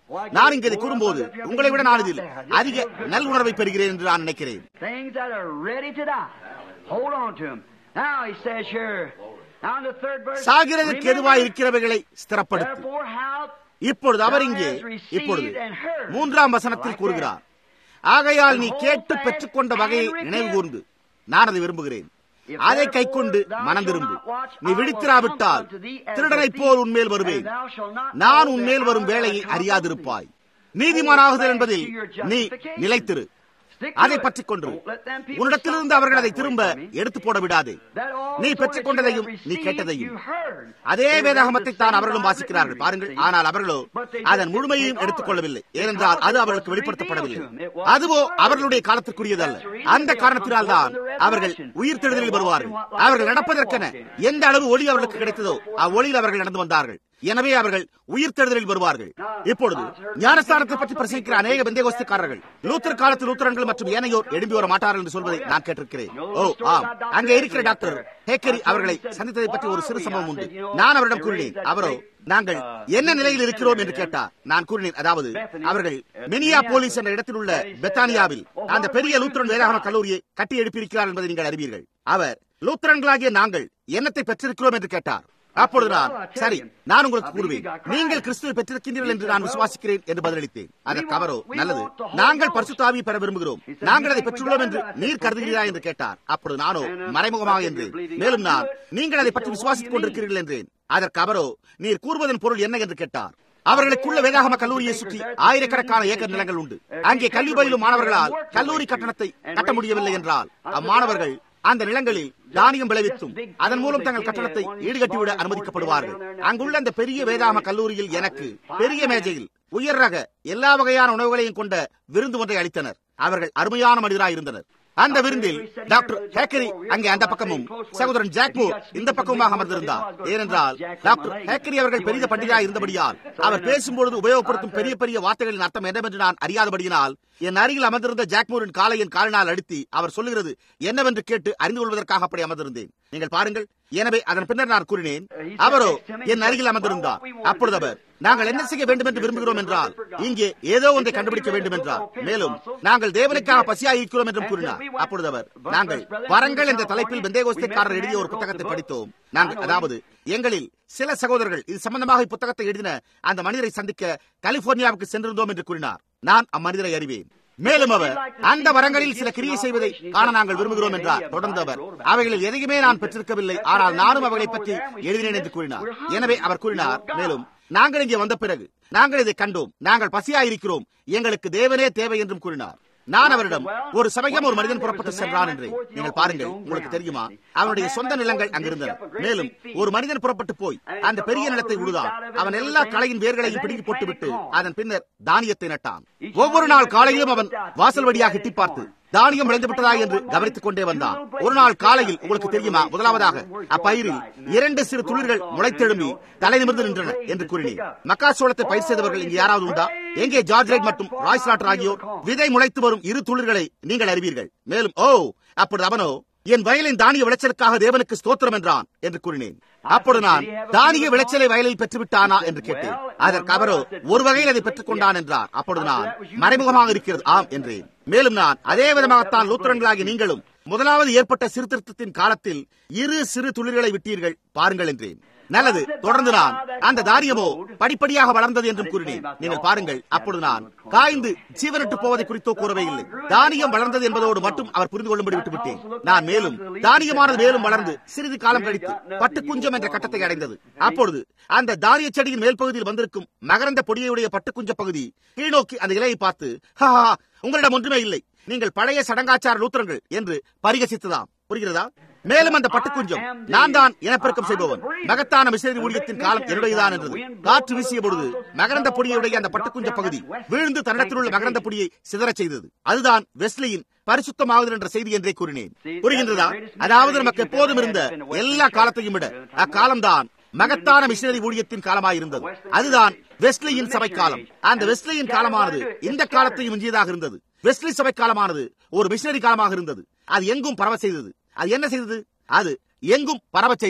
நான் இங்கே இதை கூறும்போது உங்களை விட நான் இதில் அதிக நல்லுணர்வை பெறுகிறேன் என்று நான் நினைக்கிறேன் Things that are ready to die. Hold on to them. Now he says here, now in the third verse, சாகிறதுக்கு எதுவாய் remember, இருக்கிறவைகளை ஸ்திரப்படுத்து therefore how இப்பொழுது அவர் இங்கே இப்பொழுது மூன்றாம் வசனத்தில் கூறுகிறார் ஆகையால் நீ கேட்டு பெற்றுக்கொண்ட வகையை நினைவு கூர்ந்து நான் அதை விரும்புகிறேன் அதை கைக்கொண்டு மனம் திரும்பு நீ விழித்திராவிட்டால் திருடனைப் போல் உன்மேல் வருவேன் நான் உன்மேல் வரும் வேலையை அறியாதிருப்பாய் நீதிமானாகுதல் என்பதில் நீ நிலைத்திரு அதை பற்றிக் கொண்டு உன்னிடத்திலிருந்து அவர்கள் அதை திரும்ப எடுத்து போட விடாதே நீ பெற்றுக் கொண்டதையும் நீ கேட்டதையும் அதே வேதாகமத்தை தான் அவர்களும் வாசிக்கிறார்கள் பாருங்கள் ஆனால் அவர்களோ அதன் முழுமையையும் எடுத்துக் கொள்ளவில்லை ஏனென்றால் அது அவர்களுக்கு வெளிப்படுத்தப்படவில்லை அதுவோ அவர்களுடைய காலத்திற்குரியதல்ல அந்த காரணத்தினால் தான் அவர்கள் உயிர் தெழுதலில் வருவார்கள் அவர்கள் நடப்பதற்கென எந்த அளவு ஒளி அவர்களுக்கு கிடைத்ததோ அவ்வொளியில் அவர்கள் நடந்து வந்தார்கள் எனவே அவர்கள் உயிர் தேடுதலில் வருவார்கள் இப்பொழுது ஞானஸ்தானத்தை பற்றி பிரசங்கிக்கிற அநேக பெந்தேகோஸ்துக்காரர்கள் லூத்தர் காலத்து லூத்தரன்கள் மற்றும் ஏனையோர் எழும்பி வர மாட்டார்கள் என்று சொல்வதை நான் கேட்டிருக்கிறேன் ஓ ஆம் அங்கே இருக்கிற டாக்டர் ஹேக்கரி அவர்களை சந்தித்ததை பற்றி ஒரு சிறு சம்பவம் உண்டு நான் அவரிடம் கூறினேன் அவரோ நாங்கள் என்ன நிலையில் இருக்கிறோம் என்று கேட்டார் நான் கூறினேன் அதாவது அவர்கள் மினியா போலீஸ் என்ற இடத்தில் உள்ள பெத்தானியாவில் அந்த பெரிய லூத்தரன் வேதாகம கல்லூரியை கட்டி எழுப்பியிருக்கிறார் என்பதை நீங்கள் அறிவீர்கள் அவர் லூத்தரன்களாகிய நாங்கள் என்னத்தை பெற்றிருக்கிறோம் என்று கேட்டார் அப்பொழுது நான் சரி நான் உங்களுக்கு கூறுவேன் நீங்கள் கிறிஸ்துவை பெற்றிருக்கின்றீர்கள் என்று நான் விசுவாசிக்கிறேன் என்று பதிலளித்தேன் அதற்கு அவரோ நல்லது நாங்கள் பரிசுத்தாவியை பெற விரும்புகிறோம் நாங்கள் அதை பெற்றுள்ளோம் என்று நீர் கருதுகிறீரா என்று கேட்டார் அப்பொழுது நானோ மறைமுகமாக என்றேன் மேலும் நான் நீங்கள் அதை பற்றி விசுவாசித்துக் கொண்டிருக்கிறீர்கள் என்றேன் அதற்கு அவரோ நீர் கூறுவதன் பொருள் என்ன என்று கேட்டார் அவர்களுக்குள்ள வேதாகம கல்லூரியை சுற்றி ஆயிரக்கணக்கான ஏக்கர் நிலங்கள் உண்டு அங்கே கல்வி பயிலும் மாணவர்களால் கல்லூரி கட்டணத்தை கட்ட முடியவில்லை என்றால் அம்மாணவர்கள் அந்த நிலங்களில் தானியம் விளைவித்தும் அதன் மூலம் தங்கள் கட்டணத்தை ஈடுகட்டிவிட அனுமதிக்கப்படுவார்கள் அங்குள்ள அந்த பெரிய வேதாம கல்லூரியில் எனக்கு பெரிய மேஜையில் உயர் ரக எல்லா வகையான உணவுகளையும் கொண்ட விருந்து ஒன்றை அளித்தனர் அவர்கள் அருமையான மனிதராய் இருந்தனர் அந்த விருந்தில் டாக்டர் ஹேக்கரி அங்கே அந்த பக்கமும் சகோதரன் ஜாக்மோ இந்த பக்கமுமாக அமர்ந்திருந்தார் ஏனென்றால் டாக்டர் ஹேக்கரி அவர்கள் பெரிய பண்டிதராக இருந்தபடியால் அவர் பேசும்பொழுது உபயோகப்படுத்தும் பெரிய பெரிய வார்த்தைகளின் அர்த்தம் என்னவென்று நான் அறியாதபடியினால் என் அருகில் அமர்ந்திருந்த ஜாக்மூரின் காலையின் கால்நாள் அடித்து அவர் சொல்லுகிறது என்னவென்று கேட்டு அறிந்து கொள்வதற்காக அப்படி அமர்ந்திருந்தேன் நீங்கள் பாருங்கள் எனவே அதன் பின்னர் நான் கூறினேன் அவரோ என் அருகில் அமர்ந்திருந்தார் அப்பொழுது அவர் நாங்கள் என்ன செய்ய வேண்டும் என்று விரும்புகிறோம் என்றால் இங்கே ஏதோ ஒன்றை கண்டுபிடிக்க வேண்டும் என்றார் மேலும் நாங்கள் தேவனுக்காக பசியாக இருக்கிறோம் என்றும் கூறினார் அப்பொழுது அவர் நாங்கள் வரங்கள் என்ற தலைப்பில் பெந்தேகோஸ்திக்காரர் எழுதிய ஒரு புத்தகத்தை படித்தோம் நாங்கள் அதாவது எங்களில் சில சகோதரர்கள் இது சம்பந்தமாக இப்புத்தகத்தை எழுதின அந்த மனிதரை சந்திக்க கலிபோர்னியாவுக்கு சென்றிருந்தோம் என்று கூறினார் நான் அம்மனிதரை அறிவேன் மேலும் அவர் அந்த வரங்களில் சில கிரியை செய்வதை காண நாங்கள் விரும்புகிறோம் என்றார் தொடர்ந்து அவர் அவைகளில் எதையுமே நான் பெற்றிருக்கவில்லை ஆனால் நானும் அவைகளை பற்றி எழுதினேன் என்று கூறினார் எனவே அவர் கூறினார் மேலும் நாங்கள் இங்கே வந்த பிறகு நாங்கள் இதை கண்டோம் நாங்கள் பசியாயிருக்கிறோம் எங்களுக்கு தேவனே தேவை என்றும் கூறினார் நான் அவரிடம் ஒரு சமயம் ஒரு மனிதன் புறப்பட்டு சென்றான் என்று நீங்கள் பாருங்கள் உங்களுக்கு தெரியுமா அவனுடைய சொந்த நிலங்கள் அங்கிருந்தன மேலும் ஒரு மனிதன் புறப்பட்டு போய் அந்த பெரிய நிலத்தை உழுதான் அவன் எல்லா களையின் வேர்களையும் பிடுங்கி போட்டுவிட்டு அதன் பின்னர் தானியத்தை நட்டான் ஒவ்வொரு நாள் காலையிலும் அவன் வாசல் வழியாக எட்டி பார்த்து தானியம் விளைந்து விட்டதா என்று கவனித்துக் கொண்டே வந்தான் ஒரு நாள் காலையில் உங்களுக்கு தெரியுமா முதலாவதாக அப்பயிரில் இரண்டு சிறு துளிர்கள் முளைத்தெழும்பி தலை நிமிர்ந்து நின்றன என்று கூறினேன் மக்காசோளத்தை பயிர் செய்தவர்கள் இங்கே யாராவது உண்டா எங்கே ஜார்ஜ் ரைட் மற்றும் ராய்ஸ் லாட்டர் ஆகியோர் விதை முளைத்து வரும் இரு துளிர்களை நீங்கள் அறிவீர்கள் மேலும் ஓ அப்பொழுது அவனோ என் வயலின் தானிய விளைச்சலுக்காக தேவனுக்கு ஸ்தோத்திரம் என்றான் என்று கூறினேன் அப்பொழுது நான் தானிய விளைச்சலை வயலில் பெற்றுவிட்டானா என்று கேட்டேன் அதற்கு அவரோ ஒரு வகையில் அதை பெற்றுக் கொண்டான் என்றார் அப்பொழுது நான் மறைமுகமாக இருக்கிறது ஆம் என்றேன் மேலும் நான் அதே விதமாகத்தான் லூத்தரன்களாகி நீங்களும் முதலாவது ஏற்பட்ட சீர்திருத்தத்தின் காலத்தில் இரு சிறு துளிர்களை விட்டீர்கள் பாருங்கள் என்றேன் நல்லது தொடர்ந்து நான் அந்த தாரியமோ படிப்படியாக வளர்ந்தது என்றும் கூறினேன் நீங்கள் பாருங்கள் அப்பொழுது நான் காய்ந்து ஜீவனட்டு போவதை குறித்தோ கூறவே இல்லை தானியம் வளர்ந்தது என்பதோடு மட்டும் அவர் புரிந்து கொள்ளும்படி விட்டுவிட்டேன் நான் மேலும் தானியமானது மேலும் வளர்ந்து சிறிது காலம் கழித்து பட்டு குஞ்சம் என்ற கட்டத்தை அடைந்தது அப்பொழுது அந்த தானிய செடியின் மேல் பகுதியில் வந்திருக்கும் மகரந்த பொடியுடைய பட்டுக்குஞ்ச பகுதி கீழ்நோக்கி அந்த இலையை பார்த்து ஹா உங்களிடம் ஒன்றுமே இல்லை நீங்கள் பழைய சடங்காச்சார லூத்திரங்கள் என்று பரிகசித்ததாம் புரிகிறதா மேலும் அந்த பட்டுக்குஞ்சம் நான் தான் இனப்பெருக்கம் செய்பவன் மகத்தான மிசிறி ஊழியத்தின் காலம் என்னுடையதான் என்றது காற்று வீசிய பொழுது மகரந்த பொடியுடைய அந்த பட்டுக்குஞ்ச பகுதி வீழ்ந்து தன்னிடத்தில் உள்ள மகரந்த பொடியை சிதறச் செய்தது அதுதான் வெஸ்லியின் பரிசுத்தமாகுதல் என்ற செய்தி என்றே கூறினேன் புரிகின்றதா அதாவது நமக்கு எப்போதும் இருந்த எல்லா காலத்தையும் விட அக்காலம்தான் மகத்தான மிஷினரி ஊழியத்தின் காலமாயிருந்தது அதுதான் வெஸ்லியின் சபை காலம் அந்த வெஸ்லியின் காலமானது இந்த காலத்தையும் மிஞ்சியதாக இருந்தது வெஸ்லி சபை காலமானது ஒரு மிஷினரி காலமாக இருந்தது அது எங்கும் பரவ செய்தது அது என்ன செய்தது அது எங்கும் பரவ செய்தது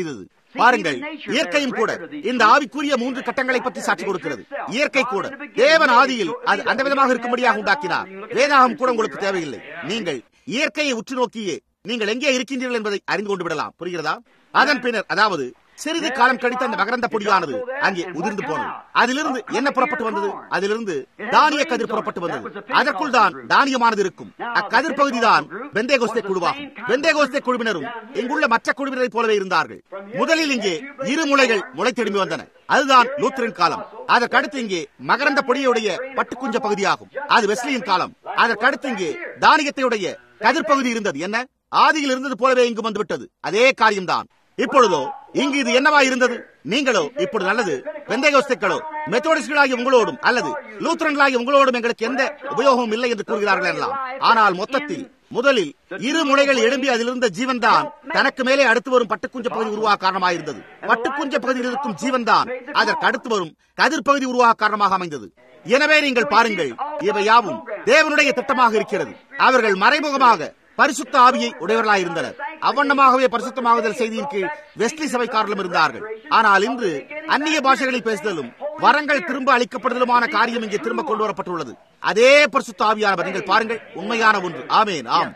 பாருங்கள் இயற்கையும் கூட இந்த ஆவிக்குரிய மூன்று கட்டங்களை பற்றி சாட்சி கொடுக்கிறது இயற்கை கூட தேவன் ஆதியில் அது அந்த விதமாக இருக்கும்படியாக உண்டாக்கினார் வேதாகம் கூட உங்களுக்கு தேவையில்லை நீங்கள் இயற்கையை உற்று நோக்கியே நீங்கள் எங்கே இருக்கின்றீர்கள் என்பதை அறிந்து கொண்டு விடலாம் புரிகிறதா அதன் பின்னர் அதாவது சிறிது காலம் கழித்து அந்த மகரந்த பொடியானது அங்கே உதிர்ந்து போனது அதிலிருந்து என்ன புறப்பட்டு வந்தது அதிலிருந்து தானிய கதிர் புறப்பட்டு வந்தது அதற்குள் தான் தானியமானது இருக்கும் அக்கதிர் பகுதி தான் பெந்தேகோஸ்தே குழுவாகும் பெந்தேகோஸ்தே குழுவினரும் இங்குள்ள மற்ற குழுவினரை போலவே இருந்தார்கள் முதலில் இங்கே இரு முளைகள் முளை திரும்பி வந்தன அதுதான் லூத்தரின் காலம் அதற்கடுத்து இங்கே மகரந்த பொடியுடைய பட்டுக்குஞ்ச பகுதியாகும் அது வெஸ்லியின் காலம் அதற்கடுத்து இங்கே தானியத்தையுடைய கதிர் பகுதி இருந்தது என்ன ஆதியில் இருந்தது போலவே இங்கு வந்துவிட்டது அதே காரியம்தான் இப்பொழுதோ இங்கு இது என்னவா இருந்தது நீங்களோ இப்பொழுது நல்லது வெந்தயகோஸ்துக்களோ மெத்தோடிஸ்டுகளாகி உங்களோடும் அல்லது லூத்ரன்களாகி உங்களோடும் எங்களுக்கு எந்த உபயோகமும் இல்லை என்று கூறுகிறார்கள் எல்லாம் ஆனால் மொத்தத்தில் முதலில் இரு முனைகள் எழும்பி அதிலிருந்த ஜீவன் தான் தனக்கு மேலே அடுத்து வரும் பட்டுக்குஞ்ச பகுதி உருவாக காரணமாயிருந்தது பட்டுக்குஞ்ச பகுதியில் இருக்கும் ஜீவன் தான் அதற்கு அடுத்து வரும் கதிர் பகுதி உருவாக காரணமாக அமைந்தது எனவே நீங்கள் பாருங்கள் இவை யாவும் தேவனுடைய திட்டமாக இருக்கிறது அவர்கள் மறைமுகமாக பரிசுத்த ஆவியை உடையவர்களாய் இருந்தனர் அவ்வண்ணமாகவே பரிசுத்தமாகுதல் செய்தியின் கீழ் வெஸ்லி சபைக்காரர்களும் இருந்தார்கள் ஆனால் இன்று அந்நிய பாஷைகளில் பேசுதலும் வரங்கள் திரும்ப அளிக்கப்படுதலுமான காரியம் இங்கே திரும்ப கொண்டு வரப்பட்டுள்ளது அதே பரிசுத்த ஆவியானவர் நீங்கள் பாருங்கள் உண்மையான ஒன்று ஆமேன் ஆம்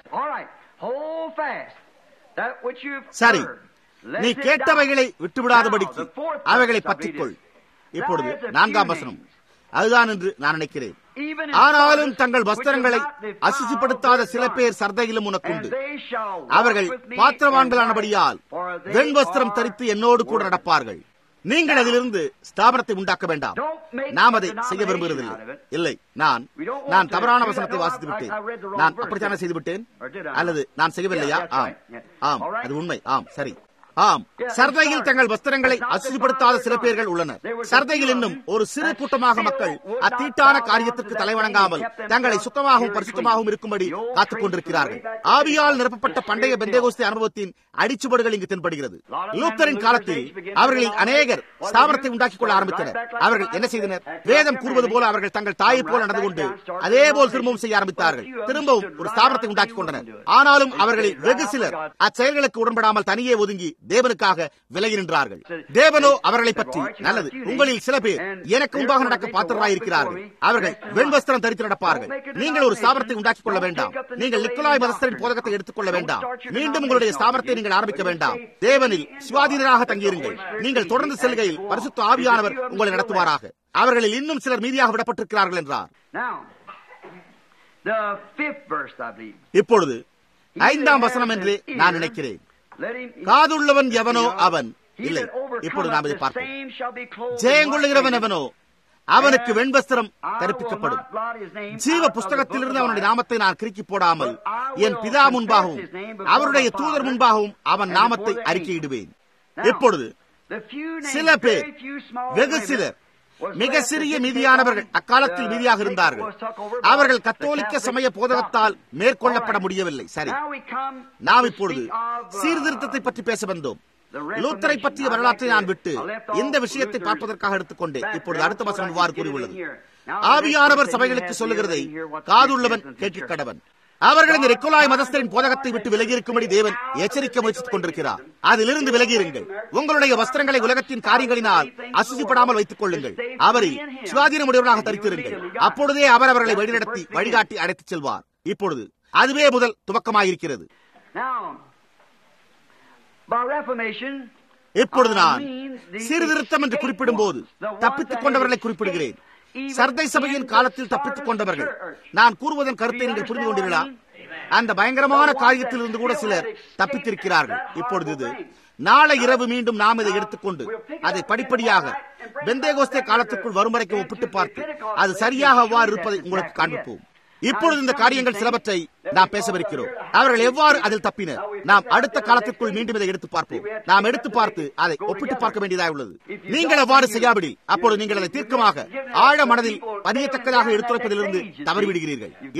சரி நீ கேட்டவைகளை விட்டுவிடாதபடிக்கு அவைகளை பற்றிக்கொள் இப்பொழுது நான்காம் வசனம் அதுதான் என்று நான் நினைக்கிறேன் ஆனாலும் தங்கள் வஸ்திரங்களை அசுசிப்படுத்தாத சில பேர் சர்தையிலும் உனக்குண்டு அவர்கள் பாத்திரவான்களானபடியால் வெண் வஸ்திரம் தரித்து என்னோடு கூட நடப்பார்கள் நீங்கள் அதிலிருந்து ஸ்தாபனத்தை உண்டாக்க வேண்டாம் நாம் அதை செய்ய விரும்புகிறதில்லை இல்லை நான் நான் தவறான வசனத்தை வாசித்து விட்டேன் நான் அப்படித்தானே செய்து விட்டேன் அல்லது நான் செய்யவில்லையா ஆம் ஆம் அது உண்மை ஆம் சரி ஆம் சர்தையில் தங்கள் வஸ்திரங்களை அசுதிப்படுத்தாத சில பேர்கள் உள்ளனர் சர்தையில் இன்னும் ஒரு சிறு கூட்டமாக மக்கள் அத்தீட்டான காரியத்திற்கு தலைவணங்காமல் தங்களை சுத்தமாகவும் பரிசுத்தமாகவும் இருக்கும்படி காத்துக் கொண்டிருக்கிறார்கள் ஆவியால் நிரப்பப்பட்ட பண்டைய பெந்தேகோஸ்தி அனுபவத்தின் அடிச்சுவடுகள் இங்கு தென்படுகிறது லூத்தரின் காலத்தில் அவர்களில் அநேகர் ஸ்தாபனத்தை உண்டாக்கிக் கொள்ள ஆரம்பித்தனர் அவர்கள் என்ன செய்தனர் வேதம் கூறுவது போல அவர்கள் தங்கள் தாயை போல நடந்து கொண்டு அதே போல் திரும்பவும் செய்ய ஆரம்பித்தார்கள் திரும்பவும் ஒரு ஸ்தாபனத்தை உண்டாக்கிக் கொண்டனர் ஆனாலும் அவர்களில் வெகு சிலர் அச்செயல்களுக்கு உடன்படாமல் தனியே ஒதுங்கி தேவனுக்காக விலகி நின்றார்கள் தேவனோ அவர்களை பற்றி நல்லது உங்களில் சில பேர் எனக்கு முன்பாக நடக்க பாத்திரராய் இருக்கிறார்கள் அவர்கள் வெண்வஸ்திரம் தரித்து நடப்பார்கள் நீங்கள் ஒரு ஸ்தாபனத்தை உண்டாக்கிக் கொள்ள வேண்டாம் நீங்கள் நிக்கோலாய் மதஸ்தரின் போதகத்தை எடுத்துக் கொள்ள வேண்டாம் மீண்டும் உங்களுடைய ஸ்தாபனத்தை நீங்கள் ஆரம்பிக்க வேண்டாம் தேவனில் சுவாதீனராக தங்கியிருங்கள் நீங்கள் தொடர்ந்து செல்கையில் பரிசுத்த ஆவியானவர் உங்களை நடத்துவாராக அவர்களில் இன்னும் சிலர் மீதியாக விடப்பட்டிருக்கிறார்கள் என்றார் இப்பொழுது ஐந்தாம் வசனம் என்று நான் நினைக்கிறேன் காதுள்ளவன் எவனோ அவன் இல்லை இப்பொழுது நாம் இதை பார்ப்போம் ஜெயங்கொள்ளுகிறவன் எவனோ அவனுக்கு வெண்வஸ்திரம் கற்பிக்கப்படும் ஜீவ புஸ்தகத்திலிருந்து அவனுடைய நாமத்தை நான் கிறுக்கி போடாமல் என் பிதா முன்பாகவும் அவருடைய தூதர் முன்பாகவும் அவன் நாமத்தை அறிக்கையிடுவேன் இப்பொழுது சில பேர் வெகு சிலர் மிக சிறிய மீதியானவர்கள் அக்காலத்தில் மீதியாக இருந்தார்கள் அவர்கள் கத்தோலிக்க சமய போதகத்தால் மேற்கொள்ளப்பட முடியவில்லை சரி நாம் இப்பொழுது சீர்திருத்தத்தை பற்றி பேச வந்தோம் லூத்தரை பற்றிய வரலாற்றை நான் விட்டு இந்த விஷயத்தை பார்ப்பதற்காக எடுத்துக்கொண்டேன் இப்பொழுது அடுத்த வசனம் இவ்வாறு கூறியுள்ளது ஆவியானவர் சபைகளுக்கு சொல்லுகிறதை காதுள்ளவன் கேட்க கடவன் அவர்கள் இந்த ரெக்குலாய் மதஸ்தரின் போதகத்தை விட்டு விலகி இருக்கும்படி தேவன் எச்சரிக்க முயற்சித்துக் கொண்டிருக்கிறார் அதிலிருந்து விலகியிருங்கள் உங்களுடைய வஸ்திரங்களை உலகத்தின் காரியங்களினால் அசுசிப்படாமல் வைத்துக் கொள்ளுங்கள் அவரில் சுவாதீனமுடையவர்களாக தரித்திருங்கள் அப்பொழுதே அவர் அவர்களை வழிநடத்தி வழிகாட்டி அழைத்துச் செல்வார் இப்பொழுது அதுவே முதல் துவக்கமாயிருக்கிறது இப்பொழுது நான் சீர்திருத்தம் என்று குறிப்பிடும் போது தப்பித்துக் கொண்டவர்களை குறிப்பிடுகிறேன் சர்தை சபையின் காலத்தில் தப்பித்துக் கொண்டவர்கள் நான் கூறுவதன் கருத்தை நீங்கள் புரிந்து கொண்டீர்களா அந்த பயங்கரமான காரியத்தில் இருந்து கூட சிலர் தப்பித்திருக்கிறார்கள் இப்பொழுது இது நாளை இரவு மீண்டும் நாம் இதை எடுத்துக்கொண்டு அதை படிப்படியாக பெந்தேகோஸ்தே காலத்துக்குள் வரும் வரைக்கும் ஒப்பிட்டு பார்த்து அது சரியாக அவ்வாறு இருப்பதை உங்களுக்கு காண்பிப்போம் இப்பொழுது இந்த காரியங்கள் சிலவற்றை நாம் பேசவிருக்கிறோம் அவர்கள் எவ்வாறு அதில் தப்பினர் நாம் அடுத்த காலத்திற்குள் மீண்டும் இதை எடுத்து பார்ப்போம் நாம் எடுத்து பார்த்து அதை ஒப்பிட்டு பார்க்க வேண்டியதாக உள்ளது நீங்கள் அவ்வாறு செய்யாவிடில் அப்பொழுது நீங்கள் அதை தீர்க்கமாக ஆழ மனதில் பதியத்தக்கதாக எடுத்துரைப்பதிலிருந்து தவறிவிடுகிறீர்கள் இதை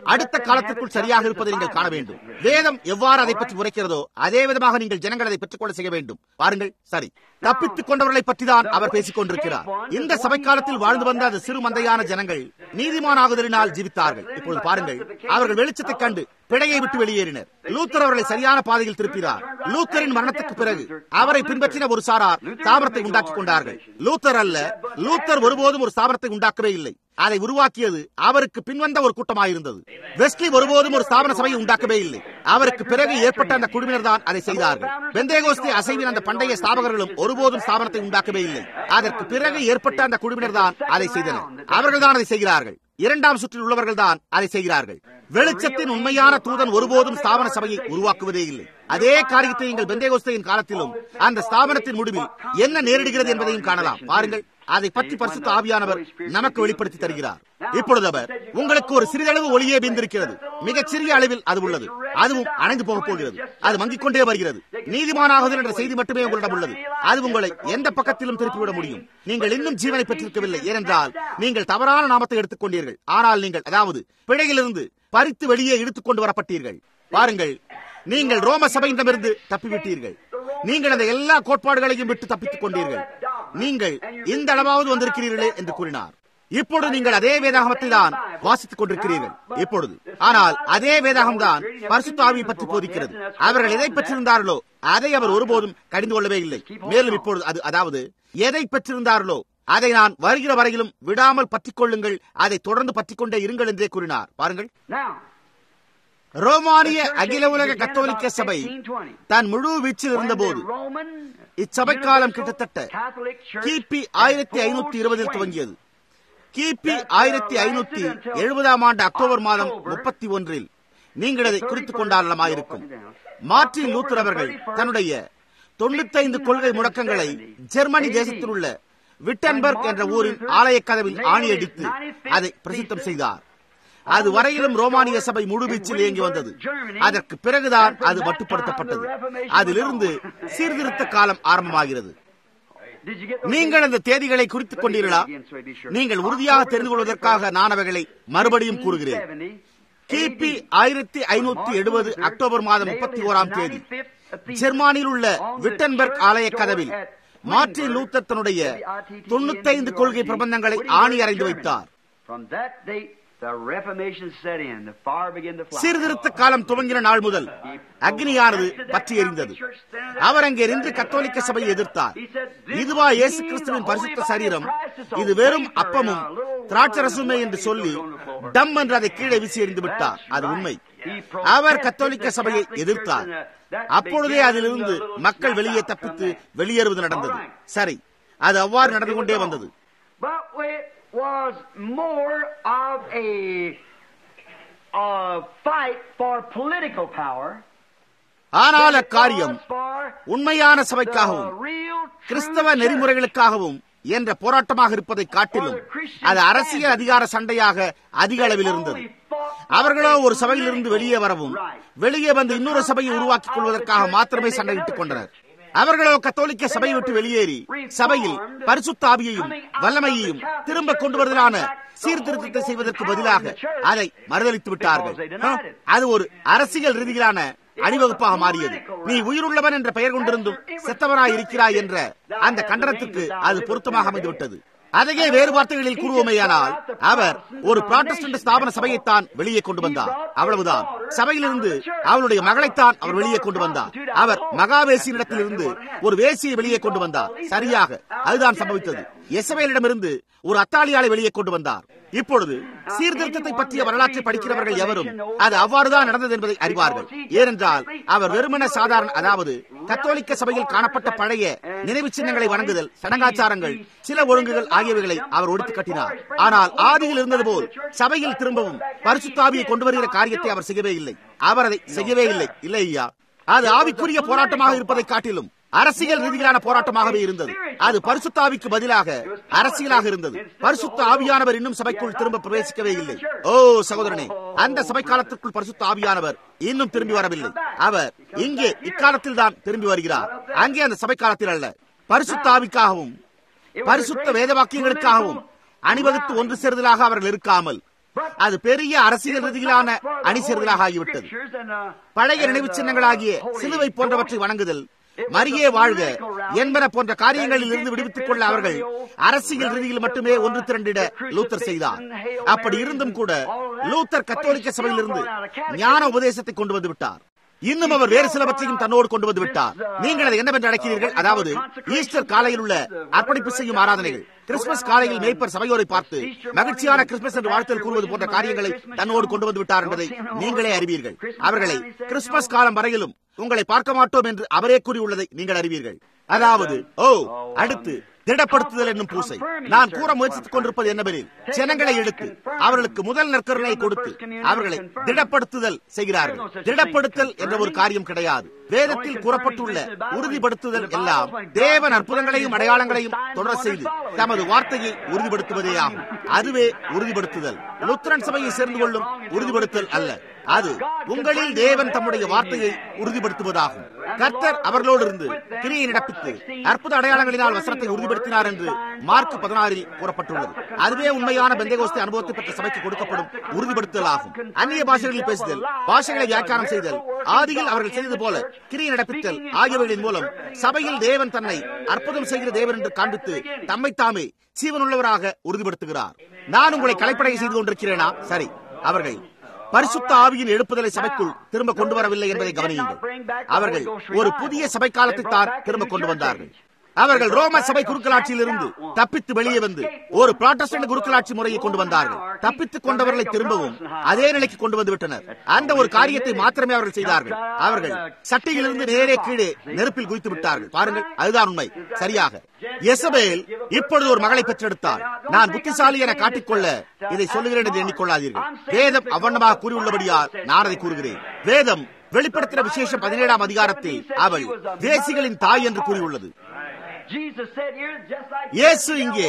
அடுத்த காலத்திற்குள் சரியாக இருப்பதை நீங்கள் காண வேண்டும் வேதம் எவ்வாறு அதை பற்றி உரைக்கிறதோ அதே விதமாக நீங்கள் ஜனங்கள் அதை பெற்றுக்கொள்ள செய்ய வேண்டும் பாருங்கள் சரி தப்பித்துக் கொண்டவர்களை பற்றி தான் அவர் பேசிக் கொண்டிருக்கிறார் இந்த சபை காலத்தில் வாழ்ந்து வந்த அந்த சிறு மந்தையான ஜனங்கள் நீதிமானாகுதலினால் ஜீவித்தார்கள் இப்பொழுது பாருங்கள் அவர்கள் வெளிச்சத்தைக் கண்டு பிழையை விட்டு வெளியேறினர் லூத்தர் அவர்களை சரியான பாதையில் திருப்பினார் லூத்தரின் மரணத்துக்கு பிறகு அவரை பின்பற்றின ஒரு சாரார் ஸ்தாபனத்தை உண்டாக்கிக் கொண்டார்கள் லூத்தர் அல்ல லூத்தர் ஒருபோதும் ஒரு ஸ்தாபனத்தை உண்டாக்கவே இல்லை அதை உருவாக்கியது அவருக்கு பின்வந்த ஒரு கூட்டமாயிருந்தது வெஸ்லி ஒருபோதும் ஒரு ஸ்தாபன சபையை உண்டாக்கவே இல்லை அவருக்கு பிறகு ஏற்பட்ட அந்த குழுவினர் தான் அதை செய்தார்கள் பெந்தேகோஸ்தி அசைவின் அந்த பண்டைய ஸ்தாபகர்களும் ஒருபோதும் ஸ்தாபனத்தை உண்டாக்கவே இல்லை அதற்கு பிறகு ஏற்பட்ட அந்த குழுவினர் தான் அதை செய்தனர் அவர்கள் தான் அதை செய்கிறார்கள் இரண்டாம் சுற்றில் உள்ளவர்கள் தான் அதை செய்கிறார்கள் வெளிச்சத்தின் உண்மையான தூதன் ஒருபோதும் ஸ்தாபன சபையை உருவாக்குவதே இல்லை அதே காரியத்தை நீங்கள் பெந்தேகோஸ்தையின் காலத்திலும் அந்த ஸ்தாபனத்தின் முடிவில் என்ன நேரிடுகிறது என்பதையும் காணலாம் பாருங்கள் அதை பற்றி பரிசுத்த ஆவியானவர் நமக்கு வெளிப்படுத்தி தருகிறார் இப்பொழுது அவர் உங்களுக்கு ஒரு சிறிதளவு ஒளியே பிந்திருக்கிறது மிகச் சிறிய அளவில் அது உள்ளது அதுவும் அணைந்து போக போகிறது அது மங்கிக் கொண்டே வருகிறது நீதிமானாகுதல் என்ற செய்தி மட்டுமே உங்களிடம் உள்ளது அது உங்களை எந்த பக்கத்திலும் திருப்பிவிட முடியும் நீங்கள் இன்னும் ஜீவனை பெற்றிருக்கவில்லை ஏனென்றால் நீங்கள் தவறான நாமத்தை எடுத்துக் கொண்டீர்கள் ஆனால் நீங்கள் அதாவது பிழையிலிருந்து பறித்து வெளியே இழுத்துக் கொண்டு வரப்பட்டீர்கள் பாருங்கள் நீங்கள் ரோம சபையிடமிருந்து தப்பிவிட்டீர்கள் நீங்கள் அந்த எல்லா கோட்பாடுகளையும் விட்டு தப்பித்துக் கொண்டீர்கள் நீங்கள் இந்த அளவாவது வந்திருக்கிறீர்களே என்று கூறினார் இப்பொழுது நீங்கள் அதே வேதாகமத்தை தான் வாசித்துக் கொண்டிருக்கிறீர்கள் இப்பொழுது ஆனால் அதே வேதாகம் தான் பரிசுத்தாவியை பற்றி போதிக்கிறது அவர்கள் எதை பெற்றிருந்தார்களோ அதை அவர் ஒருபோதும் கடிந்து கொள்ளவே இல்லை மேலும் இப்பொழுது அது அதாவது எதை பெற்றிருந்தார்களோ அதை நான் வருகிற வரையிலும் விடாமல் பற்றிக் கொள்ளுங்கள் அதை தொடர்ந்து பற்றிக் கொண்டே இருங்கள் என்றே கூறினார் பாருங்கள் ரோமானிய அகில உலக கத்தோலிக்க சபை தன் முழு வீச்சில் இருந்தபோது இச்சபை காலம் கிட்டத்தட்ட கிபி ஆயிரத்தி ஐநூத்தி இருபதில் துவங்கியது கிபி ஆயிரத்தி ஐநூத்தி எழுபதாம் ஆண்டு அக்டோபர் மாதம் முப்பத்தி ஒன்றில் நீங்கள் அதை குறித்துக் கொண்டால் நலமாயிருக்கும் மார்டின் லூத்தர் அவர்கள் தன்னுடைய தொண்ணூத்தைந்து கொள்கை முழக்கங்களை ஜெர்மனி தேசத்தில் உள்ள விட்டன்பர்க் என்ற ஊரின் ஆலய கதவில் ஆணியடித்து அதை பிரசித்தம் செய்தார் அது வரையிலும் ரோமானிய சபை முழுவீச்சில் இயங்கி வந்தது அதற்கு பிறகுதான் அது மட்டுப்படுத்தப்பட்டது அதிலிருந்து சீர்திருத்த காலம் ஆரம்பமாகிறது நீங்கள் அந்த தேதிகளை குறித்துக் கொண்டீர்களா நீங்கள் உறுதியாக தெரிந்து கொள்வதற்காக நான் அவைகளை மறுபடியும் கூறுகிறேன் கிபி ஆயிரத்தி ஐநூத்தி எழுபது அக்டோபர் மாதம் முப்பத்தி ஓராம் தேதி ஜெர்மானியில் உள்ள விட்டன்பர்க் ஆலய கதவில் மார்டின் லூத்தர் தன்னுடைய தொண்ணூத்தைந்து கொள்கை பிரபந்தங்களை ஆணி அறைந்து வைத்தார் சீர்திருத்த காலம் துவங்கின நாள் முதல் அக்னியானது பற்றி எரிந்தது அவர் அங்கே நின்று கத்தோலிக்க சபையை எதிர்த்தார் இதுவா இயேசு கிறிஸ்துவின் பரிசுத்த சரீரம் இது வெறும் அப்பமும் திராட்சரசுமே என்று சொல்லி டம் என்று அதை கீழே வீசி எறிந்து விட்டார் அது உண்மை அவர் கத்தோலிக்க சபையை எதிர்த்தார் அப்பொழுதே அதிலிருந்து மக்கள் வெளியே தப்பித்து வெளியேறுவது நடந்தது சரி அது அவ்வாறு நடந்து கொண்டே வந்தது was more of a, a fight for political power. ஆனால் அக்காரியம் உண்மையான சபைக்காகவும் கிறிஸ்தவ நெறிமுறைகளுக்காகவும் என்ற போராட்டமாக இருப்பதை காட்டிலும் அது அரசியல் அதிகார சண்டையாக அதிக அளவில் இருந்தது அவர்களோ ஒரு சபையிலிருந்து வெளியே வரவும் வெளியே வந்து இன்னொரு சபையை உருவாக்கிக் கொள்வதற்காக மாத்திரமே சண்டையிட்டுக் கொண்டனர் அவர்களோ கத்தோலிக்க சபையை விட்டு வெளியேறி சபையில் பரிசுத்தாவியையும் வல்லமையையும் திரும்ப கொண்டு வருவதான சீர்திருத்தத்தை செய்வதற்கு பதிலாக அதை மறுதளித்து விட்டார்கள் அது ஒரு அரசியல் ரீதியிலான அணிவகுப்பாக மாறியது நீ உயிருள்ளவன் என்ற பெயர் கொண்டிருந்தும் செத்தவனாய் இருக்கிறாய் என்ற அந்த கண்டனத்துக்கு அது பொருத்தமாக அமைந்துவிட்டது அதையே வேறு வார்த்தைகளில் கூறுவோமேயானால் அவர் ஒரு புராட்டஸ்டன்ட் ஸ்தாபன சபையைத்தான் வெளியே கொண்டு வந்தார் அவ்வளவுதான் சபையிலிருந்து அவளுடைய மகளைத்தான் அவர் வெளியே கொண்டு வந்தார் அவர் மகாவேசியிடத்தில் இருந்து ஒரு வேசியை வெளியே கொண்டு வந்தார் சரியாக அதுதான் சம்பவித்தது எசவேலிடமிருந்து ஒரு அத்தாளியாலை வெளியே கொண்டு வந்தார் இப்பொழுது சீர்திருத்தத்தை பற்றிய வரலாற்றை படிக்கிறவர்கள் எவரும் அது அவ்வாறுதான் நடந்தது என்பதை அறிவார்கள் ஏனென்றால் அவர் வெறுமன சாதாரண அதாவது கத்தோலிக்க சபையில் காணப்பட்ட பழைய நினைவு சின்னங்களை வணங்குதல் சடங்காச்சாரங்கள் சில ஒழுங்குகள் ஆகியவைகளை அவர் ஒடுத்து கட்டினார் ஆனால் ஆதியில் இருந்தது போல் சபையில் திரும்பவும் பரிசுத்தாவியை கொண்டு வருகிற காரியத்தை அவர் செய்யவே இல்லை அவர் அதை செய்யவே இல்லை இல்லை ஐயா அது ஆவிக்குரிய போராட்டமாக இருப்பதை காட்டிலும் அரசியல் ரீதியிலான போராட்டமாகவே இருந்தது அது பரிசுத்தாவிக்கு பதிலாக அரசியலாக இருந்தது பரிசுத்த ஆவியானவர் இன்னும் சபைக்குள் திரும்ப பிரவேசிக்கவே இல்லை ஓ சகோதரனே அந்த சபை காலத்திற்குள் பரிசுத்த ஆவியானவர் இன்னும் திரும்பி வரவில்லை அவர் இங்கே இக்காலத்தில் தான் திரும்பி வருகிறார் அங்கே அந்த சபை காலத்தில் அல்ல பரிசுத்த ஆவிக்காகவும் பரிசுத்த வேத வாக்கியங்களுக்காகவும் அணிவகுத்து ஒன்று சேருதலாக அவர்கள் இருக்காமல் அது பெரிய அரசியல் ரீதியிலான அணிசேர்தலாக ஆகிவிட்டது பழைய நினைவு சின்னங்களாகிய சிலுவை போன்றவற்றை வணங்குதல் மரியே வாழ்க என்பன போன்ற காரியங்களில் இருந்து விடுவித்துக் கொள்ள அவர்கள் அரசியல் ரீதியில் மட்டுமே ஒன்று திரண்டிட லூத்தர் செய்தார் அப்படி இருந்தும் கூட லூத்தர் கத்தோலிக்க சபையிலிருந்து ஞான உபதேசத்தை கொண்டு வந்து விட்டார் இன்னும் அவர் வேறு சிலவற்றையும் தன்னோடு கொண்டு வந்து விட்டார் நீங்கள் அதை என்னவென்று அழைக்கிறீர்கள் அதாவது ஈஸ்டர் காலையில் உள்ள அர்ப்பணிப்பு செய்யும் ஆராதனைகள் கிறிஸ்துமஸ் காலையில் மேய்ப்பர் சபையோரை பார்த்து மகிழ்ச்சியான கிறிஸ்துமஸ் என்று வாழ்த்தல் கூறுவது போன்ற காரியங்களை தன்னோடு கொண்டு வந்து விட்டார் என்பதை நீங்களே அறிவீர்கள் அவர்களை கிறிஸ்துமஸ் காலம் வரையிலும் உங்களை பார்க்க மாட்டோம் என்று அவரே கூறியுள்ளதை நீங்கள் அறிவீர்கள் அதாவது ஓ அடுத்து திடப்படுத்துதல் என்னும் பூசை நான் கூற முயற்சித்துக் கொண்டிருப்பது என்னவெனில் ஜனங்களை எடுத்து அவர்களுக்கு முதல் நற்கருணையை கொடுத்து அவர்களை திடப்படுத்துதல் செய்கிறார்கள் திடப்படுத்தல் என்ற ஒரு காரியம் கிடையாது வேதத்தில் கூறப்பட்டுள்ள உறுதிப்படுத்துதல் எல்லாம் தேவன் அற்புதங்களையும் அடையாளங்களையும் தொடர செய்து தமது வார்த்தையை உறுதிப்படுத்துவதே ஆகும் அதுவே உறுதிப்படுத்துதல் லுத்ரன் சபையை சேர்ந்து கொள்ளும் உறுதிப்படுத்தல் அல்ல அது உங்களில் தேவன் தம்முடைய வார்த்தையை உறுதிப்படுத்துவதாகும் கர்த்தர் அவர்களோடு இருந்து கிரியை நடப்பித்து அற்புத அடையாளங்களினால் வசனத்தை உறுதிப்படுத்தினார் என்று மார்க் பதினாறில் கூறப்பட்டுள்ளது அதுவே உண்மையான பெந்தகோஸ்தை அனுபவத்தை பெற்ற சபைக்கு கொடுக்கப்படும் உறுதிப்படுத்தல் ஆகும் அந்நிய பாஷைகளில் பேசுதல் பாஷைகளை வியாக்கியானம் செய்தல் ஆதியில் அவர்கள் செய்தது போல கிரியை நடப்பித்தல் ஆகியவைகளின் மூலம் சபையில் தேவன் தன்னை அற்புதம் செய்கிற தேவன் என்று காண்பித்து தம்மை தாமே சீவனுள்ளவராக உறுதிப்படுத்துகிறார் நான் உங்களை கலைப்படைய செய்து கொண்டிருக்கிறேனா சரி அவர்கள் பரிசுத்த ஆவியின் எழுப்புதலை சபைக்குள் திரும்ப கொண்டு வரவில்லை என்பதை கவனியுங்கள் அவர்கள் ஒரு புதிய சபை காலத்தை தான் திரும்ப கொண்டு வந்தார்கள் அவர்கள் ரோம சபை குருக்களாட்சியில் இருந்து தப்பித்து வெளியே வந்து ஒரு புராட்டஸ்டன்ட் குருக்களாட்சி முறையை கொண்டு வந்தார்கள் தப்பித்துக் கொண்டவர்களை திரும்பவும் அதே நிலைக்கு கொண்டு வந்து விட்டனர் அந்த ஒரு காரியத்தை மாத்திரமே அவர்கள் செய்தார்கள் அவர்கள் சட்டையிலிருந்து நேரே கீழே நெருப்பில் குதித்து விட்டார்கள் பாருங்கள் அதுதான் உண்மை சரியாக எசபேல் இப்பொழுது ஒரு மகளை பெற்றெடுத்தார் நான் புத்திசாலி என காட்டிக்கொள்ள இதை சொல்லுகிறேன் என்று எண்ணிக்கொள்ளாதீர்கள் வேதம் அவ்வண்ணமாக கூறியுள்ளபடியால் நான் அதை கூறுகிறேன் வேதம் வெளிப்படுத்தின விசேஷம் பதினேழாம் அதிகாரத்தில் அவள் தேசிகளின் தாய் என்று கூறியுள்ளது இயேசு இங்கே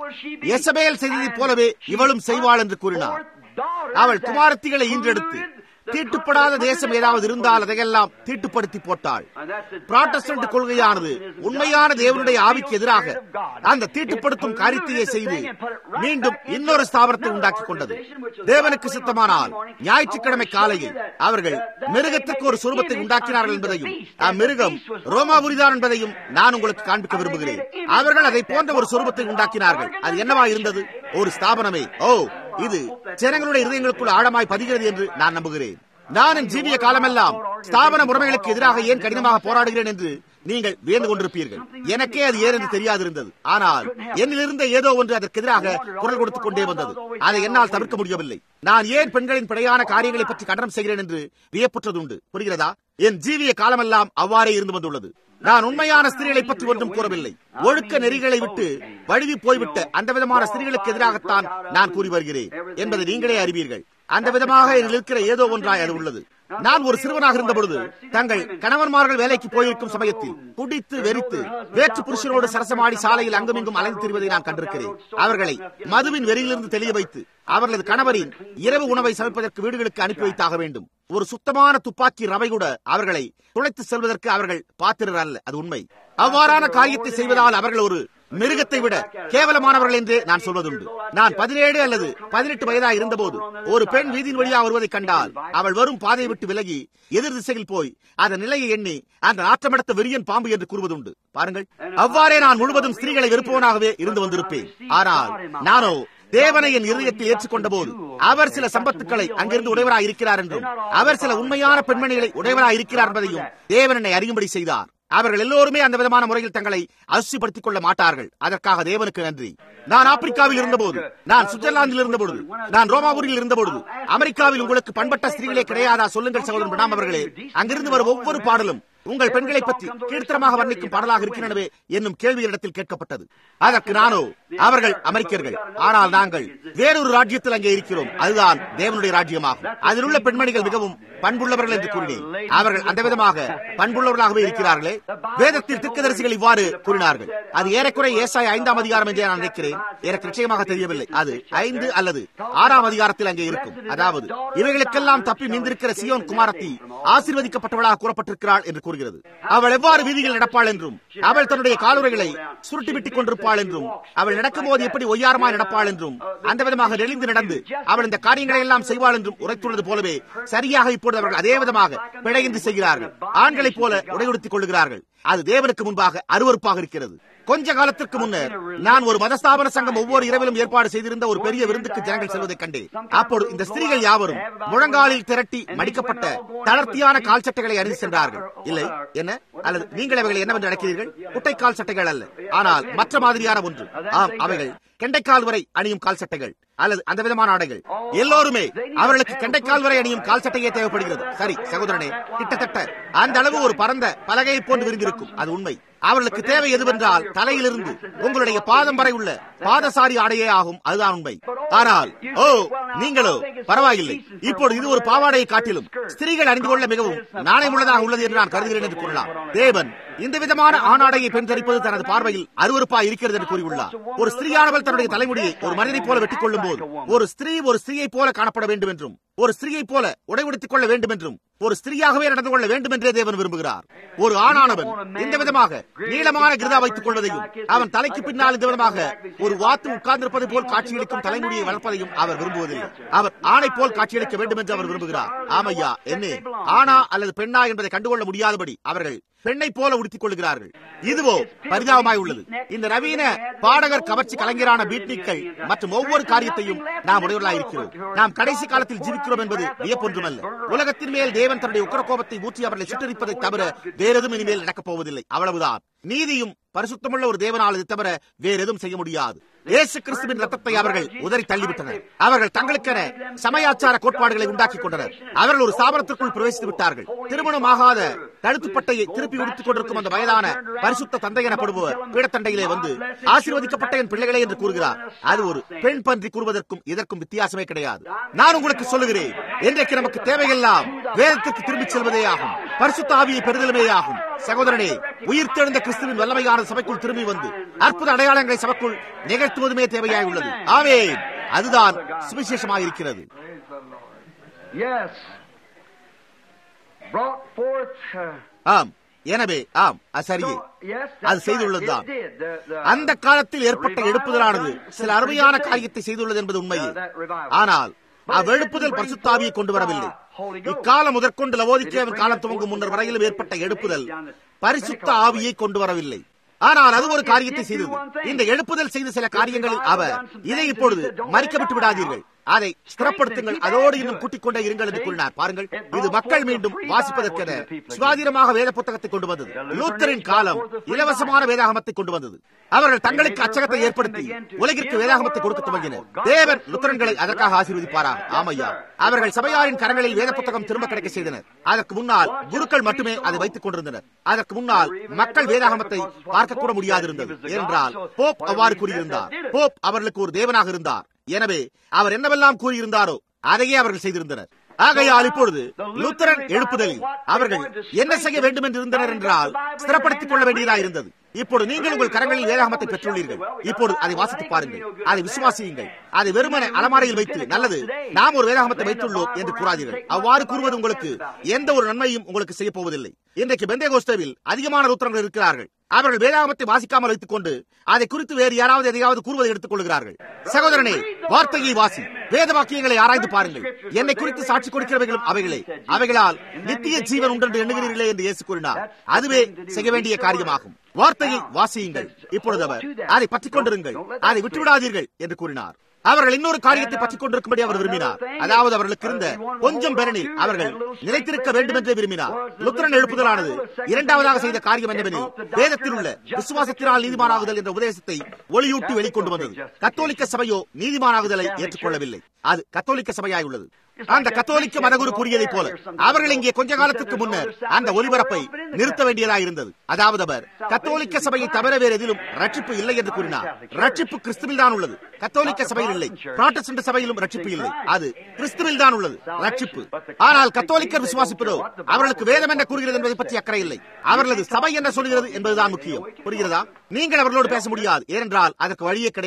எசபேல் செய்ததைப் போலவே இவளும் செய்வாள் என்று கூறினார் அவள் குமாரத்திகளை ஈன்றெடுத்து தீட்டுப்படாத தேசம் ஏதாவது இருந்தால் அதையெல்லாம் தீட்டுப்படுத்தி போட்டாள் புராட்டஸ்டன்ட் கொள்கையானது உண்மையான தேவனுடைய ஆவிக்கு எதிராக அந்த தீட்டுப்படுத்தும் காரியத்தையே செய்து மீண்டும் இன்னொரு ஸ்தாபனத்தை உண்டாக்கி கொண்டது தேவனுக்கு சித்தமானால் ஞாயிற்றுக்கிழமை காலையில் அவர்கள் மிருகத்திற்கு ஒரு சுரூபத்தை உண்டாக்கினார்கள் என்பதையும் அம்மிருகம் ரோமாபுரிதான் என்பதையும் நான் உங்களுக்கு காண்பிக்க விரும்புகிறேன் அவர்கள் அதை போன்ற ஒரு சுரூபத்தை உண்டாக்கினார்கள் அது என்னவா இருந்தது ஒரு ஸ்தாபனமே ஓ இது ஜனங்களுடைய இருதயங்களுக்குள் ஆழமாய் பதிகிறது என்று நான் நம்புகிறேன் நான் என் ஜீவிய காலமெல்லாம் ஸ்தாபன முறைமைகளுக்கு எதிராக ஏன் கடினமாக போராடுகிறேன் என்று நீங்கள் வியந்து கொண்டிருப்பீர்கள் எனக்கே அது ஏன் என்று தெரியாதிருந்தது ஆனால் என்னிலிருந்த ஏதோ ஒன்று அதற்கு எதிராக குரல் கொடுத்துக் கொண்டே வந்தது அதை என்னால் தவிர்க்க முடியவில்லை நான் ஏன் பெண்களின் பிழையான காரியங்களை பற்றி கண்டனம் செய்கிறேன் என்று வியப்புற்றதுண்டு புரிகிறதா என் ஜீவிய காலமெல்லாம் அவ்வாறே இருந்து வந்துள்ளது நான் உண்மையான ஸ்திரீகளை பற்றி ஒன்றும் கூறவில்லை ஒழுக்க நெறிகளை விட்டு வழுவி போய்விட்ட அந்த விதமான ஸ்திரீகளுக்கு எதிராகத்தான் நான் கூறி வருகிறேன் என்பதை நீங்களே அறிவீர்கள் அந்த விதமாக இதில் இருக்கிற ஏதோ ஒன்றாய் அது உள்ளது நான் ஒரு சிறுவனாக இருந்த பொழுது தங்கள் கணவன்மார்கள் வேலைக்கு போயிருக்கும் சமயத்தில் குடித்து வெறித்து வேற்று புருஷனோடு சரசமாடி சாலையில் அங்குமிங்கும் அலைந்து திரிவதை நான் கண்டிருக்கிறேன் அவர்களை மதுவின் வெறியிலிருந்து தெளிய வைத்து அவர்களது கணவரின் இரவு உணவை சமைப்பதற்கு வீடுகளுக்கு அனுப்பி வைத்தாக வேண்டும் ஒரு சுத்தமான துப்பாக்கி ரவை கூட அவர்களை துளைத்து செல்வதற்கு அவர்கள் பாத்திரர் அல்ல அது உண்மை அவ்வாறான காரியத்தை செய்வதால் அவர்கள் ஒரு மிருகத்தை விட கேவலமானவர்கள் என்றே நான் சொல்வதுண்டு நான் பதினேழு அல்லது பதினெட்டு வயதாக இருந்தபோது ஒரு பெண் வீதியின் வழியாக வருவதை கண்டால் அவள் வரும் பாதையை விட்டு விலகி எதிர் திசையில் போய் அதன் நிலையை எண்ணி அந்த ஆற்றமெடுத்த வெறியன் பாம்பு என்று கூறுவதுண்டு பாருங்கள் அவ்வாறே நான் முழுவதும் ஸ்திரீகளை வெறுப்பவனாகவே இருந்து வந்திருப்பேன் ஆனால் நானோ தேவனை என் இருதயத்தில் ஏற்றுக்கொண்ட போது அவர் சில சம்பத்துக்களை அங்கிருந்து உடையவராய் இருக்கிறார் என்றும் அவர் சில உண்மையான பெண்மணிகளை உடையவராய் இருக்கிறார் என்பதையும் தேவன் என்னை அறியும்படி செய்தார் அவர்கள் எல்லோருமே அந்த விதமான முறையில் தங்களை அசுப்படுத்திக் கொள்ள மாட்டார்கள் அதற்காக தேவனுக்கு நன்றி நான் ஆப்பிரிக்காவில் இருந்தபோது நான் சுவிட்சர்லாந்தில் இருந்தபொழுது நான் ரோமாபூரில் இருந்தபொழுது அமெரிக்காவில் உங்களுக்கு பண்பட்ட ஸ்திரீகளே கிடையாதா சொல்லுங்கள் சகோதரன் பிரணாம் அவர்களே அங்கிருந்து வரும் ஒவ்வொரு பாடலும் உங்கள் பெண்களை பற்றி கீழ்த்தரமாக வர்ணிக்கும் பாடலாக இருக்கின்றனவே என்னும் கேள்வி இடத்தில் கேட்கப்பட்டது அதற்கு நானோ அவர்கள் அமெரிக்கர்கள் ஆனால் நாங்கள் வேறொரு ராஜ்யத்தில் அங்கே இருக்கிறோம் அதுதான் தேவனுடைய ராஜ்யமாகும் அதில் உள்ள பெண்மணிகள் மிகவும் பண்புள்ளவர்கள் என்று கூறினேன் அவர்கள் அந்த விதமாக பண்புள்ளவர்களாகவே இருக்கிறார்களே வேதத்தில் திக்கதரிசிகள் இவ்வாறு கூறினார்கள் அது ஏறக்குறைய ஏசாய் ஐந்தாம் அதிகாரம் என்றே நான் நினைக்கிறேன் எனக்கு நிச்சயமாக தெரியவில்லை அது ஐந்து அல்லது ஆறாம் அதிகாரத்தில் அங்கே இருக்கும் அதாவது இவைகளுக்கெல்லாம் தப்பி மீந்திருக்கிற சியோன் குமாரத்தி ஆசீர்வதிக்கப்பட்டவளாக கூறப்பட்டிருக்கிறாள் என்று கூறினார் கூறுகிறது அவள் எவ்வாறு வீதியில் நடப்பாள் என்றும் அவள் தன்னுடைய காலுறைகளை சுருட்டிவிட்டுக் கொண்டிருப்பாள் என்றும் அவள் நடக்கும்போது எப்படி ஒய்யாரமாய் நடப்பாள் என்றும் அந்த விதமாக நெளிந்து நடந்து அவள் இந்த காரியங்களை எல்லாம் செய்வாள் என்றும் உரைத்துள்ளது போலவே சரியாக இப்பொழுது அவர்கள் அதே விதமாக பிழையின்றி செய்கிறார்கள் ஆண்களைப் போல உடையுடுத்திக் கொள்கிறார்கள் அது தேவனுக்கு முன்பாக அருவருப்பாக இருக்கிறது கொஞ்ச காலத்திற்கு முன்னர் நான் ஒரு மதஸ்தாபன சங்கம் ஒவ்வொரு இரவிலும் ஏற்பாடு செய்திருந்த ஒரு பெரிய விருந்துக்கு ஜனங்கள் செல்வதைக் கண்டேன் அப்போது இந்த ஸ்திரீகள் யாவரும் முழங்காலில் திரட்டி மடிக்கப்பட்ட தளர்த்தியான கால் சட்டைகளை அணிந்து சென்றார்கள் இல்லை என்ன அல்லது நீங்கள் அவைகளை என்னவென்று நடக்கிறீர்கள் குட்டைக்கால் சட்டைகள் அல்ல ஆனால் மற்ற மாதிரியான ஒன்று ஆம் அவைகள் கெண்டைக்கால் வரை அணியும் கால் சட்டைகள் அல்லது அந்த விதமான ஆடைகள் எல்லோருமே அவர்களுக்கு கெண்டைக்கால் வரை அணியும் கால் சட்டையே தேவைப்படுகிறது சரி சகோதரனே கிட்டத்தட்ட அந்த அளவு ஒரு பரந்த பலகையை போன்று விரிந்திருக்கும் அது உண்மை அவர்களுக்கு தேவை எதுவென்றால் தலையிலிருந்து உங்களுடைய பாதம் வரை உள்ள பாதசாரி ஆடையே ஆகும் அதுதான் உண்மை ஆனால் ஓ நீங்களோ பரவாயில்லை இப்போது இது ஒரு பாவாடையை காட்டிலும் ஸ்திரீகள் அணிந்து கொள்ள மிகவும் நாணயமுள்ளதாக உள்ளது என்று நான் கருதுகிறேன் என்று கூறலாம் தேவன் இந்த விதமான ஆணாடையை பெண் தரிப்பது தனது பார்வையில் அருவருப்பா இருக்கிறது என்று கூறியுள்ளார் ஒரு ஸ்திரீயானவள் தன்னுடைய தலைமுடியை ஒரு மனிதனைப் போல வெட்டிக் கொள்ளும் போது ஒரு ஸ்திரீ ஒரு ஸ்திரீயை போல காணப்பட வேண்டும் என்றும் ஒரு ஸ்திரீயை போல உடைவெடுத்துக் கொள்ள வேண்டும் என்றும் ஒரு ஸ்திரீயாகவே நடந்து கொள்ள வேண்டும் என்றே தேவன் விரும்புகிறார் ஒரு ஆணானவன் இந்த விதமாக நீளமான கிருதா வைத்துக் கொள்வதையும் அவன் தலைக்கு பின்னால் இந்த விதமாக ஒரு வாத்து உட்கார்ந்திருப்பது போல் காட்சியளிக்கும் தலைமுடியை வளர்ப்பதையும் அவர் விரும்புவதில்லை அவர் ஆணை போல் காட்சியளிக்க வேண்டும் என்று அவர் விரும்புகிறார் ஆமையா என்ன ஆணா அல்லது பெண்ணா என்பதை கண்டுகொள்ள முடியாதபடி அவர்கள் பெண்ணை போல உடுத்திக் கொள்கிறார்கள் இதுவோ பரிதாபமாய் உள்ளது இந்த நவீன பாடகர் கவர்ச்சி கலைஞரான பீட்னிக்கள் மற்றும் ஒவ்வொரு காரியத்தையும் நாம் உடையவர்களாக இருக்கிறோம் நாம் கடைசி காலத்தில் ஜீவிக்கிறோம் என்பது வியப்பொன்றுமல்ல உலகத்தின் மேல் தேவன் தன்னுடைய உக்கரக்கோபத்தை ஊற்றி அவர்களை சுட்டரிப்பதை தவிர வேறெதும் இனிமேல் நடக்கப் போவதில்லை அவ்வளவுதான் நீதியும் பரிசுத்தமுள்ள ஒரு தேவனால் இது தவிர வேற எதுவும் செய்ய முடியாது இயேசு கிறிஸ்துவின் ரத்தத்தை அவர்கள் உதறி தள்ளிவிட்டனர் அவர்கள் தங்களுக்கென சமயாச்சார கோட்பாடுகளை உண்டாக்கிக் கொண்டனர் அவர்கள் ஒரு ஸ்தாபனத்திற்குள் பிரவேசித்து விட்டார்கள் திருமணமாகாத கழுத்துப்பட்டையை திருப்பி உடுத்திக் கொண்டிருக்கும் அந்த வயதான பரிசுத்த தந்தை எனப்படுபவர் பீடத்தண்டையிலே வந்து ஆசீர்வதிக்கப்பட்ட என் பிள்ளைகளே என்று கூறுகிறார் அது ஒரு பெண் பன்றி கூறுவதற்கும் இதற்கும் வித்தியாசமே கிடையாது நான் உங்களுக்கு சொல்லுகிறேன் இன்றைக்கு நமக்கு தேவையெல்லாம் வேதத்திற்கு திரும்பிச் செல்வதே ஆகும் பரிசுத்த ஆவியை பெறுதலுமே ஆகும் சகோதரனே உயிர்த்தெழுந்த கிறிஸ்துவின் வல்லமையான சபைக்குள் திரும்பி வந்து அற்புத அடையாளங்களை சபைக்குள் நிகழ்த்துவதுமே தேவையாய் உள்ளது ஆவே அதுதான் சுவிசேஷமாக இருக்கிறது Yes. Brought forth. Uh, ஆம் எனவே ஆம் அது சரியே so, yes, அது that's செய்துள்ளதுதான் right. It did. The, the, அந்த காலத்தில் ஏற்பட்ட எழுப்புதலானது சில அருமையான காரியத்தை செய்துள்ளது என்பது உண்மையே ஆனால் அவ்வெழுப்புதல் பரிசுத்தாவியை கொண்டு வரவில்லை இக்காலம் முதற்கொண்டு லவோதிக்கேவின் காலம் துவங்கும் முன்னர் வரையிலும் ஏற்பட்ட எழுப்புதல் பரிசுத்த ஆவியை கொண்டு வரவில்லை ஆனால் அது ஒரு காரியத்தை செய்தது இந்த எழுப்புதல் செய்த சில காரியங்களில் அவர் இதை இப்பொழுது மறிக்க விட்டு விடாதீர்கள் அதை ஸ்திரப்படுத்துங்கள் அதோடு இன்னும் கூட்டிக் கொண்டே இருங்கள் என்று கூறினார் பாருங்கள் இது மக்கள் மீண்டும் வாசிப்பதற்கென சுவாதீனமாக வேத புத்தகத்தை கொண்டு வந்தது லூத்தரின் காலம் இலவசமான வேதாகமத்தை கொண்டு வந்தது அவர்கள் தங்களுக்கு அச்சகத்தை ஏற்படுத்தி உலகிற்கு வேதாகமத்தை கொடுக்க துவங்கினர் தேவன் லுத்தரன்களை அதற்காக ஆசீர்வதிப்பாராம் ஆமையா அவர்கள் சபையாரின் கரங்களில் வேத புத்தகம் திரும்ப கிடைக்க செய்தனர் அதற்கு முன்னால் குருக்கள் மட்டுமே அதை வைத்துக் கொண்டிருந்தனர் அதற்கு முன்னால் மக்கள் வேதாகமத்தை பார்க்க கூட முடியாதிருந்தது ஏனென்றால் போப் அவ்வாறு கூறியிருந்தார் போப் அவர்களுக்கு ஒரு தேவனாக இருந்தார் எனவே அவர் என்னவெல்லாம் கூறியிருந்தாரோ அதையே அவர்கள் செய்திருந்தனர் ஆகையால் இப்பொழுது லுத்தரன் எழுப்புதலில் அவர்கள் என்ன செய்ய வேண்டும் என்று இருந்தனர் என்றால் ஸ்திரப்படுத்திக் கொள்ள வேண்டியதாக இருந்தது இப்பொழுது நீங்கள் உங்கள் கரங்களில் வேதாகமத்தை பெற்றுள்ளீர்கள் இப்பொழுது அதை வாசித்து பாருங்கள் அதை விசுவாசியுங்கள் அதை வெறுமன அலமாரையில் வைத்து நல்லது நாம் ஒரு வேதாகமத்தை வைத்துள்ளோம் என்று கூறாதீர்கள் அவ்வாறு கூறுவது உங்களுக்கு எந்த ஒரு நன்மையும் உங்களுக்கு செய்ய போவதில்லை இன்றைக்கு பெந்தே கோஸ்தவில் அதிகமான ருத்திரங்கள் இருக்கிறார்கள் அவர்கள் வேதாகமத்தை வாசிக்காமல் வைத்துக் கொண்டு அதை குறித்து வேறு யாராவது எதையாவது கூறுவதை எடுத்துக் கொள்கிறார்கள் சகோதரனே வார்த்தையை வாசி வேத வாக்கியங்களை ஆராய்ந்து பாருங்கள் என்னை குறித்து சாட்சி கொடுக்கிறவைகளும் அவைகளே அவைகளால் நித்திய ஜீவன் உண்டென்று எண்ணுகிறீர்களே என்று இயேசு கூறினார் அதுவே செய்ய வேண்டிய காரியமாகும் வார்த்தையை வாசியுங்கள் இப்பொழுது அவர் அதை பற்றிக் கொண்டிருங்கள் அதை விட்டுவிடாதீர்கள் என்று கூறினார் அவர்கள் இன்னொரு காரியத்தை பற்றிக் கொண்டிருக்கும்படி அவர் விரும்பினார் அதாவது அவர்களுக்கு இருந்த கொஞ்சம் பேரனில் அவர்கள் நிலைத்திருக்க வேண்டும் என்றே விரும்பினார் லுத்தரன் எழுப்புதலானது இரண்டாவதாக செய்த காரியம் என்னவெனில் வேதத்தில் உள்ள விசுவாசத்தினால் நீதிமானாகுதல் என்ற உபதேசத்தை ஒளியூட்டி வெளிக்கொண்டு வந்தது கத்தோலிக்க சபையோ நீதிமானாகுதலை ஏற்றுக்கொள்ளவில்லை அது கத்தோலிக்க சபையாய் உள்ளது அந்த கத்தோலிக்க மதகுரு கூறியதைப் போல அவர்கள் இங்கே கொஞ்ச காலத்துக்கு முன்னர் அந்த ஒலிபரப்பை நிறுத்த வேண்டியதாக இருந்தது அதாவது அவர் கத்தோலிக்க சபையை தவிர வேறு எதிலும் ரட்சிப்பு இல்லை என்று கூறினார் ரட்சிப்பு கிறிஸ்துவில் தான் உள்ளது கத்தோலிக்க சபையில் இல்லை புராட்டஸ்டன்ட் சபையிலும் ரட்சிப்பு இல்லை அது கிறிஸ்துவில் தான் உள்ளது ரட்சிப்பு ஆனால் கத்தோலிக்கர் விசுவாசிப்பதோ அவர்களுக்கு வேதம் என்ன கூறுகிறது என்பதை பற்றி அக்கறை இல்லை அவர்களது சபை என்ன சொல்கிறது என்பதுதான் முக்கியம் புரிகிறதா நீங்கள் அவர்களோடு பேச முடியாது ஏனென்றால் அதற்கு வழியே கிடையாது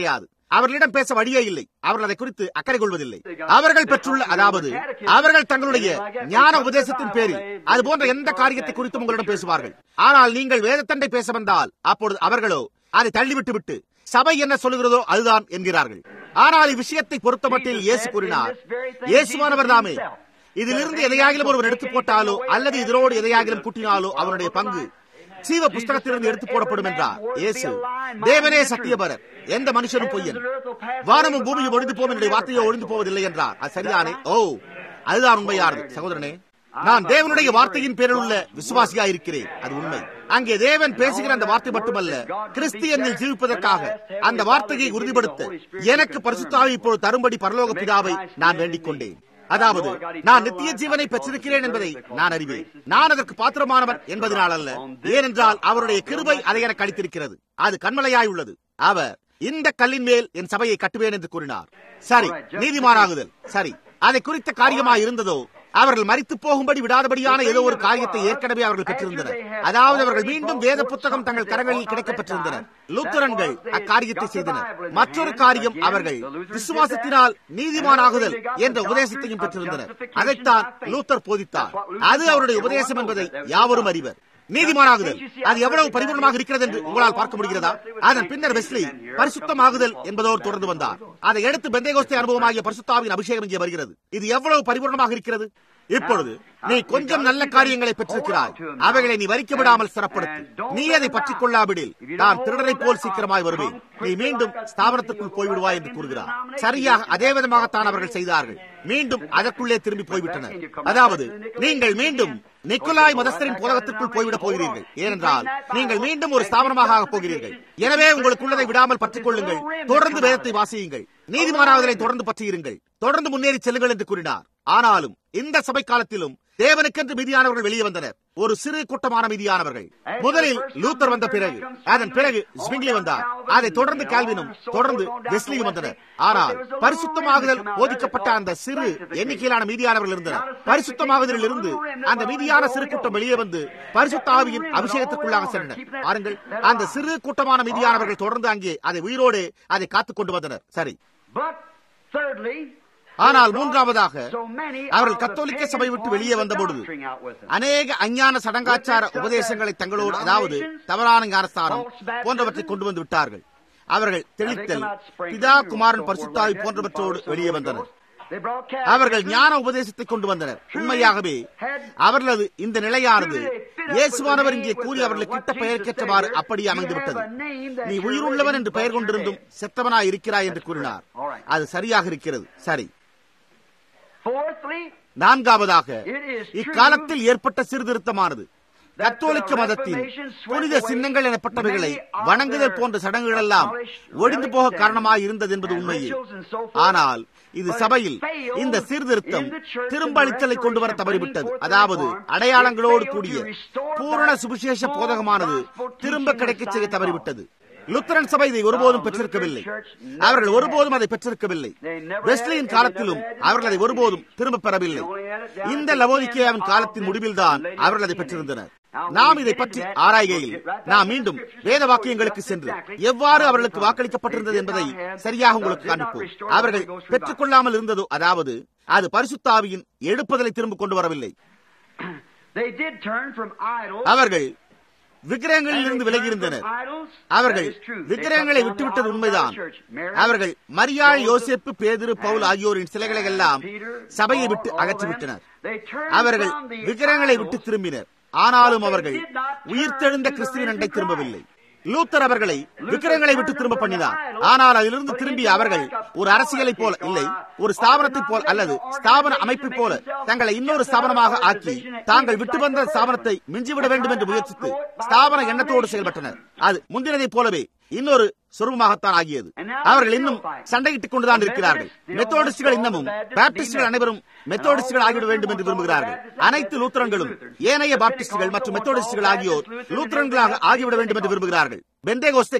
அவர்களிடம் பேச வழியே இல்லை அவர்கள் அதை குறித்து அக்கறை கொள்வதில்லை அவர்கள் பெற்றுள்ள அதாவது அவர்கள் தங்களுடைய ஞான உபதேசத்தின் பேரில் அது போன்ற எந்த காரியத்தை குறித்தும் உங்களிடம் பேசுவார்கள் ஆனால் நீங்கள் வேதத்தண்டை பேச வந்தால் அப்பொழுது அவர்களோ அதை தள்ளிவிட்டு விட்டு சபை என்ன சொல்லுகிறதோ அதுதான் என்கிறார்கள் ஆனால் இவ்விஷயத்தை பொறுத்தமட்டில் இயேசு கூறினார் இயேசுவானவர் தாமே இதிலிருந்து எதையாகிலும் ஒருவர் எடுத்து போட்டாலோ அல்லது இதனோடு எதையாகிலும் கூட்டினாலோ அவனுடைய பங்கு சீவ புஸ்தகத்திலிருந்து எடுத்து போடப்படும் என்றார் இயேசு தேவனே சத்தியபரர் எந்த மனுஷனும் பொய்யன் வானமும் பூமியும் ஒழிந்து போகும் என்னுடைய வார்த்தையோ ஒழிந்து போவதில்லை என்றார் அது சரிதானே ஓ அதுதான் உண்மையானது சகோதரனே நான் தேவனுடைய வார்த்தையின் பேரில் உள்ள விசுவாசியா இருக்கிறேன் அது உண்மை அங்கே தேவன் பேசுகிற அந்த வார்த்தை மட்டுமல்ல கிறிஸ்தியனில் ஜீவிப்பதற்காக அந்த வார்த்தையை உறுதிப்படுத்த எனக்கு பரிசுத்தாவை இப்போது தரும்படி பரலோக பிதாவை நான் வேண்டிக் கொண்டேன் அதாவது நான் நித்திய ஜீவனை பெற்றிருக்கிறேன் என்பதை நான் அறிவேன் நான் அதற்கு பாத்திரமானவன் என்பதனால் அல்ல ஏனென்றால் அவருடைய கிருபை அதை எனக்கு அளித்திருக்கிறது அது கண்மலையாய் உள்ளது அவர் இந்த கல்லின் மேல் என் சபையை கட்டுவேன் என்று கூறினார் சரி நீதிமானாகுதல் சரி அதை குறித்த காரியமாய் இருந்ததோ அவர்கள் மறித்து போகும்படி விடாதபடியான ஏதோ ஒரு காரியத்தை ஏற்கனவே அவர்கள் பெற்றிருந்தனர் அதாவது அவர்கள் மீண்டும் வேத புத்தகம் தங்கள் கரங்களில் கிடைக்கப்பெற்றிருந்தனர் லூத்தரன்கள் அக்காரியத்தை செய்தனர் மற்றொரு காரியம் அவர்கள் விசுவாசத்தினால் நீதிமானாகுதல் என்ற உபதேசத்தையும் பெற்றிருந்தனர் அதைத்தான் லூத்தர் போதித்தார் அது அவருடைய உபதேசம் என்பதை யாவரும் அறிவர் நீதிமானாகுதல் அது எவ்வளவு பரிபூர்ணமாக இருக்கிறது என்று உங்களால் பார்க்க முடிகிறதா அதன் பின்னர் வெஸ்லி பரிசுத்தமாகுதல் என்பதோடு தொடர்ந்து வந்தார் அதை எடுத்து பெந்தேகோஸ்தை அனுபவமாகிய பரிசுத்தாவின் அபிஷேகம் இங்கே வருகிறது இது எவ்வளவு பரிபூர்ணமாக இருக்கிறது இப்பொழுது நீ கொஞ்சம் நல்ல காரியங்களை பெற்றிருக்கிறாய் அவைகளை நீ வரிக்க விடாமல் சிறப்படுத்து நீ அதை பற்றிக் கொள்ளாவிடில் நான் திருடனை போல் சீக்கிரமாய் வருவேன் நீ மீண்டும் ஸ்தாபனத்திற்குள் போய்விடுவாய் என்று கூறுகிறார் சரியாக அதே விதமாகத்தான் அவர்கள் செய்தார்கள் மீண்டும் அதற்குள்ளே திரும்பி போய்விட்டனர் அதாவது நீங்கள் மீண்டும் நிக்கோலாய் மதஸ்தரின் புலகத்திற்குள் போய்விடப் போகிறீர்கள் ஏனென்றால் நீங்கள் மீண்டும் ஒரு ஸ்தாபனமாக ஆகப் போகிறீர்கள் எனவே உங்களுக்குள்ளதை விடாமல் பற்றிக் கொள்ளுங்கள் தொடர்ந்து வேதத்தை வாசியுங்கள் நீதிமானாவதனை தொடர்ந்து பற்றியிருங்கள் தொடர்ந்து முன்னேறி செல்லுங்கள் என்று கூறினார் ஆனாலும் இந்த சபை காலத்திலும் தேவனுக்கென்று மீதியானவர்கள் வெளியே வந்தனர் ஒரு சிறு கூட்டமான மீதியானவர்கள் முதலில் லூத்தர் வந்த பிறகு அதன் பிறகு ஸ்விங்லி வந்தார் அதை தொடர்ந்து கால்வினும் தொடர்ந்து வெஸ்லியும் வந்தனர் ஆனால் பரிசுத்தமாகுதல் போதிக்கப்பட்ட அந்த சிறு எண்ணிக்கையிலான மீதியானவர்கள் இருந்தனர் பரிசுத்தமாகுதலில் இருந்து அந்த மீதியான சிறு கூட்டம் வெளியே வந்து பரிசுத்த ஆவியின் அபிஷேகத்துக்குள்ளாக சென்றனர் பாருங்கள் அந்த சிறு கூட்டமான மீதியானவர்கள் தொடர்ந்து அங்கே அதை உயிரோடு அதை காத்துக் கொண்டு வந்தனர் சரி ஆனால் மூன்றாவதாக அவர்கள் கத்தோலிக்க சபை விட்டு வெளியே வந்தபொழுது அநேக அஞ்ஞான சடங்காச்சார உபதேசங்களை தங்களோடு அதாவது தவறான ஞானஸ்தானம் போன்றவற்றை கொண்டு வந்து விட்டார்கள் அவர்கள் தெளித்தல் பிதா குமாரன் பரிசுத்தாவி போன்றவற்றோடு வெளியே வந்தனர் அவர்கள் ஞான உபதேசத்தை கொண்டு வந்தனர் உண்மையாகவே அவர்களது இந்த நிலையானது இயேசுவானவர் இங்கே கூறி அவர்களுக்கு கிட்ட பெயர்க்கேற்றவாறு அப்படி அமைந்துவிட்டது நீ உயிருள்ளவன் என்று பெயர் கொண்டிருந்தும் செத்தவனாய் இருக்கிறாய் என்று கூறினார் அது சரியாக இருக்கிறது சரி நான்காவதாக இக்காலத்தில் ஏற்பட்ட சீர்திருத்தமானது கத்தோலிக்க மதத்தின் புனித சின்னங்கள் எனப்பட்டவைகளை வணங்குதல் போன்ற சடங்குகள் எல்லாம் ஒழிந்து போக காரணமாக இருந்தது என்பது உண்மையே ஆனால் இது சபையில் இந்த சீர்திருத்தம் திரும்ப அளித்தலை கொண்டு வர தவறிவிட்டது அதாவது அடையாளங்களோடு கூடிய பூரண சுவிசேஷ போதகமானது திரும்ப கிடைக்க செய்ய தவறிவிட்டது லுத்தரன் சபை இதை ஒருபோதும் பெற்றிருக்கவில்லை அவர்கள் ஒருபோதும் அதை பெற்றிருக்கவில்லை வெஸ்லியின் காலத்திலும் அவர்கள் அதை ஒருபோதும் திரும்ப பெறவில்லை இந்த லவோதிக்கேயாவின் காலத்தின் முடிவில்தான் அவர்கள் அதை பெற்றிருந்தனர் நாம் இதை பற்றி ஆராய்கையில் நாம் மீண்டும் வேத வாக்கியங்களுக்கு சென்று எவ்வாறு அவர்களுக்கு வாக்களிக்கப்பட்டிருந்தது என்பதை சரியாக உங்களுக்கு காண்பிப்போம் அவர்கள் பெற்றுக்கொள்ளாமல் இருந்ததோ அதாவது அது பரிசுத்தாவியின் எடுப்பதலை திரும்ப கொண்டு வரவில்லை அவர்கள் விக்கிரகங்களில் இருந்து விலகி இருந்தனர் அவர்கள் விக்கிரகங்களை விட்டுவிட்டது உண்மைதான் அவர்கள் மரியாள் யோசேப்பு பேதிரு பவுல் ஆகியோரின் சிலைகளை எல்லாம் சபையை விட்டு அகற்றிவிட்டனர் அவர்கள் விக்கிரகங்களை விட்டு திரும்பினர் ஆனாலும் அவர்கள் உயிர்த்தெழுந்த கிறிஸ்துவின் அண்டை திரும்பவில்லை லூத்தர் அவர்களை விக்கிரங்களை விட்டு திரும்ப பண்ணினார் ஆனால் அதிலிருந்து திரும்பி அவர்கள் ஒரு அரசியலை போல இல்லை ஒரு ஸ்தாபனத்தை போல் அல்லது ஸ்தாபன அமைப்பை போல தங்களை இன்னொரு ஸ்தாபனமாக ஆக்கி தாங்கள் விட்டு வந்த ஸ்தாபனத்தை மிஞ்சிவிட வேண்டும் என்று முயற்சித்து ஸ்தாபன எண்ணத்தோடு செயல்பட்டனர் அது முந்தினதை போலவே இன்னொரு சொருபமாகத்தான் ஆகியது அவர்கள் இன்னும் சண்டையிட்டுக் கொண்டுதான் இருக்கிறார்கள் மெத்தோடிஸ்டுகள் இன்னமும் பாப்டிஸ்டுகள் அனைவரும் மெத்தோடிஸ்டுகள் ஆகிவிட வேண்டும் என்று விரும்புகிறார்கள் அனைத்து லூத்தரன்களும் ஏனைய பாப்டிஸ்டுகள் மற்றும் மெத்தோடிஸ்டுகள் ஆகியோர் லூத்தரன்களாக ஆகிவிட வேண்டும் என்று விரும்புகிறார்கள் பெந்தேகோஸ்தேக்களோ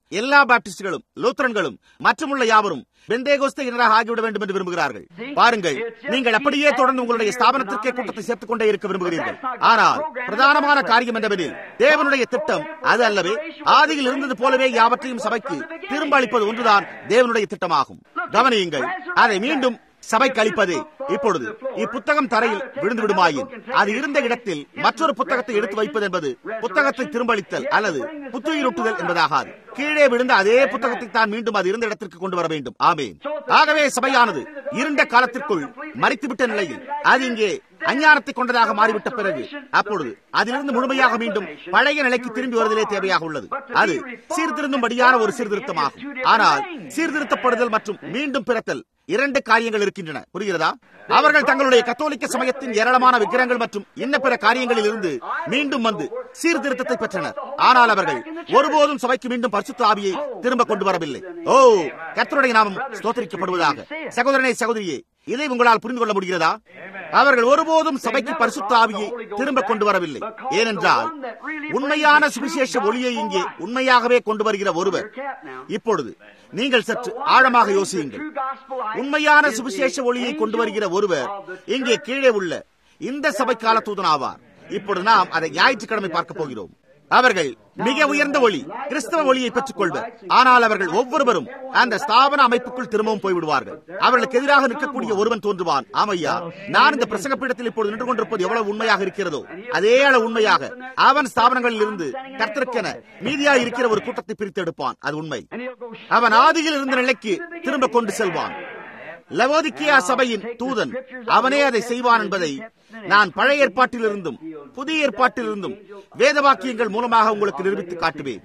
எல்லா பாப்டிஸ்டுகளும் லூத்தரன்களும் மற்றுமுள்ள யாவரும் பெந்தேகோஸ்த இனராக ஆகிவிட வேண்டும் என்று விரும்புகிறார்கள் பாருங்கள் நீங்கள் அப்படியே தொடர்ந்து உங்களுடைய ஸ்தாபனத்திற்கே கூட்டத்தை சேர்த்துக் கொண்டே இருக்க விரும்புகிறீர்கள் ஆனால் பிரதானமான காரியம் என்னவெனில் தேவனுடைய திட்டம் அது அல்லவே ஆதியில் இருந்தது போலவே யாவற்றையும் சபைக்கு திரும்ப அளிப்பது ஒன்றுதான் தேவனுடைய திட்டமாகும் கவனியுங்கள் அதை மீண்டும் சபைக்கு அளிப்பதே இப்பொழுது இப்புத்தகம் தரையில் விழுந்து விடுமாயின் அது இருந்த இடத்தில் மற்றொரு புத்தகத்தை எடுத்து வைப்பது என்பது புத்தகத்தை திரும்பளித்தல் அல்லது புத்துயிரூட்டுதல் என்பதாகாது கீழே விழுந்த அதே புத்தகத்தை தான் மீண்டும் அது இருந்த இடத்திற்கு கொண்டு வர வேண்டும் ஆமேன் ஆகவே சபையானது இருண்ட காலத்திற்குள் மறித்துவிட்ட நிலையில் அது இங்கே அஞ்ஞானத்தை கொண்டதாக மாறிவிட்ட பிறகு அப்பொழுது அதிலிருந்து முழுமையாக மீண்டும் பழைய நிலைக்கு திரும்பி வருவதிலே தேவையாக உள்ளது அது சீர்திருந்தும்படியான ஒரு சீர்திருத்தமாகும் ஆனால் சீர்திருத்தப்படுதல் மற்றும் மீண்டும் பிறத்தல் இரண்டு காரியங்கள் இருக்கின்றன புரிகிறதா அவர்கள் தங்களுடைய கத்தோலிக்க சமயத்தின் ஏராளமான விக்கிரங்கள் மற்றும் இன்ன பிற காரியங்களில் இருந்து மீண்டும் வந்து சீர்திருத்தத்தை பெற்றனர் ஆனால் அவர்கள் ஒருபோதும் சபைக்கு மீண்டும் பரிசுத்த ஆவியை திரும்ப கொண்டு வரவில்லை ஓ கர்த்தருடைய நாமம் ஸ்தோத்தரிக்கப்படுவதாக சகோதரனே சகோதரியே இதை உங்களால் புரிந்து கொள்ள முடிகிறதா அவர்கள் ஒருபோதும் சபைக்கு பரிசுத்த ஆவியை திரும்ப கொண்டு வரவில்லை ஏனென்றால் உண்மையான சுவிசேஷ ஒளியை இங்கே உண்மையாகவே கொண்டு வருகிற ஒருவர் இப்பொழுது நீங்கள் சற்று ஆழமாக யோசியுங்கள் உண்மையான சுவிசேஷ ஒளியை கொண்டு வருகிற ஒருவர் இங்கே கீழே உள்ள இந்த சபை கால தூதனாவார் இப்பொழுது நாம் அதை ஞாயிற்றுக்கிழமை பார்க்க போகிறோம் அவர்கள் மிக உயர்ந்த ஒளி கிறிஸ்தவ ஒளியை பெற்றுக் கொள்வர் ஆனால் அவர்கள் ஒவ்வொருவரும் அந்த ஸ்தாபன அமைப்புக்குள் திரும்பவும் போய்விடுவார்கள் அவர்களுக்கு எதிராக நிற்கக்கூடிய ஒருவன் தோன்றுவான் ஆமையா நான் இந்த பிரசங்க பீடத்தில் இப்போது நின்று கொண்டிருப்பது எவ்வளவு உண்மையாக இருக்கிறதோ அதே அளவு உண்மையாக அவன் ஸ்தாபனங்களில் இருந்து கர்த்தருக்கென மீதியாக இருக்கிற ஒரு கூட்டத்தை பிரித்து எடுப்பான் அது உண்மை அவன் ஆதியில் இருந்த நிலைக்கு திரும்ப கொண்டு செல்வான் லவோதிக்கியா சபையின் தூதன் அவனே அதை செய்வான் என்பதை நான் பழைய ஏற்பாட்டிலிருந்தும் புதிய ஏற்பாட்டிலிருந்தும் வேத வாக்கியங்கள் மூலமாக உங்களுக்கு நிரூபித்து காட்டுவேன்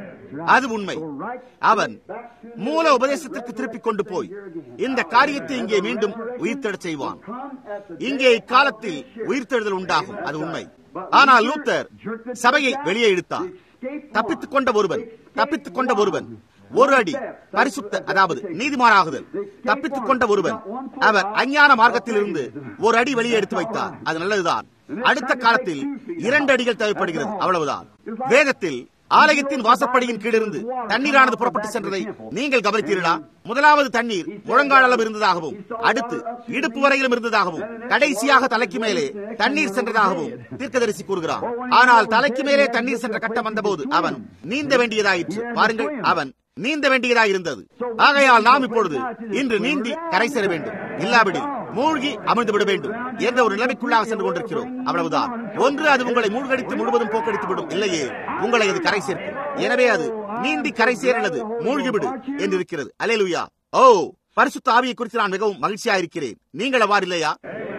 அது உண்மை அவன் மூல உபதேசத்திற்கு திருப்பிக் கொண்டு போய் இந்த காரியத்தை இங்கே மீண்டும் உயிர்த்தெழச் செய்வான் இங்கே இக்காலத்தில் உயிர்த்தெழுதல் உண்டாகும் அது உண்மை ஆனால் லூத்தர் சபையை வெளியே இழுத்தார் தப்பித்துக் கொண்ட ஒருவன் தப்பித்துக் கொண்ட ஒருவன் ஒரு அடி பரிசுத்த அதாவது நீதிமானாகுதல் தப்பித்துக் கொண்ட ஒருவன் அவர் அஞ்ஞான மார்க்கத்திலிருந்து ஒரு அடி வெளியே எடுத்து வைத்தார் அது நல்லதுதான் அடுத்த காலத்தில் இரண்டு அடிகள் தேவைப்படுகிறது அவ்வளவுதான் வேதத்தில் ஆலயத்தின் வாசப்படியின் கீழிருந்து தண்ணீரானது புறப்பட்டு சென்றதை நீங்கள் கவனித்தீர்களா முதலாவது தண்ணீர் முழங்கால் அளவு இருந்ததாகவும் அடுத்து இடுப்பு வரையிலும் இருந்ததாகவும் கடைசியாக தலைக்கு மேலே தண்ணீர் சென்றதாகவும் தீர்க்கதரிசி கூறுகிறான் ஆனால் தலைக்கு மேலே தண்ணீர் சென்ற கட்டம் வந்தபோது அவன் நீந்த வேண்டியதாயிற்று பாருங்கள் அவன் நீந்த வேண்டியதாக இருந்தது ஆகையால் நாம் இப்பொழுது இன்று நீந்தி கரை சேர வேண்டும் இல்லாவிடில் மூழ்கி அமிழ்ந்து விட வேண்டும் என்ற ஒரு நிலைமைக்குள்ளாக சென்று கொண்டிருக்கிறோம் அவ்வளவுதான் ஒன்று அது உங்களை மூழ்கடித்து முழுவதும் போக்கடித்து விடும் இல்லையே உங்களை அது கரை சேர்க்கும் எனவே அது நீந்தி கரை சேரலது மூழ்கிவிடு என்று இருக்கிறது அலேலுயா ஓ பரிசுத்த ஆவியை குறித்து நான் மிகவும் மகிழ்ச்சியா இருக்கிறேன் நீங்கள் அவ்வாறு இல்லையா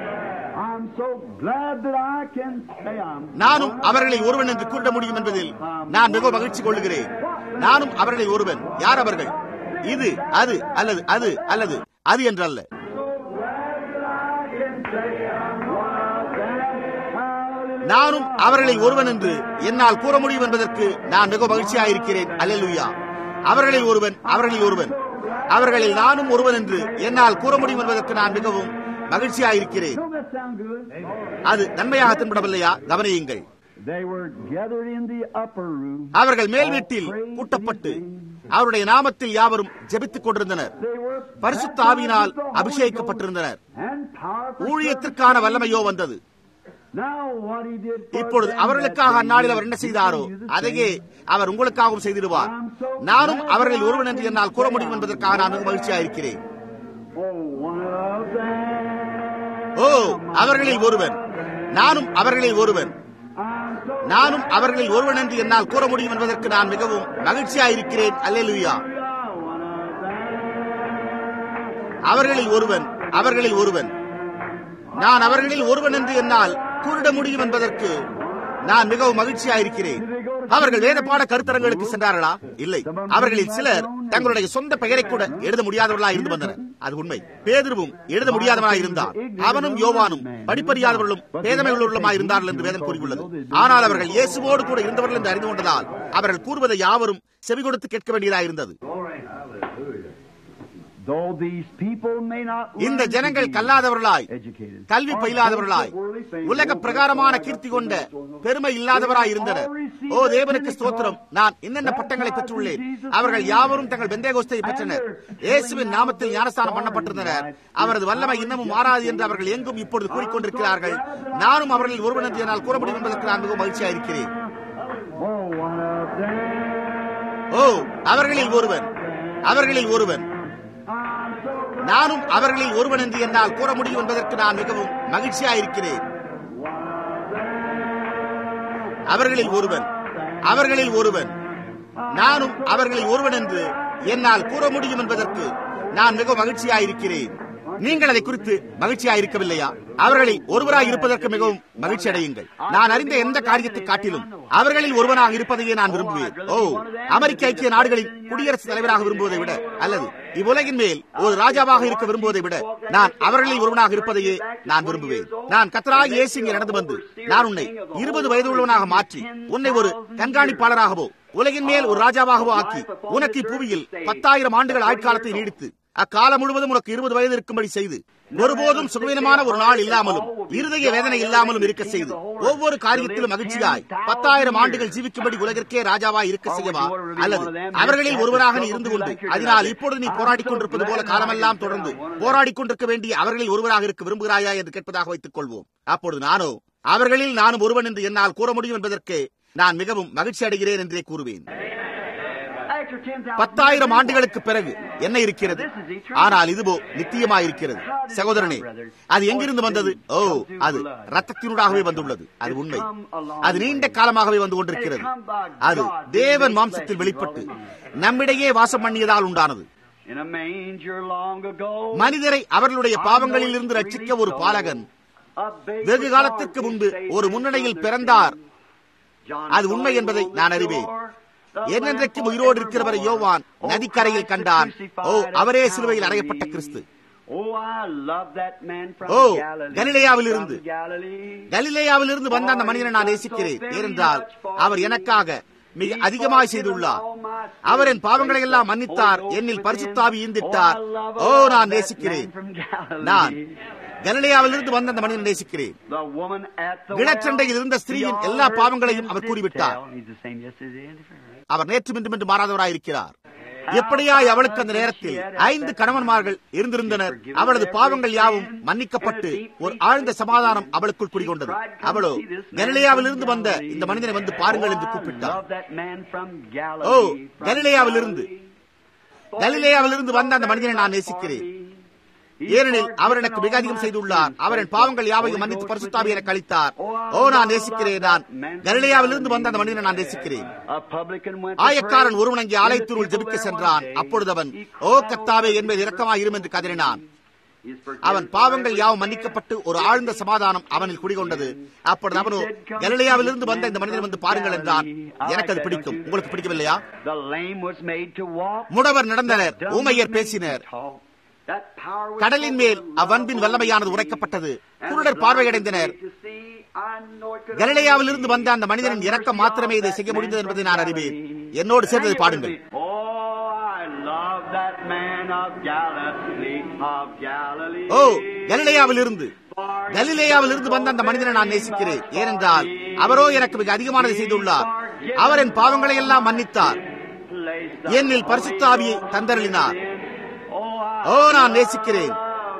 நானும் அவர்களை ஒருவன் என்று கூற முடியும் என்பதில் நான் மிகவும் மகிழ்ச்சி கொள்கிறேன் நானும் அவர்களை ஒருவன் யார் அவர்கள் இது அது அல்லது அது அல்லது அது என்றல்ல நானும் அவர்களை ஒருவன் என்று என்னால் கூற முடியும் என்பதற்கு நான் மிக மகிழ்ச்சியாக இருக்கிறேன் அல்லலுயா அவர்களில் ஒருவன் அவர்களில் ஒருவன் அவர்களில் நானும் ஒருவன் என்று என்னால் கூற முடியும் என்பதற்கு நான் மிகவும் மகிழ்ச்சியாக இருக்கிறேன் அது நன்மையாக தென்படவில்லையா கவனியுங்கள் அவர்கள் மேல் வீட்டில் கூட்டப்பட்டு அவருடைய நாமத்தில் யாவரும் ஜெபித்துக் கொண்டிருந்தனர் பரிசுத்த ஆவியினால் அபிஷேகிக்கப்பட்டிருந்தனர் ஊழியத்திற்கான வல்லமையோ வந்தது இப்பொழுது அவர்களுக்காக அந்நாளில் அவர் என்ன செய்தாரோ அதையே அவர் உங்களுக்காகவும் செய்திருவார் நானும் அவர்களில் ஒருவன் என்று என்னால் கூற முடியும் என்பதற்காக நான் மிக மகிழ்ச்சியாக இருக்கிறேன் ஓ அவர்களில் ஒருவன் நானும் அவர்களில் ஒருவன் நானும் அவர்களில் ஒருவன் என்று என்னால் கூற முடியும் என்பதற்கு நான் மிகவும் மகிழ்ச்சியாக இருக்கிறேன் அல்லேலுயா அவர்களில் ஒருவன் அவர்களில் ஒருவன் நான் அவர்களில் ஒருவன் என்று என்னால் கூறிட முடியும் என்பதற்கு நான் மிகவும் மகிழ்ச்சியாக இருக்கிறேன் அவர்கள் வேத பாட கருத்தரங்களுக்கு சென்றார்களா இல்லை அவர்களில் சிலர் தங்களுடைய சொந்த பெயரை கூட எழுத முடியாதவர்களா இருந்து வந்தனர் அது உண்மை பேதருவும் எழுத முடியாதவனா இருந்தார் அவனும் யோவானும் படிப்பறியாதவர்களும் பேதமை உள்ளவர்களுமா இருந்தார்கள் என்று வேதம் கூறியுள்ளது ஆனால் அவர்கள் இயேசுவோடு கூட இருந்தவர்கள் என்று அறிந்து கொண்டதால் அவர்கள் கூறுவதை யாவரும் செவி கொடுத்து கேட்க வேண்டியதாக இருந்தது Though these people may not இந்த learn to ஜனங்கள் be கல்லாதவர்களாய் educated, கல்வி or பயிலாதவர்களாய் boast of worldly things, உலக or பிரகாரமான boast of கீர்த்தி கொண்ட what பெருமை இல்லாதவராய் இருந்தனர் ஓ தேவனுக்கு ஸ்தோத்திரம் நான் என்னென்ன பட்டங்களை பெற்றுள்ளேன் அவர்கள் யாவரும் தங்கள் பெந்தேகோஸ்தை பெற்றனர் இயேசுவின் நாமத்தில் ஞானஸ்தானம் பண்ணப்பட்டிருந்தனர் அவரது வல்லமை இன்னமும் மாறாது என்று அவர்கள் எங்கும் இப்பொழுது கூறிக்கொண்டிருக்கிறார்கள் நானும் அவர்களில் ஒருவன் என்று என்னால் கூற முடியும் என்பதற்கு நான் மிகவும் மகிழ்ச்சியாக இருக்கிறேன் Oh, one of them. ஓ அவர்களில் ஒருவன் அவர்களில் ஒருவன் நானும் அவர்களில் ஒருவன் என்று என்னால் கூற முடியும் என்பதற்கு நான் மிகவும் மகிழ்ச்சியாயிருக்கிறேன் அவர்களில் ஒருவன் அவர்களில் ஒருவன் நானும் அவர்களில் ஒருவன் என்று என்னால் கூற முடியும் என்பதற்கு நான் மிகவும் மகிழ்ச்சியாயிருக்கிறேன் நீங்கள் அதை குறித்து மகிழ்ச்சியாயிருக்கவில்லையா அவர்களில் ஒருவராய் இருப்பதற்கு மிகவும் மகிழ்ச்சி அடையுங்கள் நான் அறிந்த எந்த காரியத்தை காட்டிலும் அவர்களில் ஒருவனாக இருப்பதையே நான் விரும்புவேன் ஓ அமெரிக்க ஐக்கிய நாடுகளின் குடியரசுத் தலைவராக விரும்புவதை விட அல்லது இவ்வுலகின் மேல் ஒரு ராஜாவாக இருக்க விரும்புவதை விட நான் அவர்களில் ஒருவனாக இருப்பதையே நான் விரும்புவேன் நான் கத்தராக இயேசு இங்கே நடந்து வந்து நான் உன்னை இருபது வயது உள்ளவனாக மாற்றி உன்னை ஒரு கண்காணிப்பாளராகவோ உலகின் மேல் ஒரு ராஜாவாகவோ ஆக்கி உனக்கு இப்புவியில் பத்தாயிரம் ஆண்டுகள் ஆட்காலத்தை நீடித்து அக்காலம் முழுவதும் உனக்கு இருபது வயது இருக்கும்படி செய்து ஒருபோதும் சுகவீனமான ஒரு நாள் இல்லாமலும் இருதய வேதனை இல்லாமலும் இருக்க செய்து ஒவ்வொரு காரியத்திலும் மகிழ்ச்சியாய் பத்தாயிரம் ஆண்டுகள் ஜீவிக்கும்படி உலகிற்கே ராஜாவாய் இருக்க செய்யவா அல்லது அவர்களில் ஒருவராக நீ இருந்து கொண்டு அதனால் இப்பொழுது நீ போராடிக் கொண்டிருப்பது போல காலமெல்லாம் தொடர்ந்து போராடிக் கொண்டிருக்க வேண்டிய அவர்களில் ஒருவராக இருக்க விரும்புகிறாயா என்று கேட்பதாக வைத்துக் கொள்வோம் அப்பொழுது நானோ அவர்களில் நானும் ஒருவன் என்று என்னால் கூற முடியும் என்பதற்கு நான் மிகவும் மகிழ்ச்சி அடைகிறேன் என்றே கூறுவேன் After 10,000 பத்தாயிரம் ஆண்டுகளுக்கு பிறகு என்ன இருக்கிறது ஆனால் இதுவோ நித்தியமாயிருக்கிறது சகோதரனே அது எங்கிருந்து வந்தது ஓ அது ரத்தத்தினூடாகவே வந்துள்ளது அது உண்மை அது நீண்ட காலமாகவே வந்து கொண்டிருக்கிறது அது தேவன் மாம்சத்தில் வெளிப்பட்டு நம்மிடையே வாசம் பண்ணியதால் உண்டானது In a manger long ago, மனிதரை அவர்களுடைய பாவங்களில் இருந்து ரட்சிக்க ஒரு பாலகன் a baby வெகு காலத்துக்கு முன்பு ஒரு முன்னணியில் பிறந்தார் John அது உண்மை என்பதை நான் அறிவேன் என்னென்றைக்கும் உயிரோடு இருக்கிறவரை யோவான் நதிக்கரையில் கண்டான் ஓ அவரே சிலுவையில் அறையப்பட்ட கிறிஸ்து Oh, I love that man from O, Galilee. கலிலேயாவிலிருந்து. From Galilee. கலிலேயாவிலிருந்து வந்த அந்த மனிதனை நான் நேசிக்கிறேன் ஏனென்றால் அவர் எனக்காக மிக அதிகமாய் செய்துள்ளார் அவர் என் பாவங்களை எல்லாம் மன்னித்தார் என்னில் பரிசுத்தாவி ஈந்திட்டார் ஓ நான் நேசிக்கிறேன் நான் கலிலேயாவிலிருந்து வந்த அந்த மனிதனை நேசிக்கிறேன் The woman at the கிணற்றண்டையில் இருந்த ஸ்திரீயின் எல்லா பாவங்களையும் அவர் கூறிவிட்டார் He's the same yesterday and forever. அவர் நேற்று மின்றும் என்று மாறாதவராயிருக்கிறார் எப்படியாய் அவளுக்கு அந்த நேரத்தில் ஐந்து கணவன்மார்கள் இருந்திருந்தனர் அவளது பாவங்கள் யாவும் மன்னிக்கப்பட்டு ஒரு ஆழ்ந்த சமாதானம் அவளுக்குள் குடிகொண்டது அவளோ கலிலேயாவிலிருந்து வந்த இந்த மனிதனை வந்து பாருங்கள் என்று கூப்பிட்டார் Love that man from O Galilee. from கலிலேயாவிலிருந்து Galilee. கலிலேயாவிலிருந்து வந்த அந்த மனிதனை நான் நேசிக்கிறேன் ஏனெனில் அவர் எனக்கு மிக அதிகம் செய்துள்ளார் அவர் என் பாவங்கள் யாவையும் மன்னித்து பரிசுத்தாவி எனக்கு அளித்தார் ஓ நான் நேசிக்கிறேன் நான் கலிலேயாவிலிருந்து வந்த அந்த மனிதனை நான் நேசிக்கிறேன் A publican went to ஆயக்காரன் pray. ஒருவன் அங்கே ஆலயத்தினுள் ஜெபிக்க சென்றான் அப்பொழுது அவன் ஓ கத்தாவே என்பது இரக்கமாய் இரும் என்று கதறினான் He's forgiven அவன் பாவங்கள் யாவும் மன்னிக்கப்பட்டு ஒரு ஆழ்ந்த சமாதானம் அவனில் குடிகொண்டது அப்பொழுது அவனோ கலிலேயாவிலிருந்து வந்த இந்த மனிதன் வந்து பாருங்கள் என்றான் எனக்கு அது பிடிக்கும் உங்களுக்கு பிடிக்கவில்லையா The lame was made to walk. முடவர் நடந்தனர் ஊமையர் பேசினர் That power was கடலின் மேல் அவ்வன்பின் வல்லமையானது உரைக்கப்பட்டது குருடர் பார்வையடைந்தனர் கலிலேயாவிலிருந்து வந்த அந்த மனிதனின் இரக்கம் மாத்திரமே இதை செய்ய முடிந்தது என்பதை நான் அறிவேன் என்னோடு சேர்ந்ததை பாடுங்கள் Oh, I love that man of Galilee, of Galilee. ஓ கலிலேயாவிலிருந்து கலிலேயாவிலிருந்து வந்த அந்த மனிதனை நான் நேசிக்கிறேன் ஏனென்றால் அவரோ எனக்கு மிக அதிகமானதை செய்துள்ளார் அவர் என் பாவங்களை எல்லாம் மன்னித்தார் Place the என்னில் பரிசுத்த ஆவியை தந்தருளினார் Oh, I ஓ நான் நேசிக்கிறேன்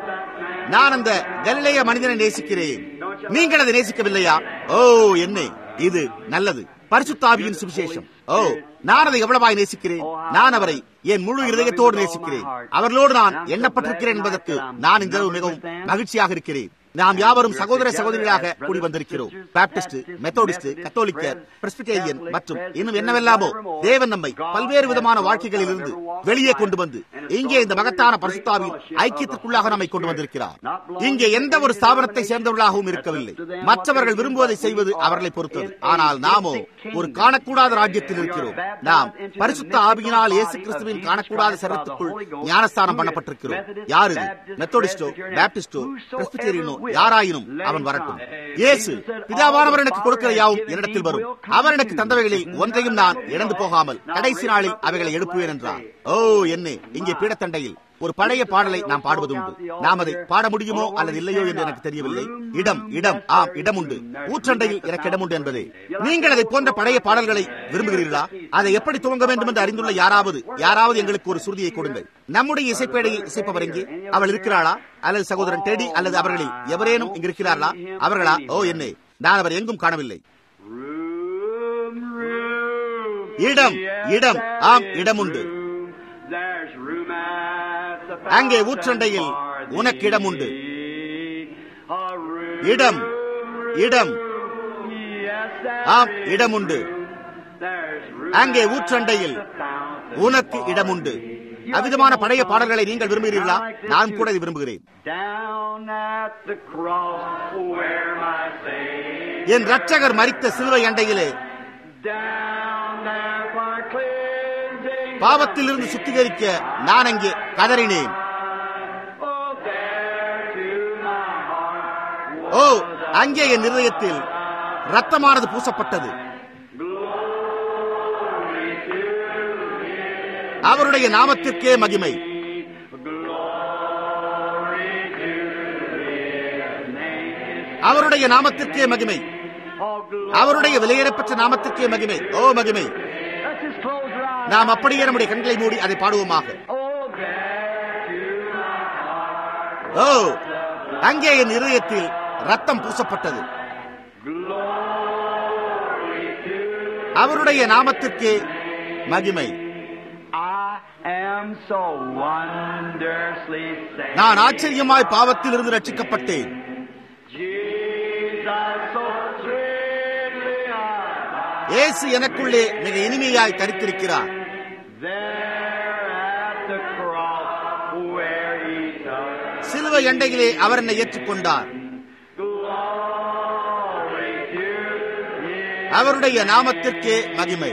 நான் அந்த கலிலேய மனிதனை நேசிக்கிறேன் நீங்கள் அதை நேசிக்கவில்லையா ஓ என்னை இது நல்லது பரிசுத்தாவியின் சுவிசேஷம் ஓ நான் அதை எவ்வளவாய் நேசிக்கிறேன் நான் அவரை என் முழு இருதயத்தோடு நேசிக்கிறேன் அவர்களோடு நான் எண்ணப்பட்டிருக்கிறேன் என்பதற்கு நான் இந்த இரவு மிகவும் மகிழ்ச்சியாக இருக்கிறேன் நாம் யாவரும் சகோதர சகோதரிகளாக கூடி வந்திருக்கிறோம் பாப்டிஸ்ட் மெத்தோடிஸ்ட் கத்தோலிக்கர் பிரெஸ்பிடேரியன் மற்றும் இன்னும் என்னவெல்லாமோ தேவன் நம்மை பல்வேறு விதமான வாழ்க்கைகளில் இருந்து வெளியே கொண்டு வந்து இங்கே இந்த மகத்தான பரிசுத்தாவின் ஐக்கியத்திற்குள்ளாக நம்மை கொண்டு வந்திருக்கிறார் இங்கே எந்த ஒரு ஸ்தாபனத்தை சேர்ந்தவர்களாகவும் இருக்கவில்லை மற்றவர்கள் விரும்புவதை செய்வது அவர்களை பொறுத்தது ஆனால் நாமோ ஒரு காணக்கூடாத ராஜ்யத்தில் இருக்கிறோம் நாம் பரிசுத்த ஆவியினால் இயேசு கிறிஸ்துவின் காணக்கூடாத சரத்துக்குள் ஞானஸ்தானம் பண்ணப்பட்டிருக்கிறோம் யார் இது மெத்தோடிஸ்டோ பேப்டிஸ்டோ பிரெஸ்பிட்டேரியனோ யாராயினும் அவன் வரட்டும் இயேசு பிதாவானவர் எனக்கு கொடுக்கிற யாவும் என்னிடத்தில் வரும் அவர் எனக்கு தந்தவைகளில் ஒன்றையும் நான் இழந்து போகாமல் கடைசி நாளில் அவைகளை எழுப்புவேன் என்றார் ஓ என்ன இங்கே பீடத்தண்டையில் ஒரு பழைய பாடலை நாம் பாடுவதுண்டு நாம் அதை பாட முடியுமோ அல்லது இல்லையோ என்று எனக்கு தெரியவில்லை இடம் இடம் ஆம் இடம் உண்டு ஊற்றண்டையில் எனக்கு இடம் உண்டு என்பதே நீங்கள் அதை போன்ற பழைய பாடல்களை விரும்புகிறீர்களா அதை எப்படி துவங்க வேண்டும் என்று அறிந்துள்ள யாராவது யாராவது எங்களுக்கு ஒரு சுருதியை கொடுங்கள் நம்முடைய இசைப்பேடையை இசைப்பவர் எங்கே அவள் இருக்கிறாளா அல்லது சகோதரன் டெடி அல்லது அவர்களில் எவரேனும் இங்கு இருக்கிறார்களா அவர்களா ஓ என்ன நான் அவர் எங்கும் காணவில்லை Room, room. இடம் இடம் ஆம் இடம் உண்டு There's room at the அங்கே fountain ஊற்றண்டையில் for உனக்கு இடம் உண்டு thee. A room, இடம் இடம் yes, there ஆம் is இடம் உண்டு There's room அங்கே at ஊற்றண்டையில் the fountain உனக்கு இடம் உண்டு அவ்விதமான பழைய பாடல்களை நீங்கள் விரும்புகிறீர்களா நான் கூட இதை விரும்புகிறேன் Down at the cross where my Savior என் ரட்சகர் மரித்த சிலுவை அண்டையிலே down there for cleansing பாவத்திலிருந்து சுத்திகரிக்க நான் அங்கே கதறினேன் Oh, there to my heart ஓ அங்கே என் இருதயத்தில் ரத்தமானது பூசப்பட்டது அவருடைய நாமத்திற்கே மகிமை அவருடைய நாமத்திற்கே மகிமை all glory. அவருடைய விலையேறப்பெற்ற நாமத்திற்கே மகிமை ஓ மகிமை Let's just close our eyes. நாம் அப்படியே நம்முடைய கண்களை மூடி அதை பாடுவோமாக Oh, there to ஓ அங்கே என் இருதயத்தில் ரத்தம் பூசப்பட்டது அவருடைய நாமத்திற்கே மகிமை I am so wondrously saved. நான் ஆச்சரியமாய் பாவத்தில் இருந்து ரட்சிக்கப்பட்டேன் Jesus so sweetly I இயேசு எனக்குள்ளே மிக இனிமையாய் தரித்திருக்கிறார் there at the cross where he took சிலுவை அண்டையிலே அவர் என்னை ஏற்றுக்கொண்டார் glory to him. அவருடைய நாமத்திற்கே மகிமை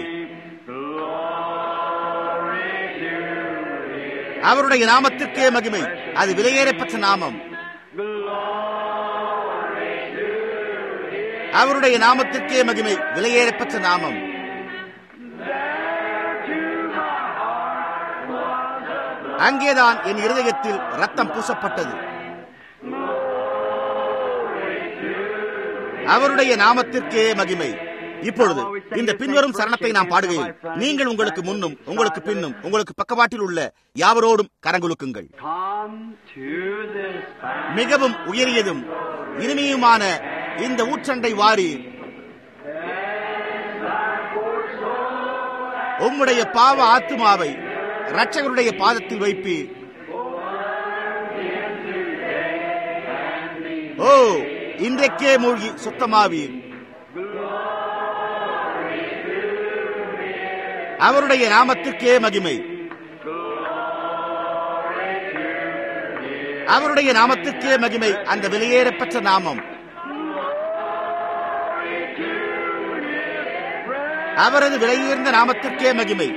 அவருடைய நாமத்திற்கே மகிமை அது விலையேறப்பட்ட நாமம் அவருடைய நாமத்திற்கே மகிமை விலையேறப்பட்ட நாமம் அங்கேதான் என் இருதயத்தில் ரத்தம் பூசப்பட்டது அவருடைய நாமத்திற்கே மகிமை இப்பொழுது இந்த பின்வரும் சரணத்தை நாம் பாடுகையில் நீங்கள் உங்களுக்கு முன்னும் உங்களுக்கு பின்னும் உங்களுக்கு பக்கவாட்டில் உள்ள யாவரோடும் கரங்குலுக்குங்கள் Come to this fountain. மிகவும் உயரியதும் இனிமையுமான இந்த ஊற்றண்டை வாரி உம்முடைய பாவ ஆத்துமாவை இரட்சகருடைய பாதத்தில் வைப்பீர் ஓ இன்றைக்கே மூழ்கி சுத்தமாவீர் அவருடைய நாமத்திற்கே மகிமை அவருடைய நாமத்திற்கே மகிமை அந்த வெளியேறப்பட்ட நாமம் அவரது விலையுயர்ந்த நாமத்திற்கே மகிமை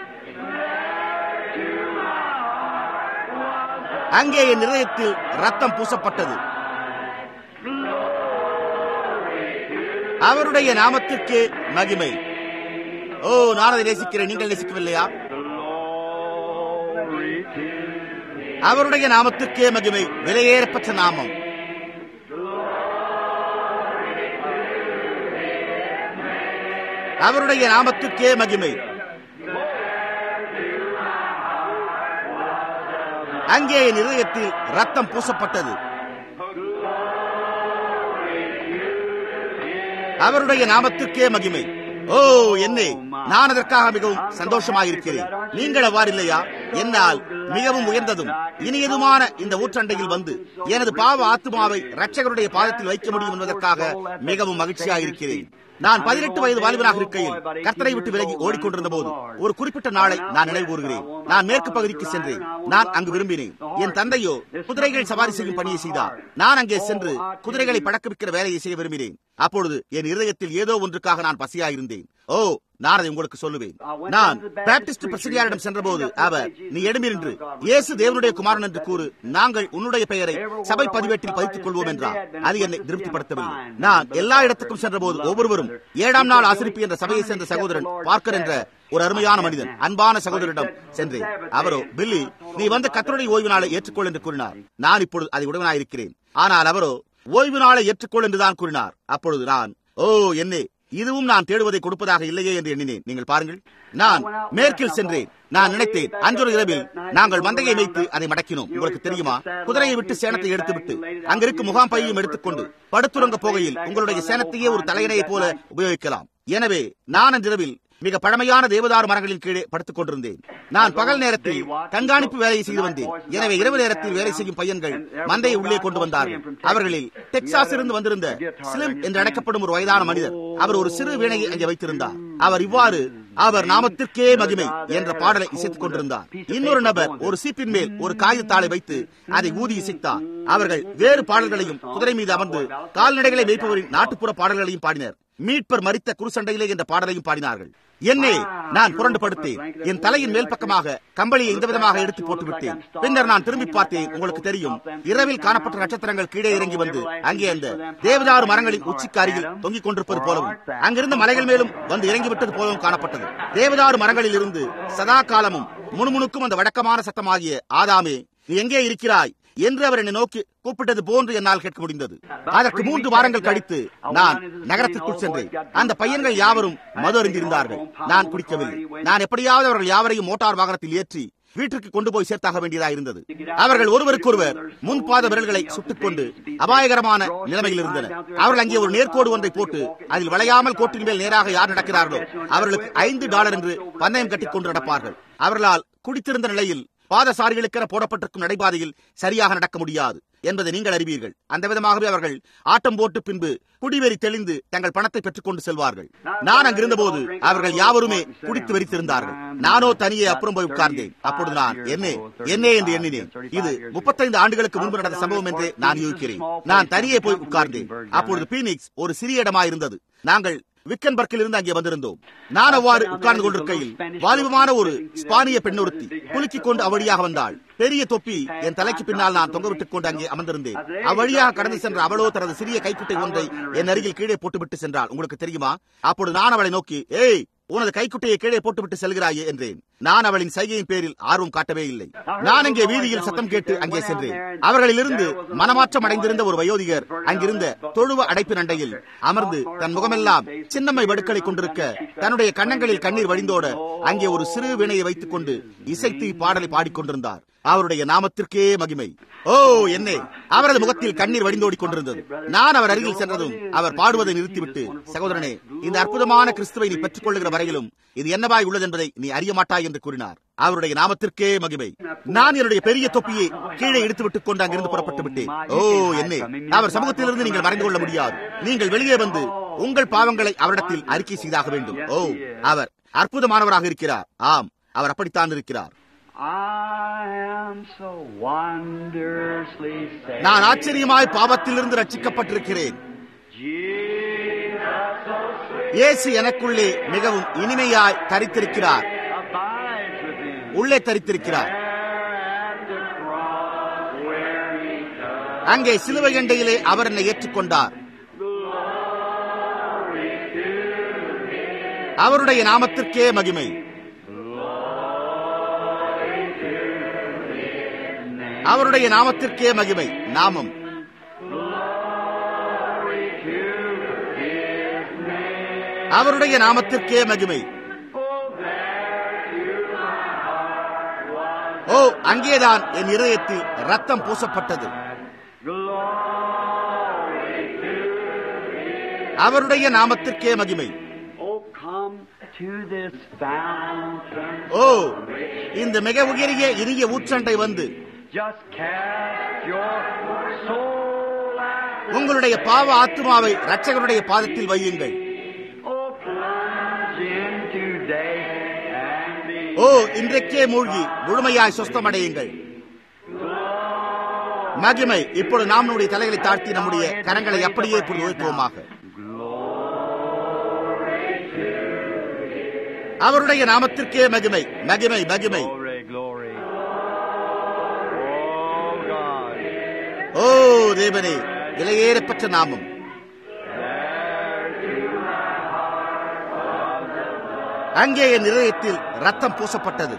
அங்கே என் இதயத்தில் ரத்தம் பூசப்பட்டது அவருடைய நாமத்திற்கு மகிமை ஓ நான் அதை நேசிக்கிறேன் நீங்கள் நேசிக்கவில்லையா Glory to அவருடைய நாமத்திற்கே மகிமை விலையேறப்பட்ட நாமம் அவருடைய நாமத்துக்கே மகிமை அங்கே என் இதயத்தில் ரத்தம் பூசப்பட்டது அவருடைய நாமத்துக்கே மகிமை ஓ என்னே நான் அதற்காக மிகவும் சந்தோஷமாயிருக்கிறேன் நீங்கள் அவ்வாறு இல்லையா என்னால் மிகவும் உயர்ந்ததும் இனியதுமான இந்த ஊற்றண்டையில் வந்து எனது பாவ ஆத்துமாவை ரட்சகருடைய பாதத்தில் வைக்க முடியும் என்பதற்காக மிகவும் மகிழ்ச்சியாயிருக்கிறேன் நான் பதினெட்டு வயது வாலிபனாக இருக்கையில் கர்த்தரை விட்டு விலகி ஓடிக்கொண்டிருந்த போது ஒரு குறிப்பிட்ட நாளை நான் நினைவு கூறுகிறேன் நான் மேற்கு பகுதிக்கு சென்றேன் நான் அங்கு விரும்பினேன் என் தந்தையோ குதிரைகள் சவாரி செய்யும் பணியை செய்தார் நான் அங்கே சென்று குதிரைகளை பழக்கவிக்கிற வேலையை செய்ய விரும்பினேன் அப்பொழுது என் இருதயத்தில் ஏதோ ஒன்றுக்காக நான் பசியாயிருந்தேன் ஓ நான் அதை உங்களுக்கு சொல்லுவேன் நான் பேப்டிஸ்ட் பிரசங்கியாரிடம் சென்றபோது அவர் நீ எழுமிருந்து இயேசு தேவனுடைய குமாரன் என்று கூறு நாங்கள் உன்னுடைய பெயரை சபை பதிவேட்டில் பதித்துக் கொள்வோம் என்றார் அது என்னை திருப்திப்படுத்தவில்லை நான் எல்லா இடத்துக்கும் சென்றபோது ஒவ்வொருவரும் ஏழாம் நாள் ஆசிரிப்பு என்ற சபையை சேர்ந்த சகோதரன் பார்க்கர் என்ற ஒரு அருமையான மனிதன் அன்பான சகோதரிடம் சென்றேன் அவரோ பில்லி நீ வந்து கத்தருடைய ஓய்வு நாளை ஏற்றுக்கொள் என்று கூறினார் நான் இப்பொழுது அதை உடனாயிருக்கிறேன் ஆனால் அவரோ ஓய்வு நாளை ஏற்றுக்கொள் என்றுதான் கூறினார் அப்பொழுது நான் ஓ என்னே இதுவும் நான் தேடுவதை கொடுப்பதாக இல்லையே என்று எண்ணினேன் நீங்கள் பாருங்கள் நான் மேற்கில் சென்றேன் நான் நினைத்தேன் அன்றொரு இரவில் நாங்கள் மந்தையை வைத்து அதை மடக்கினோம் உங்களுக்கு தெரியுமா குதிரையை விட்டு சேனத்தை எடுத்துவிட்டு அங்கிருக்கும் முகாம் பையையும் எடுத்துக்கொண்டு படுத்துறங்க போகையில் உங்களுடைய சேனத்தையே ஒரு தலையணையை போல உபயோகிக்கலாம் எனவே நான் அன்றிரவில் மிக பழமையான தேவதார் மரங்களின் கீழே படுத்துக் கொண்டிருந்தேன் நான் பகல் நேரத்தில் கண்காணிப்பு வேலையை செய்து வந்தேன் எனவே இரவு நேரத்தில் வேலை செய்யும் பையன்கள் மந்தையை உள்ளே கொண்டு வந்தார்கள் அவர்களில் டெக்சாஸ் இருந்து வந்திருந்த ஸ்லிம் என்று அழைக்கப்படும் ஒரு வயதான மனிதர் அவர் ஒரு சிறு வீணையை அங்கே வைத்திருந்தார் அவர் இவ்வாறு அவர் நாமத்திற்கே மகிமை என்ற பாடலை இசைத்துக் கொண்டிருந்தார் இன்னொரு நபர் ஒரு சீப்பின் மேல் ஒரு காகிதத்தாளை வைத்து அதை ஊதி இசைத்தார் அவர்கள் வேறு பாடல்களையும் குதிரை மீது அமர்ந்து கால்நடைகளை வைப்பவரின் நாட்டுப்புற பாடல்களையும் பாடினர் மீட்பர் மறித்த குருசண்டையிலே என்ற பாடலையும் பாடினார்கள் என்னே நான் புரண்டு படுத்தேன் என் தலையின் மேல் பக்கமாக கம்பளியை இந்த விதமாக எடுத்து போட்டு விட்டேன் பின்னர் நான் திரும்பி பார்த்தேன் உங்களுக்கு தெரியும் இரவில் காணப்பட்ட நட்சத்திரங்கள் கீழே இறங்கி வந்து அங்கே அந்த தேவதாறு மரங்களின் உச்சிக்கு அருகில் தொங்கிக் கொண்டிருப்பது போலவும் அங்கிருந்த மலைகள் மேலும் வந்து இறங்கிவிட்டது போலவும் காணப்பட்டது தேவதாறு மரங்களில் இருந்து சதா காலமும் முணுமுணுக்கும் அந்த வழக்கமான சத்தமாகிய ஆதாமே நீ எங்கே இருக்கிறாய் என்று அவர் என்னை நோக்கி கூப்பிட்டது போன்று என்னால் கேட்க முடிந்தது அதற்கு மூன்று வாரங்கள் கழித்து நான் நகரத்திற்குள் சென்றேன் அந்த பையன்கள் யாவரும் மது அருந்திருந்தார்கள் நான் குடிக்கவில்லை நான் எப்படியாவது அவர்கள் யாவரையும் மோட்டார் வாகனத்தில் ஏற்றி வீட்டிற்கு கொண்டு போய் சேர்த்தாக வேண்டியதாக இருந்தது அவர்கள் ஒருவருக்கொருவர் முன்பாத விரல்களை சுட்டுக் கொண்டு அபாயகரமான நிலைமையில் இருந்தனர் அவர்கள் அங்கே ஒரு நேர்கோடு ஒன்றை போட்டு அதில் வளையாமல் கோட்டின் மேல் நேராக யார் நடக்கிறார்களோ அவர்களுக்கு ஐந்து டாலர் என்று பந்தயம் கட்டிக் கொண்டு நடப்பார்கள் அவர்களால் குடித்திருந்த நிலையில் பாதசாரிகளுக்கென போடப்பட்டிருக்கும் நடைபாதையில் சரியாக நடக்க முடியாது என்பதை நீங்கள் அறிவீர்கள் அந்த விதமாகவே அவர்கள் ஆட்டம் போட்டு பின்பு குடிவெறி தெளிந்து தங்கள் பணத்தை பெற்றுக் கொண்டு செல்வார்கள் நான் அங்கிருந்த போது அவர்கள் யாவருமே குடித்து வெறித்திருந்தார்கள் நானோ தனியே அப்புறம் போய் உட்கார்ந்தேன் அப்பொழுது நான் என்னே என்னே என்று எண்ணினேன் இது முப்பத்தைந்து ஆண்டுகளுக்கு முன்பு நடந்த சம்பவம் என்று நான் யூகிக்கிறேன் நான் தனியே போய் உட்கார்ந்தேன் அப்பொழுது பீனிக்ஸ் ஒரு சிறிய இடமா இருந்தது நாங்கள் விக்கன்பர்க்கில் இருந்து அங்கே வந்திருந்தோம் நான் அவ்வாறு உட்கார்ந்து கொண்டிருக்கையில் வாலிபமான ஒரு ஸ்பானிய பெண்ணொருத்தி குலுக்கிக் கொண்டு அவ்வழியாக வந்தாள் பெரிய தொப்பி என் தலைக்கு பின்னால் நான் தொங்கவிட்டுக் கொண்டு அங்கே அமர்ந்திருந்தேன் அவ்வழியாக கடந்து சென்ற அவளோ தனது சிறிய கைக்குட்டை ஒன்றை என் அருகில் கீழே போட்டுவிட்டு சென்றாள் உங்களுக்கு தெரியுமா அப்பொழுது நான் அவளை நோக்கி ஏய் உனது கைக்குட்டையை கீழே போட்டுவிட்டு செல்கிறாயே என்றேன் நான் அவளின் சைகையின் பேரில் ஆர்வம் காட்டவே இல்லை நான் அங்கே வீதியில் சத்தம் கேட்டு அங்கே சென்றேன் அவர்களிலிருந்து மனமாற்றம் அடைந்திருந்த ஒரு வயோதிகர் அங்கிருந்த தொழுவ அடைப்பின் அண்டையில் அமர்ந்து தன் முகமெல்லாம் சின்னம்மை வடுக்களை கொண்டிருக்க தன்னுடைய கண்ணங்களில் கண்ணீர் வழிந்தோட அங்கே ஒரு சிறு வினையை வைத்துக் கொண்டு இசைத்து பாடலை பாடிக்கொண்டிருந்தார் அவருடைய நாமத்திற்கே மகிமை ஓ என்னே அவரது முகத்தில் கண்ணீர் வடிந்தோடி கொண்டிருந்தது நான் அவர் அருகில் சென்றதும் அவர் பாடுவதை நிறுத்திவிட்டு சகோதரனே இந்த அற்புதமான கிறிஸ்துவை நீ பெற்றுக் கொள்ளுகிற வரையிலும் இது என்னவாய் உள்ளது என்பதை நீ அறிய மாட்டாய் என்று கூறினார் அவருடைய நாமத்திற்கே மகிமை நான் என்னுடைய பெரிய தொப்பியை கீழே இழுத்து விட்டுக் கொண்டு அங்கிருந்து புறப்பட்டு விட்டேன் ஓ என்னே அவர் சமூகத்திலிருந்து நீங்கள் மறைந்து கொள்ள முடியாது நீங்கள் வெளியே வந்து உங்கள் பாவங்களை அவரிடத்தில் அறிக்கை செய்தாக வேண்டும் ஓ அவர் அற்புதமானவராக இருக்கிறார் ஆம் அவர் அப்படித்தான் இருக்கிறார் I am so wondrously saved. நான் ஆச்சரியமாய் பாவத்திலிருந்து ரட்சிக்கப்பட்டிருக்கிறேன் இயேசு எனக்குள்ளே மிகவும் இனிமையாய் தரித்திருக்கிறார் Abides within. உள்ளே தரித்திருக்கிறார் At the cross where he died. அங்கே சிலுவை கண்டையிலே அவர் என்னை ஏற்றுக்கொண்டார் அவருடைய நாமத்திற்கே மகிமை அவருடைய நாமத்திற்கே மகிமை நாமம் அவருடைய நாமத்திற்கே மகிமை ஓ அங்கேதான் என் இதயத்தில் ரத்தம் பூசப்பட்டது அவருடைய நாமத்திற்கே மகிமை Oh, come to this fountain. ஓ இந்த மிக உயரிய இனிய ஊற்றண்டை வந்து Just cast your soul at உங்களுடைய பாவ ஆத்மாவை ரட்சகருடைய பாதத்தில் வையுங்கள் Oh, plunge in today and be ஓ இன்றைக்கே மூழ்கி முழுமையாய் சொஸ்தமடையுங்கள் மகிமை இப்பொழுது நாம் நம்முடைய தலைகளை தாழ்த்தி நம்முடைய கரங்களை அப்படியே இப்பொழுது உயர்த்துவோமாக அவருடைய நாமத்திற்கே மகிமை மகிமை மகிமை Glory, glory. Oh God. ஓ தேவனே விலையேறப்பட்ட நாமம் அங்கே என் இதயத்தில் ரத்தம் பூசப்பட்டது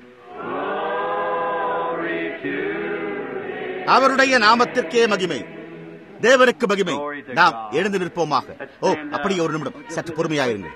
அவருடைய நாமத்திற்கே மகிமை தேவனுக்கு மகிமை நாம் எழுந்து நிற்போமாக ஓ அப்படியே ஒரு நிமிடம் சற்று பொறுமையாயிருங்கள்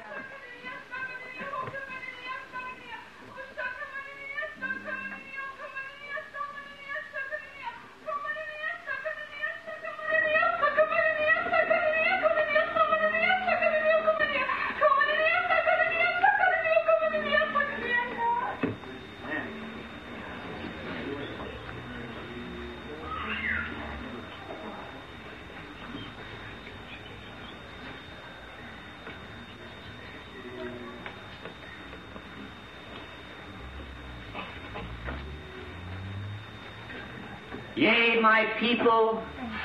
Yea, my people,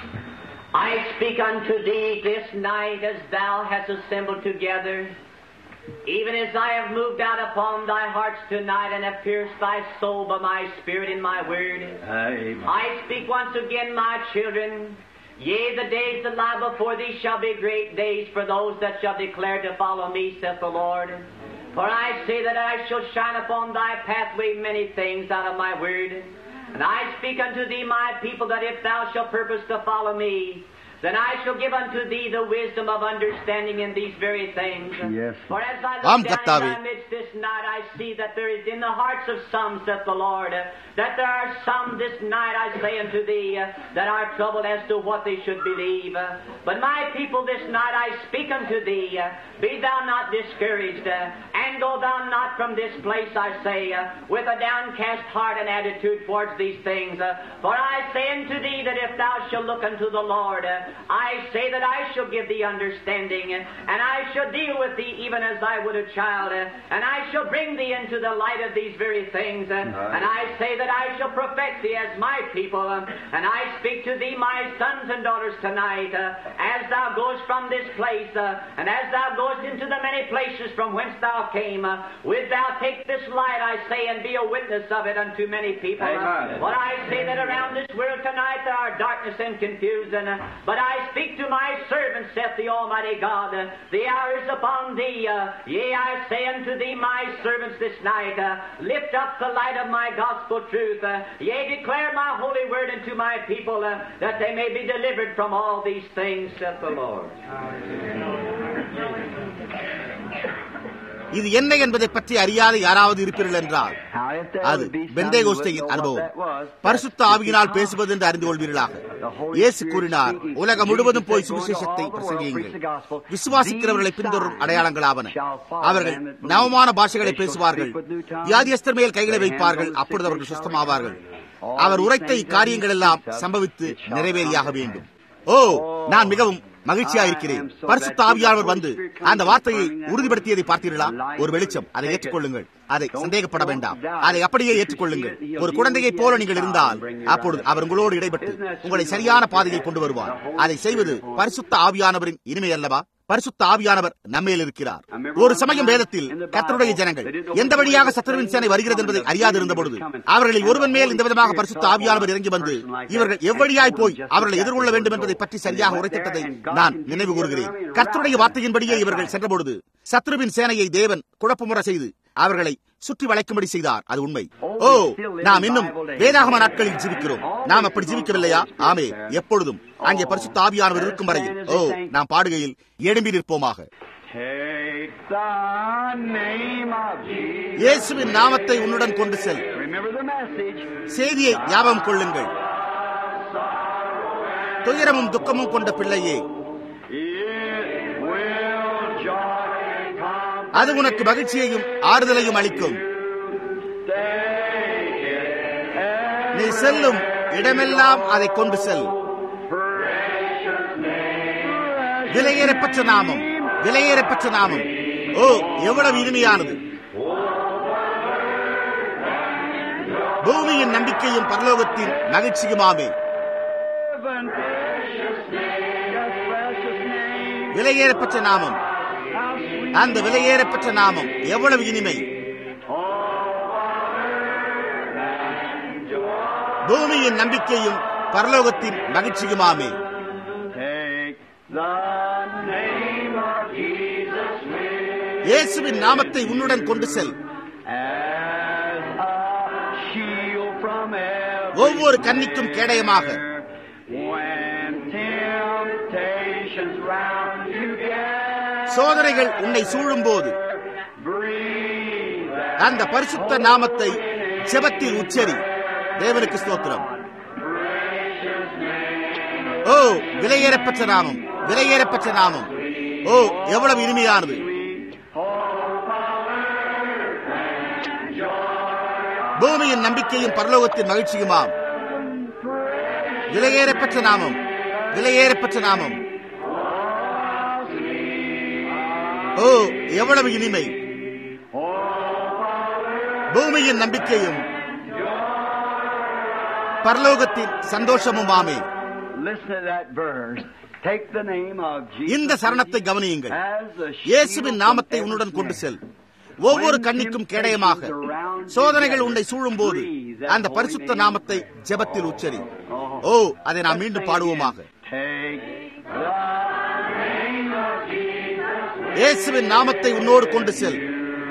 I speak unto thee this night as thou hast assembled together, even as I have moved out upon thy hearts tonight and have pierced thy soul by my spirit in my word. Amen. I speak once again, my children. Yea, the days that lie before thee shall be great days for those that shall declare to follow me, saith the Lord. For I say that I shall shine upon thy pathway many things out of my word. And I speak unto thee, my people, that if thou shalt purpose to follow me, then I shall give unto thee the wisdom of understanding in these very things. Yes. For as I Am look down Katavi. in thy midst this night, I see that there is in the hearts of some, saith the Lord, that there are some this night, I say unto thee, that are troubled as to what they should believe. But my people this night, I speak unto thee, be thou not discouraged, and go thou not from this place, I say, with a downcast heart and attitude towards these things. For I say unto thee that if thou shalt look unto the Lord, I say that I shall give thee understanding, and I shall deal with thee even as I would a child, and I shall bring thee into the light of these very things, and I say that I shall perfect thee as my people, and I speak to thee, my sons and daughters, tonight, as thou goest from this place, and as thou goest into the many places from whence thou came, wilt thou take this light, I say, and be a witness of it unto many people. Amen. For I say that around this world tonight there are darkness and confusion, but I speak to my servant, saith the Almighty God, the hour is upon thee. Uh, Yea, I say unto thee, my servants, this night, uh, lift up the light of my gospel truth. Uh, Yea, declare my holy word unto my people, uh, that they may be delivered from all these things, saith the Lord. இது என்ன என்பதை பற்றி அறியாத யாராவது இருப்பீர்கள் என்றால் How if there அது would be some பெந்தேகோஸ்தையின் who wouldn't know what அனுபவம் that was, பரிசுத்த ஆவியினால் பேசுவது என்று அறிந்து கொள்வீர்களாக இயேசு கூறினார் உலகம் முழுவதும் போய் சுவிசேஷத்தை பிரசங்கியுங்கள் விசுவாசிக்கிறவர்களை பின்தொடரும் அடையாளங்களாவன அவர்கள் நவமான பாஷைகளை பேசுவார்கள் வியாதியஸ்தர் மேல் கைகளை வைப்பார்கள் அப்பொழுது அவர்கள் சுஸ்தமாவார்கள் அவர் உரைத்த இக்காரியங்கள் எல்லாம் சம்பவித்து நிறைவேறியாக வேண்டும் ஓ நான் மிகவும் மகிழ்ச்சியா இருக்கிறேன் பரிசுத்த ஆவியானவர் வந்து அந்த வார்த்தையை உறுதிப்படுத்தியதை பார்த்தீர்களா ஒரு வெளிச்சம் அதை ஏற்றுக்கொள்ளுங்கள் அதை சந்தேகப்பட வேண்டாம் அதை அப்படியே ஏற்றுக்கொள்ளுங்கள் ஒரு குழந்தையைப் போல நீங்கள் இருந்தால் அப்பொழுது அவர் உங்களோடு இடைப்பட்டு உங்களை சரியான பாதையில் கொண்டு வருவார் அதை செய்வது பரிசுத்த ஆவியானவரின் இனிமை அல்லவா பரிசுத்த ஆவியானவர் நம்மேல் இருக்கிறார் ஒரு சமயம் வேதத்தில் கர்த்தருடைய ஜனங்கள் எந்த வழியாக சத்துருவின் சேனை வருகிறது என்பதை அறியாதிருந்த பொழுது அவர்களில் ஒருவன் மேல் இந்த விதமாக பரிசுத்த ஆவியானவர் இறங்கி வந்து இவர்கள் எவ்வழியாய் போய் அவர்களை எதிர்கொள்ள வேண்டும் என்பதை பற்றி சரியாக உரைத்திட்டதை நான் நினைவு கூறுகிறேன் கர்த்தருடைய வார்த்தையின்படியே இவர்கள் சென்றபொழுது சத்ருவின் சேனையை தேவன் குழப்பமுறை செய்து அவர்களை சுற்றி வளைக்கும்படி செய்தார் அது உண்மை ஓ நாம் இன்னும் வேதாகம நாட்களில் ஜீவிக்கிறோம் நாம் அப்படி ஜீவிக்கவில்லையா ஆமே எப்பொழுதும் அங்கே பரிசுத்த ஆவியானவர் இருக்கும் வரையில் ஓ நாம் பாடுகையில் எழும்பி நிற்போமாக Take the name of Jesus. இயேசுவின் நாமத்தை உன்னுடன் கொண்டு செல் Remember the message. செய்தியை ஞாபகம் கொள்ளுங்கள் துயரமும் துக்கமும் கொண்ட பிள்ளையே It will joy and come. அது உனக்கு மகிழ்ச்சியையும் ஆறுதலையும் அளிக்கும் Take it and நீ செல்லும் இடமெல்லாம் அதை கொண்டு செல் precious name. விலையேறப்பட்ட நாமம் விலையேறப்பட்ட நாமம் ஓ எவ்வளவு இனிமையானது பூமியின் நம்பிக்கையும் பரலோகத்தின் மகிழ்ச்சியுமாமே Heaven, precious name. Yes, precious name. விலையேறப்பட்ட நாமம் How sweet அந்த விலையேறப்பெற்ற நாமம் எவ்வளவு இனிமை பூமியின் நம்பிக்கையும் பரலோகத்தின் மகிழ்ச்சியுமாமே Take the name of Jesus with இயேசுவின் நாமத்தை உன்னுடன் கொண்டு செல் as a shield from every ஒவ்வொரு கன்னிக்கும் கேடயமாக when temptations round you gather. சோதனைகள் உன்னை சூழும்போது Breathe that அந்த பரிசுத்த நாமத்தை ஜெபத்தில் உச்சரி தேவனுக்கு ஸ்தோத்திரம் ஓ விலையேறப்பெற்ற நாமம் விலையேறப்பெற்ற நாமம் ஓ எவ்வளவு இனிமையானது பூமியின் நம்பிக்கையும் பரலோகத்தின் மகிழ்ச்சியுமாம் விலையேறப்பெற்ற நாமம் விலையேறப்பெற்ற நாமம் ஓ எவ்வளவு இனிமை பூமியின் நம்பிக்கையும் பரலோகத்தின் சந்தோஷமுமாமே Listen to that verse. Take the name of Jesus இந்த சரணத்தை கவனியுங்கள் as a shield இயேசுவின் from நாமத்தை every உன்னுடன் கொண்டு snare. செல் ஒவ்வொரு கண்ணிக்கும் கேடயமாக சோதனைகள் உன்னை சூழும்போது அந்த பரிசுத்த நாமத்தை ஜெபத்தில் உச்சரி ஓ அதை நாம் மீண்டும் பாடுவோமாக Take the name of Jesus இயேசுவின் நாமத்தை உன்னோடு கொண்டு செல்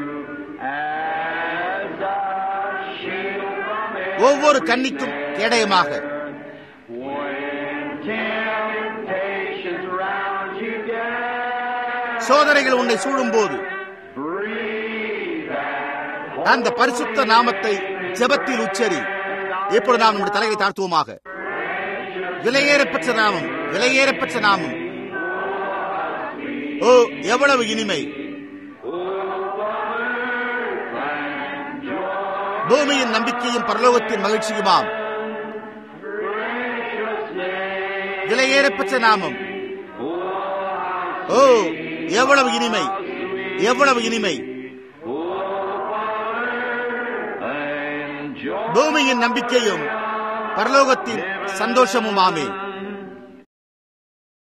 as a shield from every ஒவ்வொரு கண்ணிக்கும் கேடயமாக when temptations round you gather. சோதனைகள் உன்னை சூழும்போது Breathe that அந்த பரிசுத்த நாமத்தை ஜெபத்தில் உச்சரி இப்பொழுது நாம் நம்முடைய தலையை தாழ்த்துவோமாக விலையேறப்பெற்ற நாமம் விலையேறப்பெற்ற நாமம் ஓ எவ்வளவு இனிமை பூமியின் நம்பிக்கையும் பரலோகத்தின் மகிழ்ச்சியுமாம் விலையேறப்பெற்ற நாமம் ஓ எவ்வளவு இனிமை எவ்வளவு இனிமை பூமியின் நம்பிக்கையும் பரலோகத்தின் சந்தோஷமுமாமே